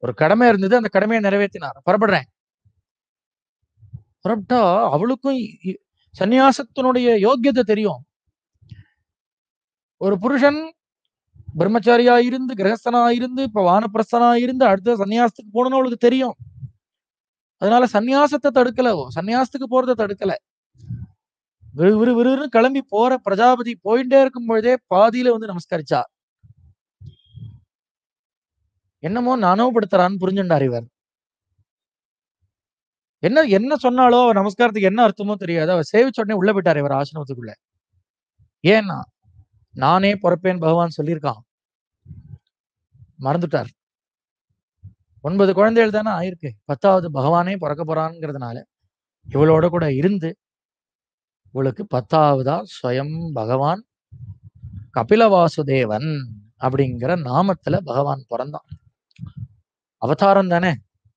ஒரு கடமை இருந்தது அந்த கடமையை நிறைவேற்றினார் புறப்படுறேன் புறப்பட்டா அவளுக்கும் இ- இ- சந்நியாசத்தினுடைய யோக்கியத்தை தெரியும் ஒரு புருஷன் பிரம்மச்சாரியா இருந்து கிரகஸ்தனா இருந்து இப்ப வானப்பிரஸ்தனா இருந்து அடுத்த சன்னியாசத்துக்கு போகணும்னு அவளுக்கு தெரியும் அதனால சந்நியாசத்தை தடுக்கல அவ. சந்நியாசத்துக்கு போறதை தடுக்கல விறு விறு விறுன்னு கிளம்பி போற பிரஜாபதி போயிட்டே இருக்கும் பொழுதே பாதியில வந்து நமஸ்கரிச்சா என்னமோ நானோபடுத்துறான்னு புரிஞ்சுண்டார் இவர் என்ன என்ன சொன்னாலோ அவ நமஸ்காரத்துக்கு என்ன அர்த்தமோ தெரியாது அவ சேவிச்ச உடனே உள்ள போயிட்டார் இவர் ஆசிரமத்துக்குள்ள ஏன்னா நானே பொறப்பேன் பகவான் சொல்லியிருக்கான் மறந்துட்டார் ஒன்பது குழந்தைகள் தானே ஆயிருக்கு பத்தாவது பகவானே பிறக்க போறான்ங்கிறதுனால இவளோட கூட இருந்து இவளுக்கு பத்தாவதா ஸ்வயம் பகவான் கபில வாசுதேவன் அப்படிங்கிற நாமத்துல பகவான் பிறந்தான் அவதாரம் தானே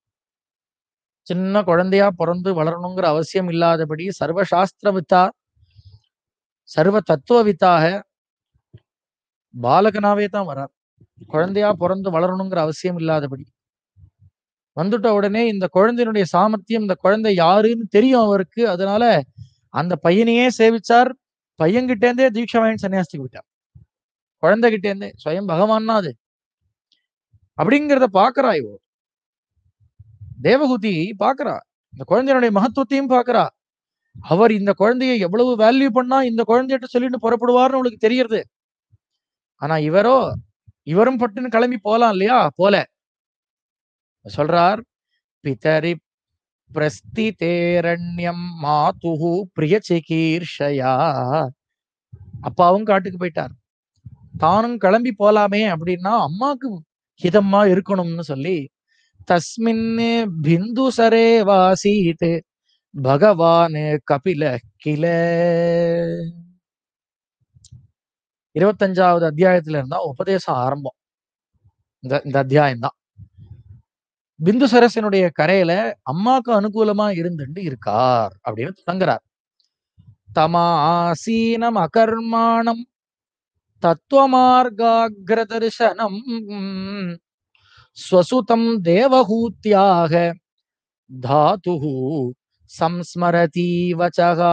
சின்ன குழந்தையா பிறந்து வளரணுங்கிற அவசியம் இல்லாதபடி சர்வசாஸ்திர வித்தா சர்வ தத்துவவித்தாக பாலகனாவே தான் வரார் குழந்தையா பிறந்து வளரணுங்கிற அவசியம் இல்லாதபடி வந்துட்ட உடனே இந்த குழந்தையினுடைய சாமர்த்தியம் இந்த குழந்தை யாருன்னு தெரியும் அவருக்கு அதனால அந்த பையனையே சேவிச்சார் பையன்கிட்டேருந்தே தீட்சை வாங்கி சன்னியாசத்துக்கு விட்டார் குழந்தைகிட்டேருந்தே ஸ்வயம் பகவான் தான் அது அப்படிங்கிறத பாக்குறா இவோ தேவகூதி பாக்குறா இந்த குழந்தையினுடைய மகத்துவத்தையும் பாக்குறா அவர் இந்த குழந்தையை எவ்வளவு வேல்யூ பண்ணா இந்த குழந்தைகிட்ட சொல்லிட்டு புறப்படுவார்னு அவளுக்கு தெரியறது ஆனா இவரோ இவரும் பட்டுன்னு கிளம்பி போலாம் இல்லையா போல சொல்றார் பிதரி பிரஸ்திதேரண்யம் மாதுஹு பிரிய சிகீர்ஷயா அப்பாவும் காட்டுக்கு போயிட்டார் தானும் கிளம்பி போலாமே அப்படின்னா அம்மாக்கு ஹிதமா இருக்கணும்னு சொல்லி தஸ்மின் பிந்துசரே வாசீத் பகவான் கபில கில இருபத்தஞ்சாவது அத்தியாயத்துல இருந்தா உபதேசம் ஆரம்பம் இந்த இந்த அத்தியாயம் தான் பிந்து சரசனுடைய கரையில அம்மாக்கு அனுகூலமா இருந்துட்டு இருக்கார் அப்படின்னு தொடங்குறார் தமாசீனம் அகர்மாணம் தத்துவமார்காகிர தரிசனம் ஸ்வசுதம் தேவஹூத்தியாக தாத்து சம்ஸ்மரதி வச்சகா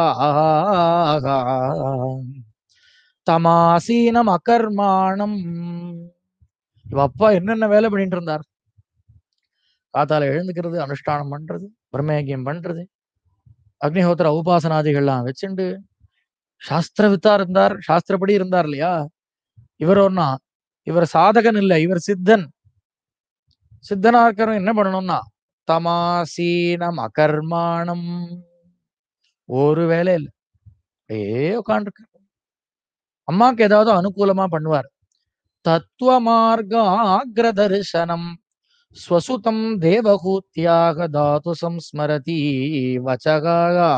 தமாசீனம் அகர்மாணம் இவ அப்பா என்னென்ன வேலை பண்ணிட்டு இருந்தார் காத்தால எழுந்துக்கிறது அனுஷ்டானம் பண்றது பிரம்மயக்கியம் பண்றது அக்னிஹோத்திர உபாசனாதிகள்லாம் வச்சுண்டு சாஸ்திரவித்தா இருந்தார் சாஸ்திரப்படி இருந்தார் இல்லையா இவர் ஒன்னா இவர் சாதகன் இல்ல இவர் சித்தன் சித்தனா இருக்கிறவன் என்ன பண்ணணும்னா தமாசீனம் அகர்மாணம் ஒரு வேலை இல்லை அப்படியே உட்காந்துருக்கு அம்மாக்கு ஏதாவது அனுகூலமா பண்ணுவார் தத்துவ மார்காகிர தரிசனம் ஸ்வசுதம் தேவகூத்தியாக தாது சம்ஸ்மரதி வச்சகா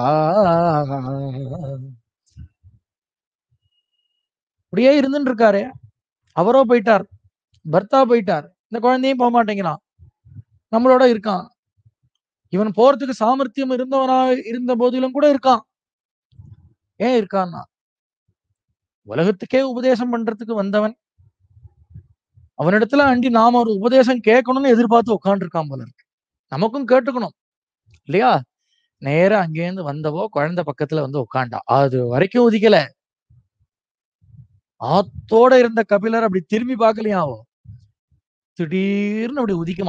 அப்படியே இருந்துட்டு இருக்காரு அவரோ போயிட்டார் பர்த்தா போயிட்டார் இந்த குழந்தையும் போக மாட்டேங்கிறான் நம்மளோட இருக்கான் இவன் போறதுக்கு சாமர்த்தியம் இருந்தவனா இருந்த போதிலும் கூட இருக்கான் ஏன் இருக்கான்னா உலகத்துக்கே உபதேசம் பண்றதுக்கு வந்தவன் அவனிடத்துல அண்டி நாம ஒரு உபதேசம் கேட்கணும்னு எதிர்பார்த்து உட்காந்துருக்கான் போல இருக்கு நமக்கும் கேட்டுக்கணும் இல்லையா நேரா அங்கேருந்து வந்தவோ குழந்தை பக்கத்துல வந்து உட்காண்டா அது வரைக்கும் உதிக்கல ஆத்தோட இருந்த கபிலர் அப்படி திரும்பி பார்க்கலையாவோ திடீர்னு அப்படி உதிக்குமா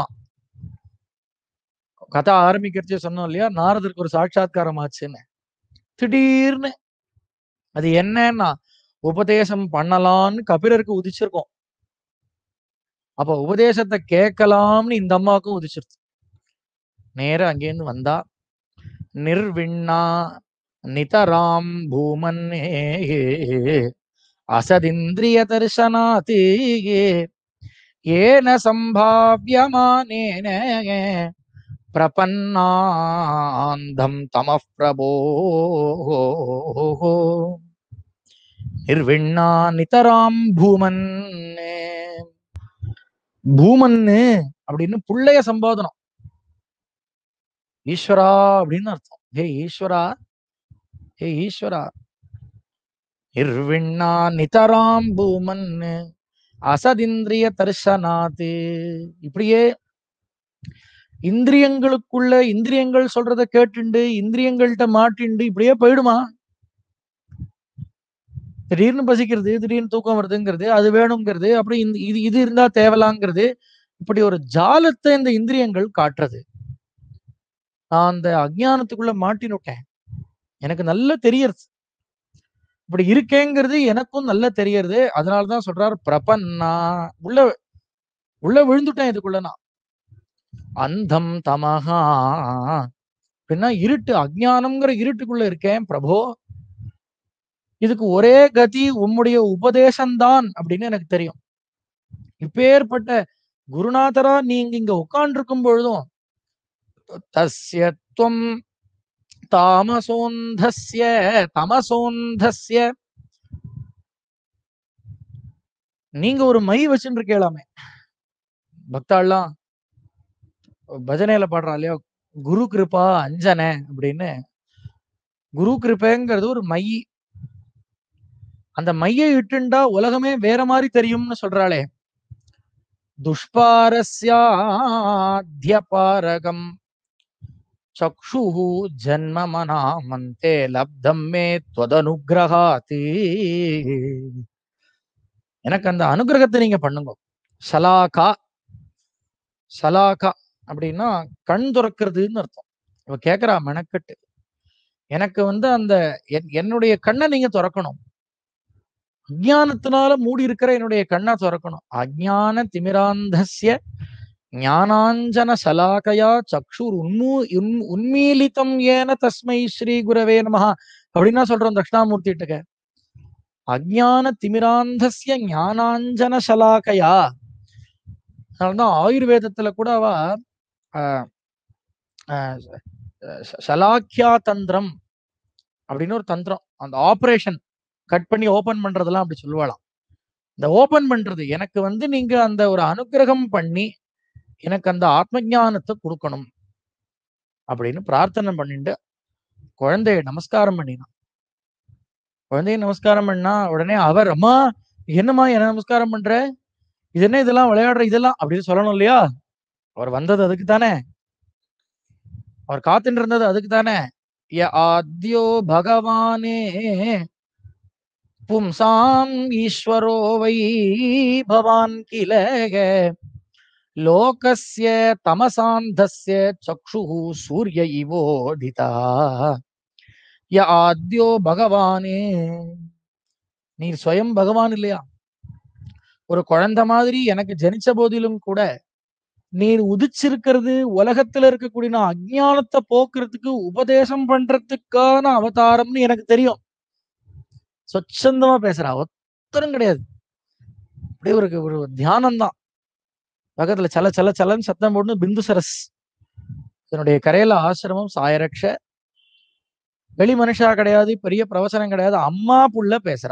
கதை ஆரம்பிக்கிறச்சே சொன்னோம் இல்லையா நாரதருக்கு ஒரு சாட்சாத்காரம் ஆச்சுன்னு திடீர்னு அது என்னன்னா உபதேசம் பண்ணலாம்னு கபிலருக்கு உதிச்சிருக்கோம் அப்ப உபதேசத்தை கேட்கலாம்னு இந்த அம்மாவுக்கும் உதிச்சிருச்சு நேரா அங்கேருந்து வந்தா நிர்விண்ணா நிதராம் பூமன்னே அசதிந்திரிய தரிசனாத் ஏன சம்பாவியமானேன பிரபன்னாந்தம் தமः பிரபோ நிர்விண்ணா நிதராம் பூமன் பூமன்னு அப்படின்னு புள்ளைய சம்போதனம் ஈஸ்வரா அப்படின்னு அர்த்தம் ஹே ஈஸ்வரா ஹே ஈஸ்வரா நிர்விண்ணா நிதராம் பூமன் அசதிந்திரிய தர்சனாத்து இப்படியே இந்திரியங்களுக்குள்ள இந்திரியங்கள் சொல்றத கேட்டுண்டு இந்திரியங்கள்ட்ட மாட்டிண்டு இப்படியே போயிடுமா திடீர்னு பசிக்கிறது திடீர்னு தூக்கம் வருதுங்கிறது அது வேணுங்கிறது அப்படி இந்த- இது இது இருந்தா தேவலாங்கிறது இப்படி ஒரு ஜாலத்தை இந்த இந்திரியங்கள் காட்டுறது நான் அந்த அஜ்ஞானத்துக்குள்ள மாட்டினுட்டேன் எனக்கு நல்லா தெரியறது இப்படி இருக்கேங்கிறது எனக்கும் நல்லா தெரியறது அதனாலதான் சொல்றாரு பிரபன்னா உள்ள உள்ள விழுந்துட்டேன் இதுக்குள்ள நான் அந்தம் தமஹா அப்படின்னா இருட்டு அஜ்ஞானம்ங்கிற இருட்டுக்குள்ள இருக்கேன் பிரபோ இதுக்கு ஒரே கதி உம்முடைய உபதேசம்தான் அப்படின்னு எனக்கு தெரியும் இப்பேற்பட்ட குருநாதரா நீங்க இங்க உட்கார்ந்திருக்கும் பொழுதும் தஸ்ய துவம் தாமசோந்தஸ்ய தமசோந்தஸ்ய நீங்க ஒரு மை வச்சுட்டு இருக்கலாமே பக்தாள்லாம் பஜனையில பாடுறா இல்லையா குரு கிருபா அஞ்சனை அப்படின்னு குரு கிருபைங்கிறது ஒரு மை அந்த மையை இட்டுண்டா உலகமே வேற மாதிரி தெரியும்னு சொல்றாளே துஷ்பாரஸ்யாத்யபாரகம் சக்ஷு ஜன்ம மனாமந்தே லப்தம் மே துவதனுகிரகாதி எனக்கு அந்த அனுகிரகத்தை நீங்க பண்ணுங்க சலாகா சலாகா அப்படின்னா கண் துறக்கிறதுன்னு அர்த்தம் இவ கேக்குறா மெனக்கட்டு எனக்கு வந்து அந்த என்- என்னுடைய கண்ணை நீங்க திறக்கணும் அஜ்ஞானத்தினால மூடி இருக்கிற என்னுடைய கண்ணை திறக்கணும் அஜ்ஞான திமிராந்தஸ்ய ஞானாஞ்சன சலாகையா சக்ஷுர் உன்மூ உன் உன்மீலிதம் ஏன தஸ்மை ஸ்ரீ குரவே நமஹ அப்படின்னா சொல்றோம் தட்சிணாமூர்த்திட்டுக்க அஜ்ஞான திமிராந்தஸ்ய ஞானாஞ்சன சலாகையா அதனாலதான் ஆயுர்வேதத்துல கூட அவ ஆஹ், ஆஹ், ச- சலாக்கியா தந்திரம் அப்படின்னு ஒரு தந்திரம் அந்த ஆபரேஷன் கட் பண்ணி ஓபன் பண்றதெல்லாம் அப்படி சொல்லுவாளாம் இந்த ஓபன் பண்றது எனக்கு வந்து நீங்க அந்த ஒரு அனுக்கிரகம் பண்ணி எனக்கு அந்த ஆத்ம ஞானத்தை கொடுக்கணும் அப்படின்னு பிரார்த்தனை பண்ணிட்டு குழந்தைய நமஸ்காரம் பண்ணினான் குழந்தைய நமஸ்காரம் பண்ணா உடனே அவர் அம்மா என்னம்மா என்ன நமஸ்காரம் பண்ற இது என்ன இதெல்லாம் விளையாடுற இதெல்லாம் அப்படின்னு சொல்லணும் இல்லையா அவர் வந்தது அதுக்கு தானே அவர் காத்துட்டு இருந்தது அதுக்கு தானே ய ஆத்யோ பகவானே பும்சாம் ஈஸ்வரோ வை பவான் கில லோகஸ்ய தமசாந்தஸ்ய சக்ஷு சூரிய இவோதிதா ய ஆத்யோ பகவானே நீர் ஸ்வயம் பகவான் இல்லையா ஒரு குழந்தை மாதிரி எனக்கு ஜனிச்ச போதிலும் கூட நீர் உதிச்சிருக்கிறது உலகத்துல இருக்கக்கூடிய நான் அஜ்ஞானத்தை போக்குறதுக்கு உபதேசம் பண்றதுக்கான அவதாரம்னு எனக்கு தெரியும் சொச்சந்தமா பேசுறா ஒத்தரும் கிடையாது அப்படியே ஒரு ஒரு தியானம் தான் பக்கத்துல சல சல சலன்னு சத்தம் போட்டு பிந்து சரஸ் இதனுடைய கரையில ஆசிரமம் சாயரக்ஷ வெளி மனுஷா கிடையாது பெரிய பிரவசனம் கிடையாது அம்மா புள்ள பேசுறா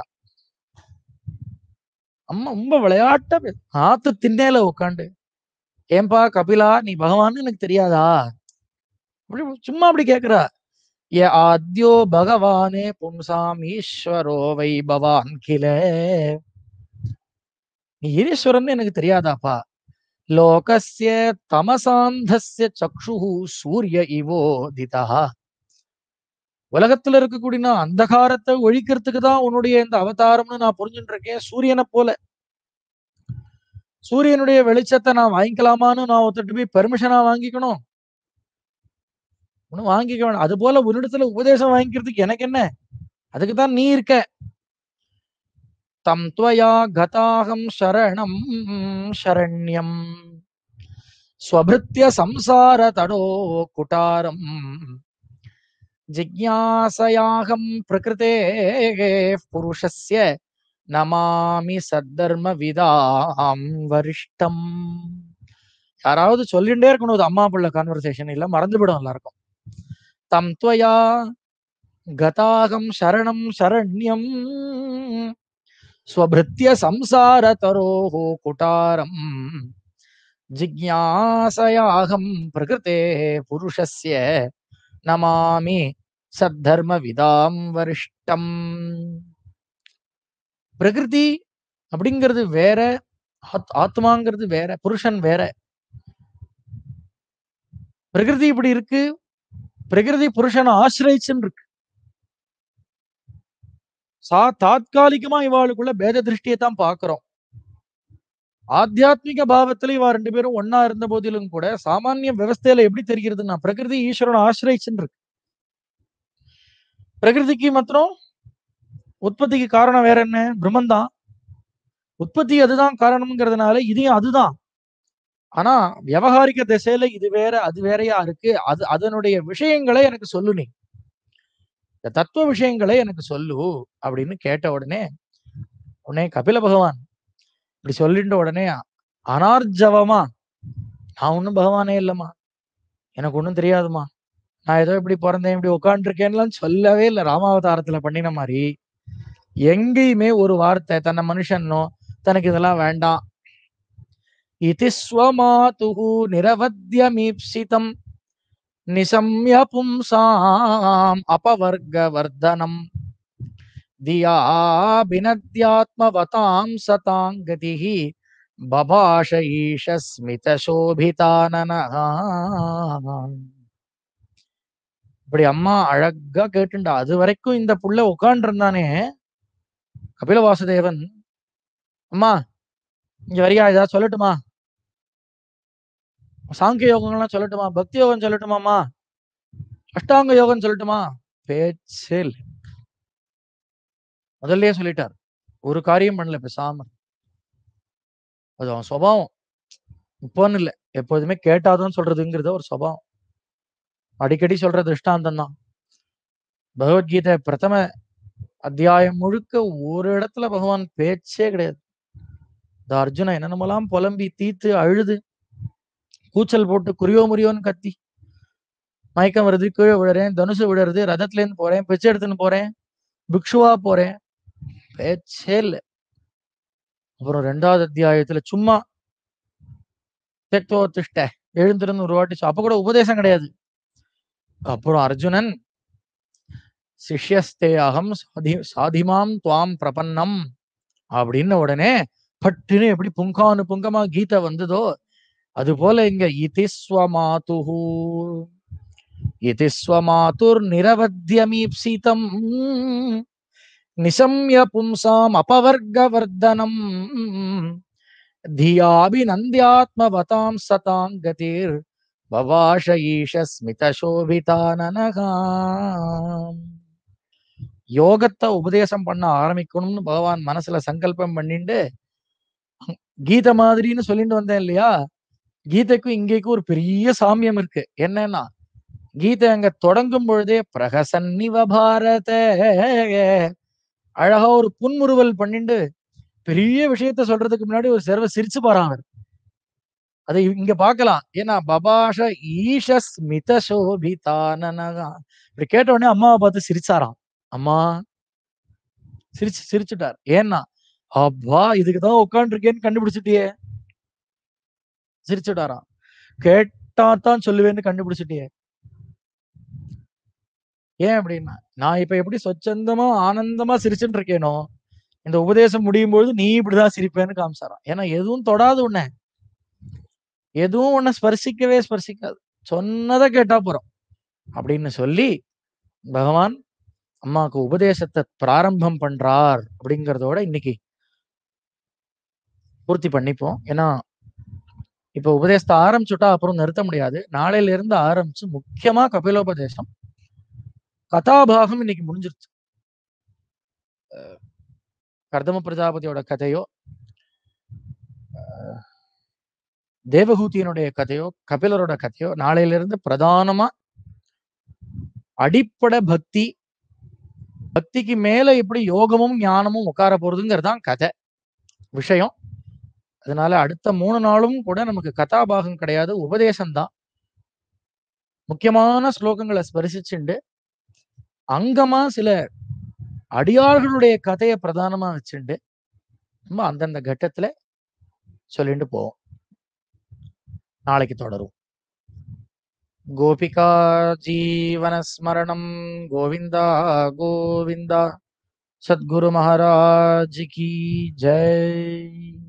அம்மா ரொம்ப விளையாட்டா பேச ஆத்து திண்ணையில உட்காந்து ஏன்பா கபிலா நீ பகவான்னு எனக்கு தெரியாதா அப்படி சும்மா அப்படி கேக்குறா ஏ ஆத்யோ பகவானே பும்சாம் ஈஸ்வரோ வை பவான் கில நீ ஈஸ்வரன் எனக்கு தெரியாதாப்பா லோகஸ்ய தமசாந்தஸ்ய சக்ஷு சூரிய இவோதிதா உலகத்துல இருக்கக்கூடிய நான் அந்தகாரத்தை ஒழிக்கிறதுக்கு தான் உன்னுடைய இந்த அவதாரம்னு நான் புரிஞ்சுட்டு இருக்கேன் சூரியனை போல சூரியனுடைய வெளிச்சத்தை நான் வாங்கிக்கலாமான்னு நான் ஒருத்தட்டு போய் பெர்மிஷனா வாங்கிக்கணும் ஒன்னும் வாங்கிக்க வேணாம் அது போல உன்னிடத்துல உபதேசம் வாங்கிக்கிறதுக்கு எனக்கு என்ன அதுக்கு தான் நீ இருக்க தம் துவயா கதாகம் சரணம் சரண்யம் ஸ்வபிருத்திய சம்சார தடோ குட்டாரம் ஜிக்ஞாசயாகம் பிரகிருதே புருஷஸ்ய நமாமி சத்தர்ம விதாம் வரிஷ்டம் யாராவது சொல்லிட்டே இருக்கணும் இது அம்மா பிள்ளை கான்வர்சேஷன் இல்ல மறந்துவிடும் எல்லாருக்கும் தம் துவயா கதாகம் சரணம் சரண்யம் ஸ்வபிருத்திய சம்சார தரோஹோ குட்டாரம் ஜிக்ஞாசயாகம் பிரகிருதே புருஷஸ்ய நமாமி சத்தர்ம விதாம் வரிஷ்டம் பிரகிருதி அப்படிங்கிறது வேற ஆத்- ஆத்மாங்கிறது வேற புருஷன் வேற பிரகிருதி இப்படி இருக்கு பிரகிருதி புருஷனை ஆசிரிச்சுன்னு இருக்கு சா தாத்காலிகமா இவாளுக்குள்ள பேத திருஷ்டியை தான் பாக்குறோம் ஆத்தியாத்மிக பாவத்துல இவா ரெண்டு பேரும் ஒன்னா இருந்த போதிலும் கூட சாமானிய விவஸ்தையில எப்படி தெரிகிறதுன்னா பிரகிருதி ஈஸ்வரனை ஆசிரிச்சுன்னு இருக்கு பிரகிருதிக்கு மாத்திரம் உற்பத்திக்கு காரணம் வேற என்ன பிரம்மந்தான் உற்பத்தி அதுதான் காரணம்ங்கிறதுனால இதையும் அதுதான் ஆனா விவகாரிக திசையில இது வேற அது வேறையா இருக்கு அது அதனுடைய விஷயங்களை எனக்கு சொல்லு நீ இந்த தத்துவ விஷயங்களை எனக்கு சொல்லு அப்படின்னு கேட்ட உடனே உடனே கபில பகவான் இப்படி சொல்லிட்ட உடனே அனார்ஜவமா நான் ஒன்றும் பகவானே இல்லைம்மா எனக்கு ஒன்றும் தெரியாதுமா நான் ஏதோ இப்படி பிறந்தேன் இப்படி உட்காந்துருக்கேன்லாம் சொல்லவே இல்லை ராமாவதாரத்துல பண்ணின மாதிரி எங்கேயுமே ஒரு வார்த்தை தன்னை மனுஷன்னோ தனக்கு இதெல்லாம் வேண்டாம் இதி ஸ்வமாதுஹு நிரவத்யமீப்சிதம் நிசம்ய பும்சாம் அபவர்கவர்தனம் தியாபினத்யாத்மவதாம் சதாங் கதிஹி பபாஷ ஈஷ ஸ்மித இப்படி அம்மா அழகா கேட்டுண்டா அது வரைக்கும் இந்த புள்ள உட்கார்ந்து இருந்தானே கபில வாசுதேவன் அம்மா இங்க வரியா ஏதாவது சொல்லட்டுமா சாங்கிய யோகங்கள்லாம் சொல்லட்டுமா பக்தி யோகம் சொல்லட்டுமாமா அஷ்டாங்க யோகம் சொல்லட்டுமா பேச்சே இல்லை முதல்லயே சொல்லிட்டார் ஒரு காரியம் பண்ணல பேசாம அது அவன் சுபாவம் இப்போன்னு இல்லை எப்போதுமே கேட்டாதான் சொல்றதுங்கிறது ஒரு சுபாவம் அடிக்கடி சொல்ற திருஷ்டாந்தம் தான் பகவத்கீதை பிரதம அத்தியாயம் முழுக்க ஒரு இடத்துல பகவான் பேச்சே கிடையாது இந்த அர்ஜுனன் என்னென்னமெல்லாம் புலம்பி தீத்து அழுது கூச்சல் போட்டு குறியோ முறியோன்னு கத்தி மயக்கம் வருது கீழே விழுறேன் தனுசு விழுறது ரதத்துல இருந்து போறேன் பிச்சை எடுத்துன்னு போறேன் பிக்ஷுவா போறேன் பேச்சே இல்லை அப்புறம் ரெண்டாவது அத்தியாயத்துல சும்மா தெக்தோ திஷ்ட எழுந்திருந்து ஒரு வாட்டி சொ- அப்ப கூட உபதேசம் கிடையாது அப்புறம் அர்ஜுனன் சிஷ்யஸ்தே அகம் சாதி சாதிமாம் துவாம் பிரபன்னம் அப்படின்னு உடனே பட்டுன்னு எப்படி புங்கானு புங்கமா கீதை வந்ததோ அது போல இங்க இதிஸ்வமாதுஹு இதிஸ்வமாதுர் நிரவத்தியமீப்சிதம் நிசம்ய பும்சாம் அபவர்கவர்தனம் தியாபிநந்தியாத்மவதாம் சதாம் கதிர் பவாஷ ஈஷ ஸ்மித சோபிதானனகாம் யோகத்தை உபதேசம் பண்ண ஆரம்பிக்கணும்னு பகவான் மனசுல சங்கல்பம் பண்ணிட்டு கீதை மாதிரின்னு சொல்லிட்டு வந்தேன் இல்லையா கீதைக்கும் இங்கேக்கும் ஒரு பெரிய சாமியம் இருக்கு என்னன்னா கீதை அங்க தொடங்கும் பொழுதே பிரகசன்னிவ பாரத அழகா ஒரு புன்முறுவல் பண்ணிட்டு பெரிய விஷயத்த சொல்றதுக்கு முன்னாடி ஒரு செர்வ சிரிச்சு பாறான் அவர் அதை இங்க பார்க்கலாம் ஏன்னா பபாஷ ஈஷ ஸ்மித சோபிதானனகா இப்படி கேட்ட உடனே அம்மாவை பார்த்து சிரிச்சாராம் அம்மா சிரிச்சு சிரிச்சுட்டார் ஏன்னா அப்பா இதுக்குதான் உட்காந்துருக்கேன்னு கண்டுபிடிச்சிட்டியே சிரிச்சுட்டாராம் கேட்டா தான் சொல்லுவேன்னு கண்டுபிடிச்சிட்டியே ஏன் அப்படின்னா நான் இப்ப எப்படி சொச்சந்தமா ஆனந்தமா சிரிச்சுட்டு இருக்கேனோ இந்த உபதேசம் முடியும் பொழுது நீ இப்படிதான் சிரிப்பேன்னு காமிச்சாராம் ஏன்னா எதுவும் தொடாது உன்னை எதுவும் உன்னை ஸ்பர்சிக்கவே ஸ்பர்சிக்காது சொன்னதை கேட்டா போறோம் அப்படின்னு சொல்லி பகவான் அம்மாவுக்கு உபதேசத்தை பிராரம்பம் பண்றார் அப்படிங்கறதோட இன்னைக்கு பூர்த்தி பண்ணிப்போம் ஏன்னா இப்ப உபதேசத்தை ஆரம்பிச்சுட்டா அப்புறம் நிறுத்த முடியாது நாளையில இருந்து ஆரம்பிச்சு முக்கியமா கபிலோபதேசம் கதாபாகம் இன்னைக்கு முடிஞ்சிருச்சு அஹ் கர்தம பிரஜாபதியோட கதையோ அஹ் தேவகூதியனுடைய கதையோ கபிலரோட கதையோ நாளையில இருந்து பிரதானமா அடிப்படை பக்தி பக்திக்கு மேல எப்படி யோகமும் ஞானமும் உட்கார போறதுங்கிறது தான் கதை விஷயம் அதனால அடுத்த மூணு நாளும் கூட நமக்கு கதாபாகம் கிடையாது உபதேசம் தான் முக்கியமான ஸ்லோகங்களை ஸ்பரிசிச்சுண்டு அங்கமா சில அடியார்களுடைய கதையை பிரதானமா வச்சுண்டு நம்ம அந்தந்த கட்டத்துல சொல்லிட்டு போவோம் நாளைக்கு தொடரும் கோபிகா ஜீவனஸ்மரணம் கோவிந்தா கோவிந்தா சத்குரு மகாராஜ் கி ஜெய்